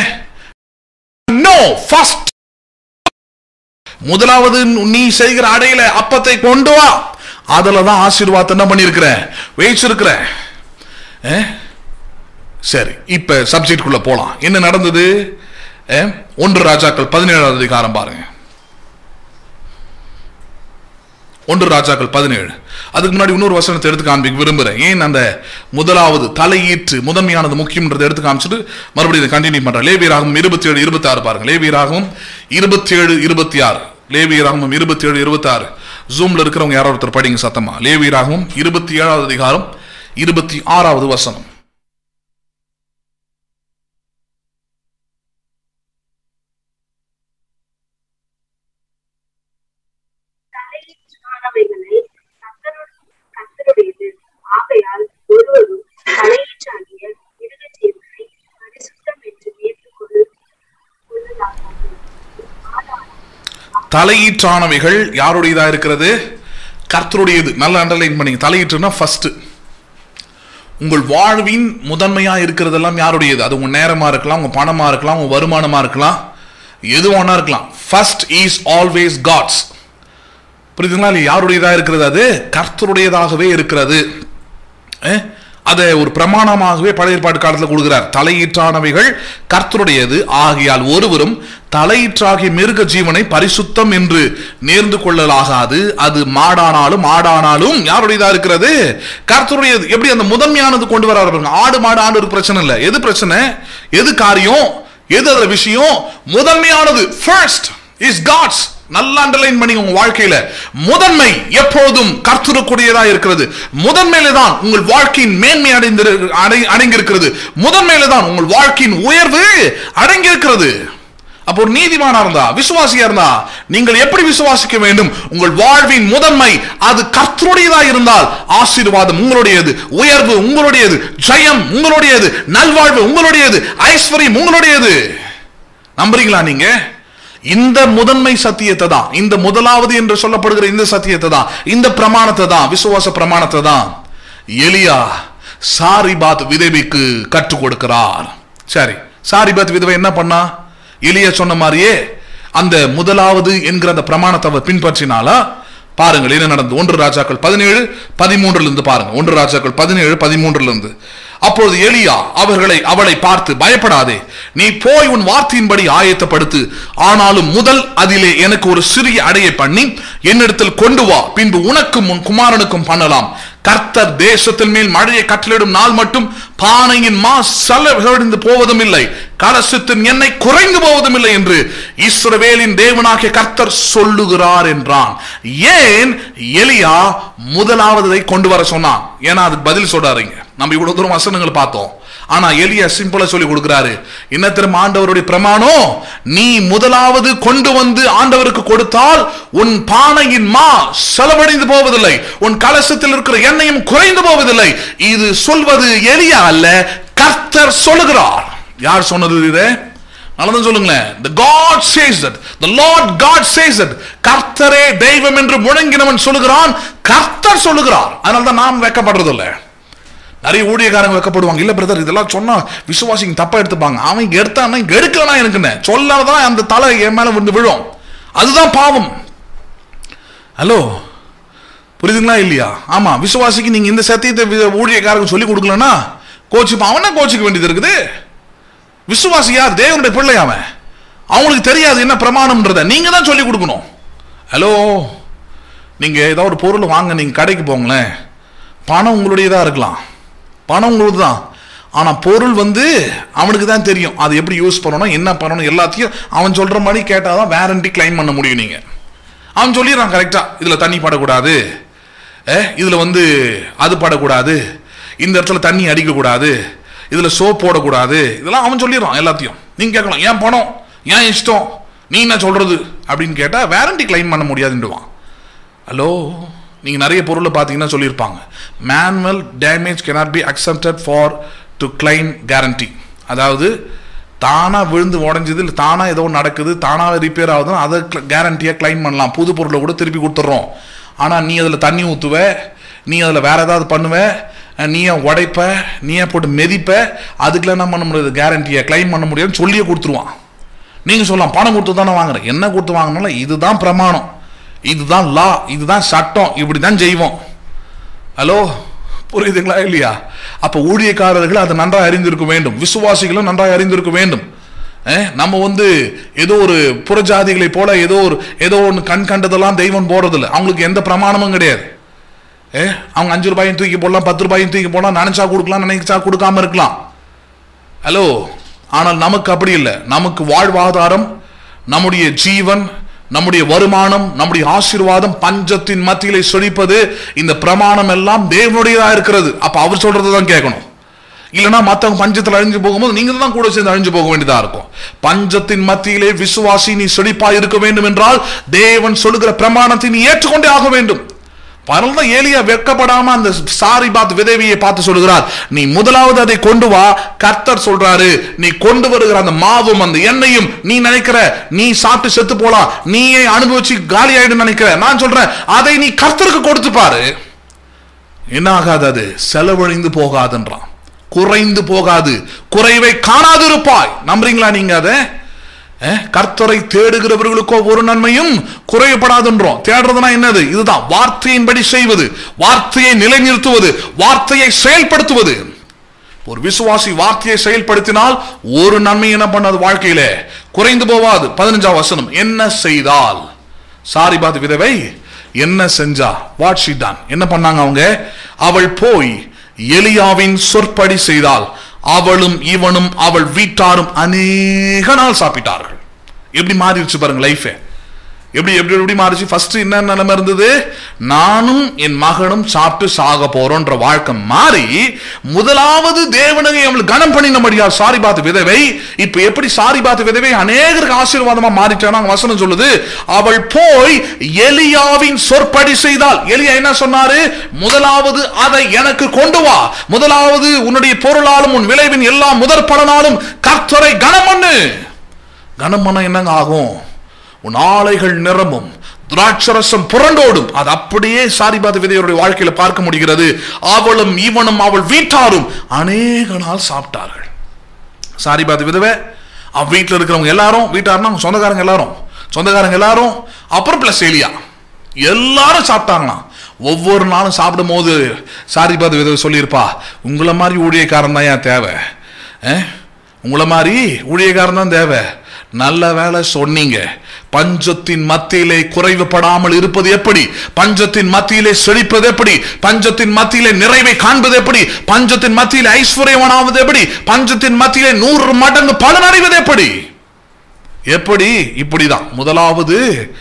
நோ ஃபர்ஸ்ட் முதலாவது நீ செய்கிற அடையில அப்பத்தை கொண்டு வா அதுல தான் ஆசீர்வாதத்தை என்ன பண்ணிருக்கிறேன் வச்சிருக்கிறேன் அஹ்? சரி இப்ப சப்ஜெக்ட் குள்ள போலாம் என்ன நடந்தது அஹ்? ஒன்று ராஜாக்கள் பதினேழாவது அதிகாரம் பாருங்க ஒன்று ராஜாக்கள் பதினேழு அதுக்கு முன்னாடி இன்னொரு வசனத்தை எடுத்து காண்பிக்க விரும்புறேன் ஏன் அந்த முதலாவது தலையீற்று முதன்மையானது முக்கியம்ன்றதை எடுத்து காமிச்சிட்டு மறுபடியும் இதை கண்டினியூ பண்றேன் லேவியராகவும் இருபத்தி ஏழு இருபத்தி ஆறு பாருங்க லேவியராகவும் இருபத்தி ஏழு இருபத்தி ஆறு லேவியராகவும் இருபத்தி ஏழு இருபத்தி ஆறு ஜூம்ல இருக்கிறவங்க யாரோ ஒருத்தர் படிங்க சத்தமா லேவியராகவும் இருபத்தி ஏழாவது அதிகாரம் இருபத்தி ஆறாவது வசனம் தலையீற்றானவைகளை கர்த்தரு- கர்த்தருடையது. ஆகையால் ஒருவரும் தலையீற்றாகிய மிருகஜீவனை பரிசுத்தம் என்று ஏற்றுக்கொள்- கொள்ளலாகாது. ஆனாலும் தலையீற்றானவைகள் யாருடையதா இருக்கிறது கர்த்தருடையது நல்லா அண்டர்லைன் பண்ணீங்க தலையீற்றுனா ஃபர்ஸ்ட் உங்கள் வாழ்வின் முதன்மையா இருக்கிறதெல்லாம் யாருடையது அது உங்க நேரமா இருக்கலாம் உங்க பணமா இருக்கலாம் உங்க வருமானமா இருக்கலாம் எது வேணா இருக்கலாம் ஃபர்ஸ்ட் இஸ் ஆல்வேஸ் காட்ஸ் புரியுதுங்களா இல்லையா? யாருடையதா இருக்கிறது அது கர்த்தருடையதாகவே இருக்கிறது அஹ், அதை ஒரு பிரமாணமாகவே பழைய ஏற்பாடு காலத்தில் கொடுக்கிறார் தலையீற்றானவைகள் கர்த்தருடையது ஆகியால் ஒருவரும் தலையீற்றாகிய மிருக ஜீவனை பரிசுத்தம் என்று நேர்ந்து கொள்ளலாகாது அது மாடானாலும் ஆடானாலும் யாருடையதா இருக்கிறது கர்த்தருடையது எப்படி அந்த முதன்மையானது கொண்டு வர பாருங்க ஆடு மாடு ஆடு ஒரு பிரச்சனை இல்லை எது பிரச்சனை எது காரியம் எது அதுல விஷயம் முதன்மையானது ஃபர்ஸ்ட் இஸ் காட்ஸ் நல்லா அண்டர்லைன் பண்ணி உங்க வாழ்க்கையில முதன்மை எப்போதும் கர்த்தருக்குரியதா இருக்கிறது முதன்மையில தான் உங்கள் வாழ்க்கையின் மேன்மை அடைந்து அடை- அடங்கியிருக்கிறது முதன்மையில தான் உங்கள் வாழ்க்கையின் உயர்வு அடங்கியிருக்கிறது அப்போ ஒரு நீதிமானா இருந்தா விசுவாசியா இருந்தா நீங்கள் எப்படி விசுவாசிக்க வேண்டும் உங்கள் வாழ்வின் முதன்மை அது கர்த்தருடையதா இருந்தால் ஆசீர்வாதம் உங்களுடையது உயர்வு உங்களுடையது ஜெயம் உங்களுடையது நல்வாழ்வு உங்களுடையது ஐஸ்வர்யம் உங்களுடையது நம்புறீங்களா நீங்க இந்த முதன்மை சத்தியத்தை தான் இந்த முதலாவது என்று சொல்லப்படுகிற இந்த சத்தியத்தை தான் இந்த பிரமாணத்தை தான் விசுவாச பிரமாணத்தை தான் எலியா சாரிபாத் விதவைக்கு கற்றுக் கொடுக்கிறார் சரி சாரிபாத் விதவை என்ன பண்ணா எலியா சொன்ன மாதிரியே அந்த முதலாவது என்கிற அந்த பிரமாணத்தை அவர் பின்பற்றினாலா பாருங்கள் என்ன நடந்தது ஒன்று ராஜாக்கள் பதினேழு பதிமூன்றுல இருந்து பாருங்க ஒன்று ராஜாக்கள் பதினேழு பதிமூன்றுல இருந்து அப்பொழுது எலியா அவர்களை அவளை பார்த்து பயப்படாதே நீ போய் உன் வார்த்தையின்படி ஆயத்தப்படுத்து ஆனாலும் முதல் அதிலே எனக்கு ஒரு சிறிய அடையை பண்ணி என்னிடத்தில் கொண்டு வா பின்பு உனக்கும் உன் குமாரனுக்கும் பண்ணலாம் கர்த்தர் தேசத்தின் மேல் மழையை கட்டளிடும் நாள் மட்டும் பானையின் மா செலவழிந்து போவதும் இல்லை கலசத்தின் எண்ணெய் குறைந்து போவதும் இல்லை என்று இஸ்ரவேலின் தேவனாகிய கர்த்தர் சொல்லுகிறார் என்றான் ஏன் எலியா முதலாவதை கொண்டு வர சொன்னான் ஏன்னா அதுக்கு பதில் சொல்றாருங்க நம்ம இவ்வளவு தூரம் வசனங்கள் பார்த்தோம் ஆனா எலியா சிம்பிளா சொல்லி கொடுக்கிறாரு என்ன திரும்ப ஆண்டவருடைய பிரமாணம் நீ முதலாவது கொண்டு வந்து ஆண்டவருக்கு கொடுத்தால் உன் பானையின் மா செலவடைந்து போவதில்லை உன் கலசத்தில் இருக்கிற எண்ணெயும் குறைந்து போவதில்லை இது சொல்வது எலியா அல்ல கர்த்தர் சொல்லுகிறார் யார் சொன்னது இது நல்லது சொல்லுங்களேன் the god says that the lord god says that கர்த்தரே தெய்வம் என்று முழங்கினவன் சொல்லுகிறான் கர்த்தர் சொல்லுகிறார் அதனால தான் நாம் வெக்கப்படுறது இல்லை நிறைய ஊழியக்காரங்க வைக்கப்படுவாங்க இல்ல பிரதர் இதெல்லாம் சொன்னா விசுவாசிங்க தப்பா எடுத்துப்பாங்க அவன் இங்க எடுத்தான்னா இங்க எடுக்கலாம் எனக்குன்னு சொல்லாதான் அந்த தலை என் மேல வந்து விழும் அதுதான் பாவம் ஹலோ புரியுதுங்களா இல்லையா ஆமா விசுவாசிக்கு நீங்க இந்த சத்தியத்தை வி- ஊழியக்காரங்க சொல்லி கொடுக்கலன்னா கோச்சுப்பான் அவனா கோச்சிக்க வேண்டியது இருக்குது விசுவாசி யார் தேவனுடைய பிள்ளை அவன் அவங்களுக்கு தெரியாது என்ன பிரமாணம்ன்றத நீங்க தான் சொல்லி கொடுக்கணும் ஹலோ நீங்க ஏதாவது ஒரு பொருள் வாங்க நீங்க கடைக்கு போங்களேன் பணம் உங்களுடையதா இருக்கலாம் பணம் உங்களுக்கு தான் ஆனா பொருள் வந்து அவனுக்கு தான் தெரியும் அது எப்படி யூஸ் பண்ணணும் என்ன பண்ணணும் எல்லாத்தையும் அவன் சொல்ற மாதிரி கேட்டாதான் வேரண்டி கிளைம் பண்ண முடியும் நீங்க அவன் சொல்லிடுறான் கரெக்டா இதுல தண்ணி படக்கூடாது ஏ இதுல வந்து அது படக்கூடாது இந்த இடத்துல தண்ணி அடிக்கக்கூடாது இதுல சோப் போடக்கூடாது இதெல்லாம் அவன் சொல்லிடுறான் எல்லாத்தையும் நீங்க கேட்கலாம் ஏன் பணம் ஏன் இஷ்டம் நீ என்ன சொல்றது அப்படின்னு கேட்டா வேரண்டி கிளைம் பண்ண முடியாதுன்னுவான் ஹலோ நீங்கள் நிறைய பொருளை பார்த்தீங்கன்னா சொல்லியிருப்பாங்க manual damage cannot be accepted for to claim guarantee அதாவது தானாக விழுந்து உடஞ்சது இல்லை தானாக ஏதோ ஒண்ணு நடக்குது தானாக ரிப்பேர் ஆகுதுன்னா அதை கேரண்டியாக claim பண்ணலாம் புது பொருளை கூட திருப்பி கொடுத்துட்றோம் ஆனால் நீ அதில் தண்ணி ஊற்றுவ நீ அதில் வேற ஏதாவது பண்ணுவ அஹ் நீயே உடைப்ப நீயே போட்டு மெதிப்ப அதுக்கெல்லாம் என்ன பண்ண முடியாது கேரண்டியை claim பண்ண முடியாதுன்னு சொல்லியே கொடுத்துருவான் நீங்கள் சொல்லலாம் பணம் கொடுத்து தானே வாங்குறேன் என்ன கொடுத்து வாங்கினாலும் இதுதான் பிரமாணம் இதுதான் லா இதுதான் சட்டம் இப்படி தான் செய்வோம் ஹலோ புரியுதுங்களா இல்லையா அப்ப ஊழியக்காரர்கள் அதை நன்றாக அறிந்திருக்க வேண்டும் விசுவாசிகளும் நன்றாக அறிந்திருக்க வேண்டும் அஹ், நம்ம வந்து ஏதோ ஒரு புறஜாதிகளை போல ஏதோ ஒரு ஏதோ ஒன்று கண் கண்டதெல்லாம் தெய்வம் போறதில்ல அவங்களுக்கு எந்த பிரமாணமும் கிடையாது ஏ அவங்க அஞ்சு ரூபாயும் தூக்கி போடலாம் பத்து ரூபாயும் தூக்கி போடலாம் நினைச்சா கொடுக்கலாம் நினைச்சா கொடுக்காம இருக்கலாம் ஹலோ ஆனால் நமக்கு அப்படி இல்லை நமக்கு வாழ்வாதாரம் நம்முடைய ஜீவன் நம்முடைய வருமானம் நம்முடைய ஆசீர்வாதம் பஞ்சத்தின் மத்தியிலே செழிப்பது இந்த பிரமாணம் எல்லாம் தேவனுடையதா இருக்கிறது அப்ப அவர் சொல்றதை தான் கேட்கணும் இல்லைன்னா மத்தவங்க பஞ்சத்தில் அழிஞ்சு போகும்போது நீங்க தான் கூட சேர்ந்து அழிஞ்சு போக வேண்டியதா இருக்கும் பஞ்சத்தின் மத்தியிலே விசுவாசி நீ செழிப்பா இருக்க வேண்டும் என்றால் தேவன் சொல்லுகிற பிரமாணத்தை நீ ஏற்றுக்கொண்டே ஆக வேண்டும் பரல்தான் ஏலியா வெட்கப்படாம அந்த சாரி பார்த்து விதவியை பார்த்து சொல்லுகிறார் நீ முதலாவது அதை கொண்டு வா கர்த்தர் சொல்றாரு நீ கொண்டு வருகிற அந்த மாவும் அந்த எண்ணெயும் நீ நினைக்கிற நீ சாப்பிட்டு செத்து போலாம் நீயே அனுபவிச்சு காலி ஆயிடும் நினைக்கிற நான் சொல்றேன் அதை நீ கர்த்தருக்கு கொடுத்து பாரு என்ன ஆகாது அது செலவழிந்து போகாதுன்றான் குறைந்து போகாது குறைவை காணாதிருப்பாய் நம்புறீங்களா நீங்க அதை அஹ், கர்த்தரை தேடுகிறவர்களுக்கோ ஒரு நன்மையும் குறையப்படாதுன்றோம் தேடுறதுனா என்னது இதுதான் வார்த்தையின்படி செய்வது வார்த்தையை நிலைநிறுத்துவது வார்த்தையை செயல்படுத்துவது ஒரு விசுவாசி வார்த்தையை செயல்படுத்தினால் ஒரு நன்மை என்ன பண்ணாது வாழ்க்கையில குறைந்து போவாது பதினஞ்சாம் வசனம் என்ன செய்தால் சாரி பாத் விதவை என்ன செஞ்சா வாட் ஷி டான் என்ன பண்ணாங்க அவங்க அவள் போய் எலியாவின் சொற்படி செய்தால் அவளும் இவனும் அவள் வீட்டாரும் அநேக நாள் சாப்பிட்டார்கள் எப்படி மாறிடுச்சு பாருங்க லைஃபே எப்படி எப்படி எப்படி மாறிச்சு ஃபர்ஸ்ட் என்ன நிலைமை இருந்தது நானும் என் மகனும் சாப்பிட்டு சாக போறோன்ற வாழ்க்கை மாறி முதலாவது தேவனை அவளுக்கு கனம் பண்ணினபடியா சாரி பாத்து விதவை இப்ப எப்படி சாரி பாத்து விதவை அநேகருக்கு ஆசீர்வாதமா மாறிட்டானா வசனம் சொல்லுது அவள் போய் எலியாவின் சொற்படி செய்தால் எலியா என்ன சொன்னாரு முதலாவது அதை எனக்கு கொண்டு வா முதலாவது உன்னுடைய பொருளாலும் உன் விளைவின் எல்லா முதற் பலனாலும் கர்த்தரை கனம் பண்ணு கனம் பண்ண என்னங்க ஆகும் உன் ஆலைகள் நிரம்பும் திராட்சரசம் புரண்டோடும் அது அப்படியே சாரிபாத விதையருடைய வாழ்க்கையில பார்க்க முடிகிறது அவளும் இவனும் அவள் வீட்டாரும் அநேக நாள் சாப்பிட்டார்கள் சாரிபாத விதவை அவ வீட்டில் இருக்கிறவங்க எல்லாரும் வீட்டாருன்னா அவங்க சொந்தக்காரங்க எல்லாரும் சொந்தக்காரங்க எல்லாரும் அப்புறம் பிளஸ் ஏலியா எல்லாரும் சாப்பிட்டாங்களாம் ஒவ்வொரு நாளும் சாப்பிடும் போது சாரிபாத விதவை சொல்லியிருப்பா உங்களை மாதிரி ஊழியக்காரன் தான் ஏன் தேவை அஹ்? உங்களை மாதிரி ஊழியக்காரன் தான் தேவை நல்ல வேலை சொன்னீங்க பஞ்சத்தின் மத்தியிலே குறைவுபடாமல் இருப்பது எப்படி பஞ்சத்தின் மத்தியிலே செழிப்பது எப்படி பஞ்சத்தின் மத்தியிலே நிறைவை காண்பது எப்படி பஞ்சத்தின் மத்தியிலே ஐஸ்வர்யமானாவது எப்படி பஞ்சத்தின் மத்தியிலே நூறு மடங்கு பலனடைவது எப்படி எப்படி இப்படிதான் முதலாவது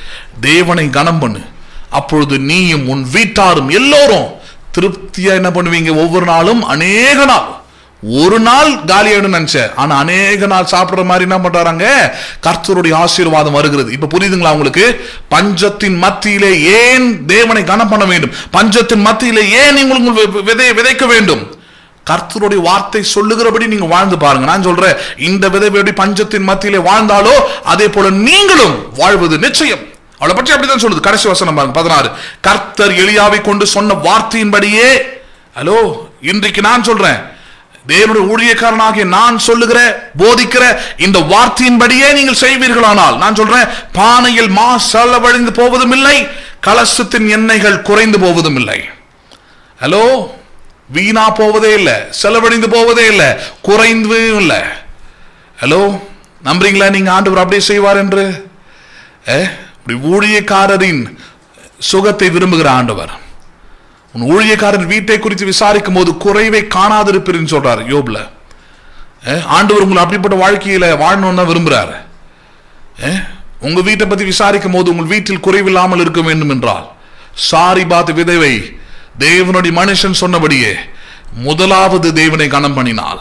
தேவனை கனம் பண்ணு அப்பொழுது நீயும் உன் வீட்டாரும் எல்லோரும் திருப்தியா என்ன பண்ணுவீங்க ஒவ்வொரு நாளும் அநேக நாள் ஒரு நாள் காலியாயிடும் நினைச்சேன் ஆனா அநேக நாள் சாப்பிடுற மாதிரி என்ன பண்றாங்க கர்த்தருடைய ஆசீர்வாதம் வருகிறது இப்ப புரியுதுங்களா உங்களுக்கு பஞ்சத்தின் மத்தியிலே ஏன் தேவனை கனம் பண்ண வேண்டும் பஞ்சத்தின் மத்தியிலே ஏன் நீங்கள் விதை விதைக்க வேண்டும் கர்த்தருடைய வார்த்தை சொல்லுகிறபடி நீங்க வாழ்ந்து பாருங்க நான் சொல்றேன் இந்த விதவையடி பஞ்சத்தின் மத்தியிலே வாழ்ந்தாலோ அதே போல நீங்களும் வாழ்வது நிச்சயம் அவளை பற்றி அப்படிதான் சொல்லுது கடைசி வசனம் பாருங்க பதினாறு கர்த்தர் எளியாவை கொண்டு சொன்ன வார்த்தையின்படியே ஹலோ இன்றைக்கு நான் சொல்றேன் தேவனுடைய ஊழியக்காரனாகிய நான் சொல்லுகிற போதிக்கிற இந்த வார்த்தையின்படியே நீங்கள் செய்வீர்களானால் நான் சொல்றேன் பானையில் மா செலவழிந்து போவதும் இல்லை கலசத்தின் எண்ணெய்கள் குறைந்து போவதும் இல்லை ஹலோ வீணா போவதே இல்லை செலவழிந்து போவதே இல்லை குறைந்து இல்லை ஹலோ நம்புறீங்களா நீங்க ஆண்டவர் அப்படியே செய்வார் என்று ஏ, இப்படி ஊழியக்காரரின் சுகத்தை விரும்புகிற ஆண்டவர் உன் ஊழியக்காரன் வீட்டை குறித்து விசாரிக்கும் போது குறைவை காணாதிருப்பீர்னு சொல்றாரு யோப்ல ஏ, ஆண்டவர் உங்களை அப்படிப்பட்ட வாழ்க்கையில வாழணும்னு தான் விரும்புறாரு ஏ, உங்க வீட்டை பத்தி விசாரிக்கும் போது உங்கள் வீட்டில் குறைவில்லாமல் இருக்க வேண்டும் என்றால் சாரி பார்த்து விதவை தேவனுடைய மனுஷன் சொன்னபடியே முதலாவது தேவனை கனம் பண்ணினால்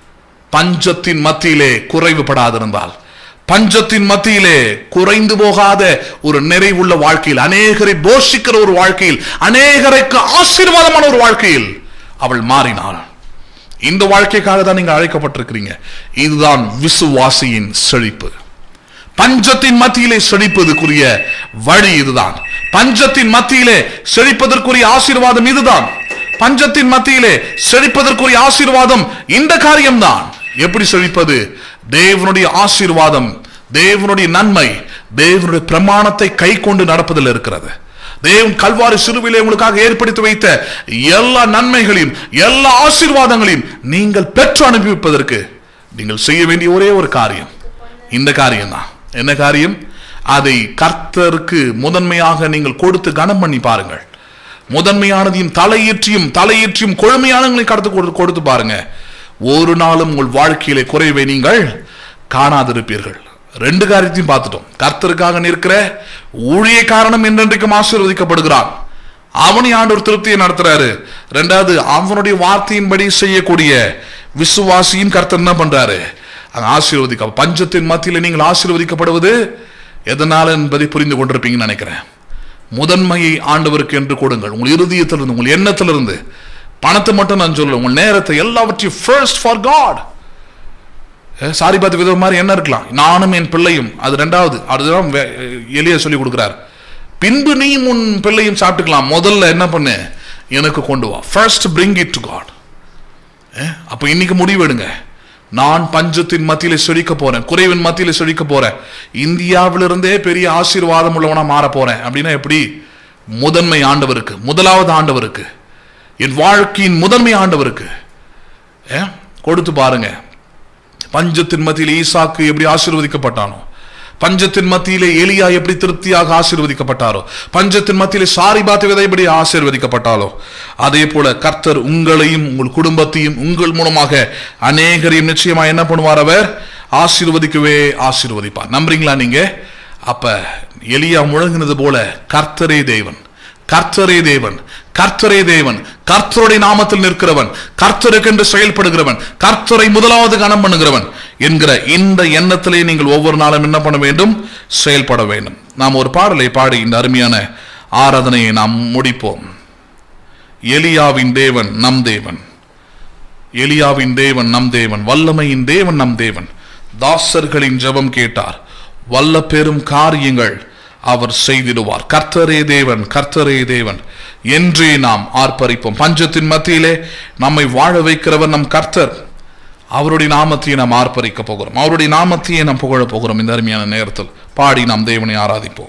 பஞ்சத்தின் மத்தியிலே குறைவுபடாதிருந்தால் பஞ்சத்தின் மத்தியிலே குறைந்து போகாத ஒரு நிறைவுள்ள வாழ்க்கையில் அநேகரை போஷிக்கிற ஒரு வாழ்க்கையில் அநேகருக்கு ஆசீர்வாதமான ஒரு வாழ்க்கையில் அவள் மாறினாள் இந்த வாழ்க்கைக்காக தான் நீங்க அழைக்கப்பட்டிருக்கிறீங்க இதுதான் விசுவாசியின் செழிப்பு பஞ்சத்தின் மத்தியிலே செழிப்பதற்குரிய வழி இதுதான் பஞ்சத்தின் மத்தியிலே செழிப்பதற்குரிய ஆசீர்வாதம் இதுதான் பஞ்சத்தின் மத்தியிலே செழிப்பதற்குரிய ஆசீர்வாதம் இந்த காரியம்தான் எப்படி செழிப்பது தேவனுடைய ஆசீர்வாதம் தேவனுடைய நன்மை தேவனுடைய பிரமாணத்தை கை கொண்டு நடப்பதில் இருக்கிறது தேவன் கல்வாரி சிறுவிலே உங்களுக்காக ஏற்படுத்தி வைத்த எல்லா நன்மைகளையும் எல்லா ஆசீர்வாதங்களையும் நீங்கள் பெற்று அனுபவிப்பதற்கு நீங்கள் செய்ய வேண்டிய ஒரே ஒரு காரியம் இந்த காரியம் தான் என்ன காரியம் அதை கர்த்தருக்கு முதன்மையாக நீங்கள் கொடுத்து கனம் பண்ணி பாருங்கள் முதன்மையானதையும் தலையீற்றியும் தலையீற்றியும் கொழுமையானங்களை கடத்து கொடுத்து கொடுத்து பாருங்க ஒரு நாளும் உங்கள் வாழ்க்கையிலே குறைவை நீங்கள் காணாதிருப்பீர்கள் ரெண்டு காரியத்தையும் பார்த்துட்டோம் கர்த்தருக்காக நிற்கிற ஊழிய காரணம் என்றென்றைக்கும் ஆசீர்வதிக்கப்படுகிறான் அவனை ஆண்டவர் திருப்தியை நடத்துறாரு ரெண்டாவது அவனுடைய வார்த்தையின்படி செய்யக்கூடிய விசுவாசியின் கர்த்தர் என்ன பண்றாரு அங்க ஆசீர்வதிக்க பஞ்சத்தின் மத்தியில் நீங்கள் ஆசீர்வதிக்கப்படுவது எதனால என்பதை புரிந்து கொண்டிருப்பீங்கன்னு நினைக்கிறேன் முதன்மையை ஆண்டவருக்கு என்று கொடுங்கள் உங்கள் இருதயத்திலிருந்து உங்கள் எண்ணத்திலிருந்து பணத்தை மட்டும் நான் சொல்லல உங்கள் நேரத்தை எல்லாவற்றையும் ஃபர்ஸ்ட் ஃபார் காட் சாரி பார்த்து விதம் மாதிரி என்ன இருக்கலாம் நானும் என் பிள்ளையும் அது ரெண்டாவது அதுதான் வே- எளிய சொல்லி கொடுக்குறார் பின்பு நீயும் உன் பிள்ளையும் சாப்பிட்டுக்கலாம் முதல்ல என்ன பண்ணு எனக்கு கொண்டு வா first bring it to God அப்ப இன்னைக்கு முடிவெடுங்க நான் பஞ்சத்தின் மத்தியில செழிக்க போறேன் குறைவின் மத்தியில செழிக்க போறேன் இந்தியாவிலிருந்தே பெரிய ஆசீர்வாதம் உள்ளவனா மாற போறேன் அப்படின்னா எப்படி முதன்மை ஆண்டவருக்கு முதலாவது ஆண்டவருக்கு என் வாழ்க்கையின் முதன்மை ஆண்டவருக்கு ஏ? கொடுத்து பாருங்க பஞ்சத்தின் மத்தியில் ஈசாக்கு எப்படி ஆசீர்வதிக்கப்பட்டானோ பஞ்சத்தின் மத்தியிலே எலியா எப்படி திருப்தியாக ஆசீர்வதிக்கப்பட்டாரோ பஞ்சத்தின் மத்தியிலே சாரி பாத்து விதை எப்படி ஆசீர்வதிக்கப்பட்டாலோ அதே போல கர்த்தர் உங்களையும் உங்கள் குடும்பத்தையும் உங்கள் மூலமாக அநேகரையும் நிச்சயமா என்ன பண்ணுவார் அவர் ஆசீர்வதிக்கவே ஆசீர்வதிப்பார் நம்புறீங்களா நீங்க அப்ப எலியா முழங்கினது போல கர்த்தரே தேவன் கர்த்தரே தேவன் கர்த்தரே தேவன் கர்த்தருடைய நாமத்தில் நிற்கிறவன் கர்த்தருக்கென்று செயல்படுகிறவன் கர்த்தரை முதலாவது கணம் பண்ணுகிறவன் என்கிற இந்த எண்ணத்திலே நீங்கள் ஒவ்வொரு நாளும் என்ன பண்ண வேண்டும் செயல்பட வேண்டும் நாம் ஒரு பாடலை பாடி இந்த அருமையான ஆராதனையை நாம் முடிப்போம் எலியாவின் தேவன் நம் தேவன் எலியாவின் தேவன் நம் தேவன் வல்லமையின் தேவன் நம் தேவன் தாசர்களின் ஜெபம் கேட்டார் வல்ல பெரும் காரியங்கள் அவர் செய்திடுவார் கர்த்தரே தேவன் கர்த்தரே தேவன் என்றே நாம் ஆர்ப்பரிப்போம் பஞ்சத்தின் மத்தியிலே நம்மை வாழ வைக்கிறவர் நம் கர்த்தர் அவருடைய நாமத்தையே நாம் ஆர்ப்பரிக்க போகிறோம் அவருடைய நாமத்தையே நாம் புகழ போகிறோம் இந்த அருமையான நேரத்தில் பாடி நாம் தேவனை ஆராதிப்போம்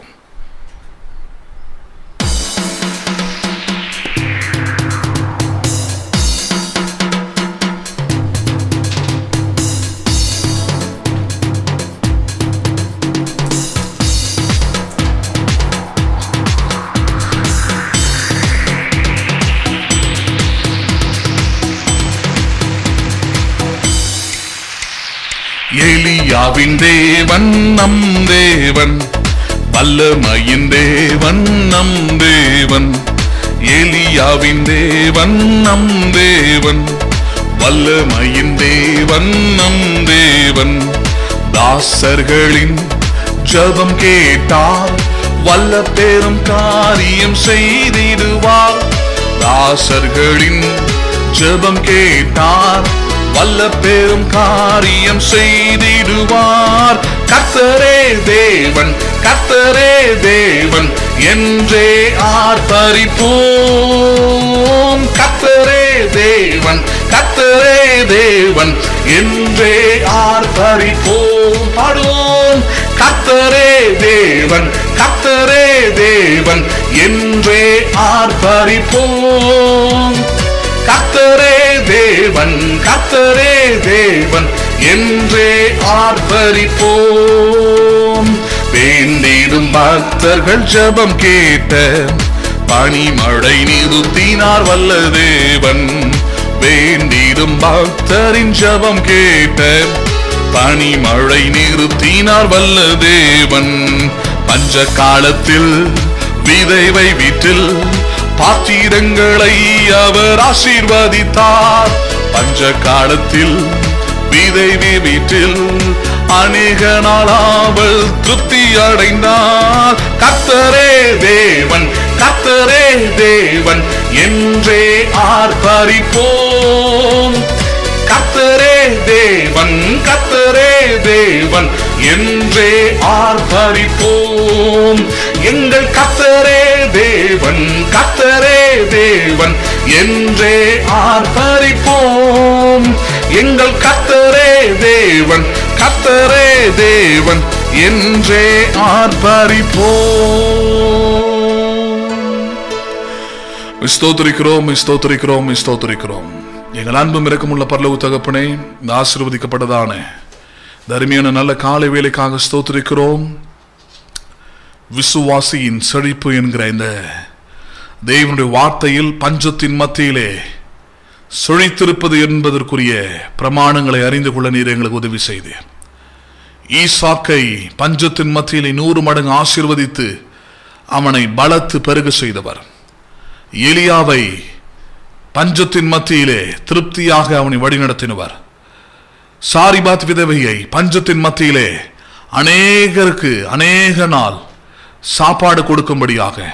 எலியாவின் தேவன் நம் தேவன் வல்லமையின் தேவன் நம் தேவன் எலியாவின் தேவன் நம் தேவன் வல்லமையின் தேவன் நம் தேவன் தாசர்களின் ஜபம் கேட்டார் வல்ல பெரும் காரியம் செய்திடுவார் தாசர்களின் ஜெபம் கேட்டார் வல்ல பெரும் காரியம் செய்திடுவார் கத்தரே தேவன் கத்தரே தேவன் என்றே ஆர்ப்பரிப்போம் கத்தரே தேவன் கத்தரே தேவன் என்றே ஆர்ப்பரிப்போம் பாடுவோம் கத்தரே தேவன் கத்தரே தேவன் என்றே ஆர்ப்பரிப்போம் கத்தரே தேவன் கத்தரே தேவன் என்றே ஆர்ப்பரிப்போம் வேண்டிடும் பக்தர்கள் ஜெபம் கேட்ட பனிமழை நிறுத்தினார் வல்ல தேவன் வேண்டிடும் பக்தரின் ஜெபம் கேட்ட பனிமழை நிறுத்தினார் வல்ல தேவன் பஞ்ச காலத்தில் விதைவை வீட்டில் பாத்திரங்களை அவர் ஆசீர்வதித்தார் பஞ்ச காலத்தில் விதைவி வீட்டில் அநேக நாளாவல் திருப்தி அடைந்தார் கத்தரே தேவன் கத்தரே தேவன் என்றே ஆர்ப்பரிப்போம் கத்தரே தேவன் கத்தரே தேவன் என்றே ஆர்ப்பரிப்போம் எங்கள் கத்தரே தேவன் கத்தரே தேவன் என்றே ஆர்ப்பரிப்போம் எங்கள் கத்தரே தேவன் கத்தரே தேவன் என்றே ஆர்ப்பரிப்போம் ஸ்தோத்திரிக்கிறோம் ஸ்தோத்திரிக்கிறோம் ஸ்தோத்திரிக்கிறோம் எங்கள் அன்பும் இறக்கமுள்ள பரலவு தகப்பனே இந்த ஆசீர்வதிக்கப்பட்டதான தருமையான நல்ல காலை வேலைக்காக ஸ்தோத்திரிக்கிறோம் விசுவாசியின் செழிப்பு என்கிற இந்த தேவனுடைய வார்த்தையில் பஞ்சத்தின் மத்தியிலே சுழித்திருப்பது என்பதற்குரிய பிரமாணங்களை அறிந்து கொள்ள நீர் எங்களுக்கு உதவி செய்தீர் ஈசாக்கை பஞ்சத்தின் மத்தியிலே நூறு மடங்கு ஆசீர்வதித்து அவனை பலத்து பெருக செய்தவர் எலியாவை பஞ்சத்தின் மத்தியிலே திருப்தியாக அவனை வழிநடத்தினவர் சாரிபாத் விதவையை பஞ்சத்தின் மத்தியிலே அநேகருக்கு அநேக நாள் சாப்பாடு கொடுக்கும்படியாக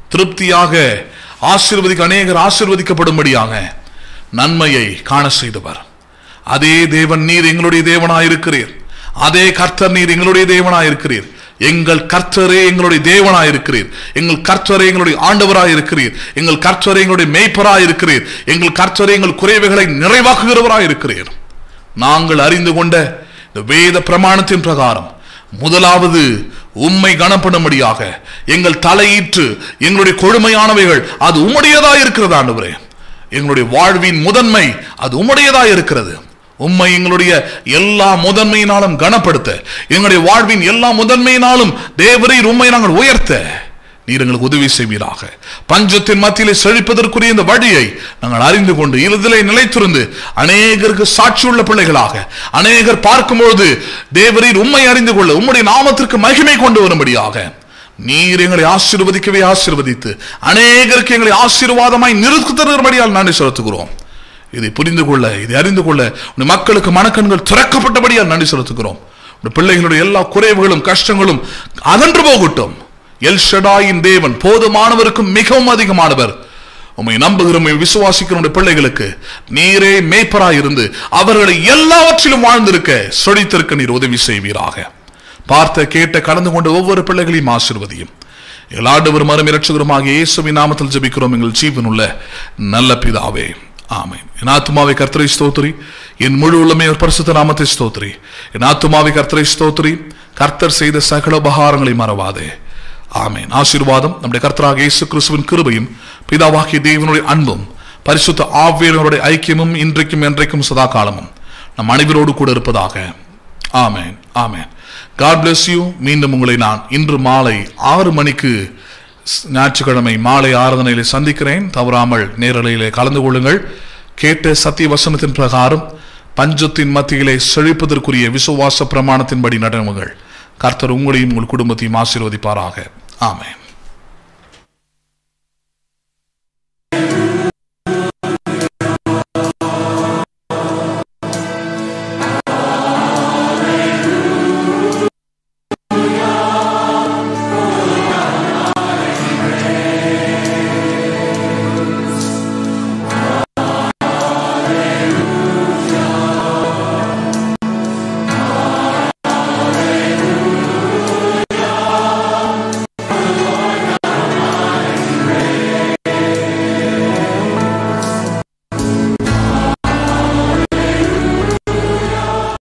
திருப்தியாக ஆசீர்வதிக்க அநேகர் ஆசீர்வதிக்கப்படும்படியாக நன்மையை காண செய்தவர் அதே தேவன் நீர் எங்களுடைய தேவனாயிருக்கிறீர் அதே கர்த்தர் நீர் எங்களுடைய தேவனாயிருக்கிறீர் எங்கள் கர்த்தரே எங்களுடைய தேவனாயிருக்கிறீர் எங்கள் கர்த்தரே எங்களுடைய ஆண்டவராயிருக்கிறீர் எங்கள் கர்த்தரே எங்களுடைய மேய்ப்பராயிருக்கிறீர் எங்கள் கர்த்தரே எங்கள் குறைவுகளை நிறைவாக்குகிறவராயிருக்கிறீர் நாங்கள் அறிந்து கொண்ட இந்த வேத பிரமாணத்தின் பிரகாரம் முதலாவது உம்மை கனப்படும்படியாக எங்கள் தலையீற்று எங்களுடைய கொழுமையானவைகள் அது உம்முடையதா இருக்கிறது ஆண்டவரே எங்களுடைய வாழ்வின் முதன்மை அது உம்முடையதா இருக்கிறது உம்மை எங்களுடைய எல்லா முதன்மையினாலும் கனப்படுத்த எங்களுடைய வாழ்வின் எல்லா முதன்மையினாலும் தேவரீர் உம்மை நாங்கள் உயர்த்த நீர் எங்களுக்கு உதவி செய்வீராக பஞ்சத்தின் மத்தியிலே செழிப்பதற்குரிய இந்த வழியை நாங்கள் அறிந்து கொண்டு இதிலே நிலைத்திருந்து அநேகருக்கு சாட்சியுள்ள பிள்ளைகளாக அநேகர் பார்க்கும்பொழுது தேவரீர் உண்மை அறிந்து கொள்ள உம்முடைய நாமத்திற்கு மகிமை கொண்டு வரும்படியாக நீர் எங்களை ஆசீர்வதிக்கவே ஆசீர்வதித்து அநேகருக்கு எங்களை ஆசீர்வாதமாய் நிறுத்துகிறபடியால் நன்றி செலுத்துகிறோம் இதை புரிந்து கொள்ள இதை அறிந்து கொள்ள உன் மக்களுக்கு மனக்கண்கள் திறக்கப்பட்டபடியால் நன்றி செலுத்துகிறோம் உன் பிள்ளைகளுடைய எல்லா குறைவுகளும் கஷ்டங்களும் அகன்று போகட்டும் எல் ஷடாயின் தேவன் போதுமானவருக்கும் மிகவும் அதிகமானவர் உம்மை நம்புகிற உம்மை விசுவாசிக்கிற உடைய பிள்ளைகளுக்கு நீரே மேய்ப்பராய் இருந்து அவர்களை எல்லாவற்றிலும் வாழ்ந்திருக்க சொடித்திருக்க நீர் உதவி செய்வீராக பார்த்த கேட்ட கடந்து கொண்ட ஒவ்வொரு பிள்ளைகளையும் ஆசிர்வதியும் எங்கள் ஆண்டவர் மரம் இரட்சகருமாகிய இயேசுவின் நாமத்தில் ஜெபிக்கிறோம் எங்கள் ஜீவனுள்ள நல்ல பிதாவே ஆமென் என் ஆத்துமாவை கர்த்தரை ஸ்தோத்திரி என் முழு உள்ளமே ஒரு பரிசுத்த நாமத்தை ஸ்தோத்திரி என் ஆத்துமாவை கர்த்தரை ஸ்தோத்திரி கர்த்தர் செய்த சகல உபகாரங்களை மறவாதே ஆமென் ஆசீர்வாதம் நம்முடைய கர்த்தராக இயேசு கிறிஸ்துவின் கிருபையும் பிதாவாகிய தேவனுடைய அன்பும் பரிசுத்த ஆவியனுடைய ஐக்கியமும் இன்றைக்கும் என்றைக்கும் சதா காலமும் நம் அனைவரோடு கூட இருப்பதாக amen amen God bless you மீண்டும் உங்களை நான் இன்று மாலை ஆறு மணிக்கு ஸ்- ஞாயிற்றுக்கிழமை மாலை ஆராதனையிலே சந்திக்கிறேன் தவறாமல் நேரலையிலே கலந்து கொள்ளுங்கள் கேட்ட சத்திய வசனத்தின் பிரகாரம் பஞ்சத்தின் மத்தியிலே செழிப்பதற்குரிய விசுவாச பிரமாணத்தின்படி நடவுங்கள் கர்த்தர் உங்களையும் உங்கள் குடும்பத்தையும் ஆசீர்வதிப்பாராக ஆமென்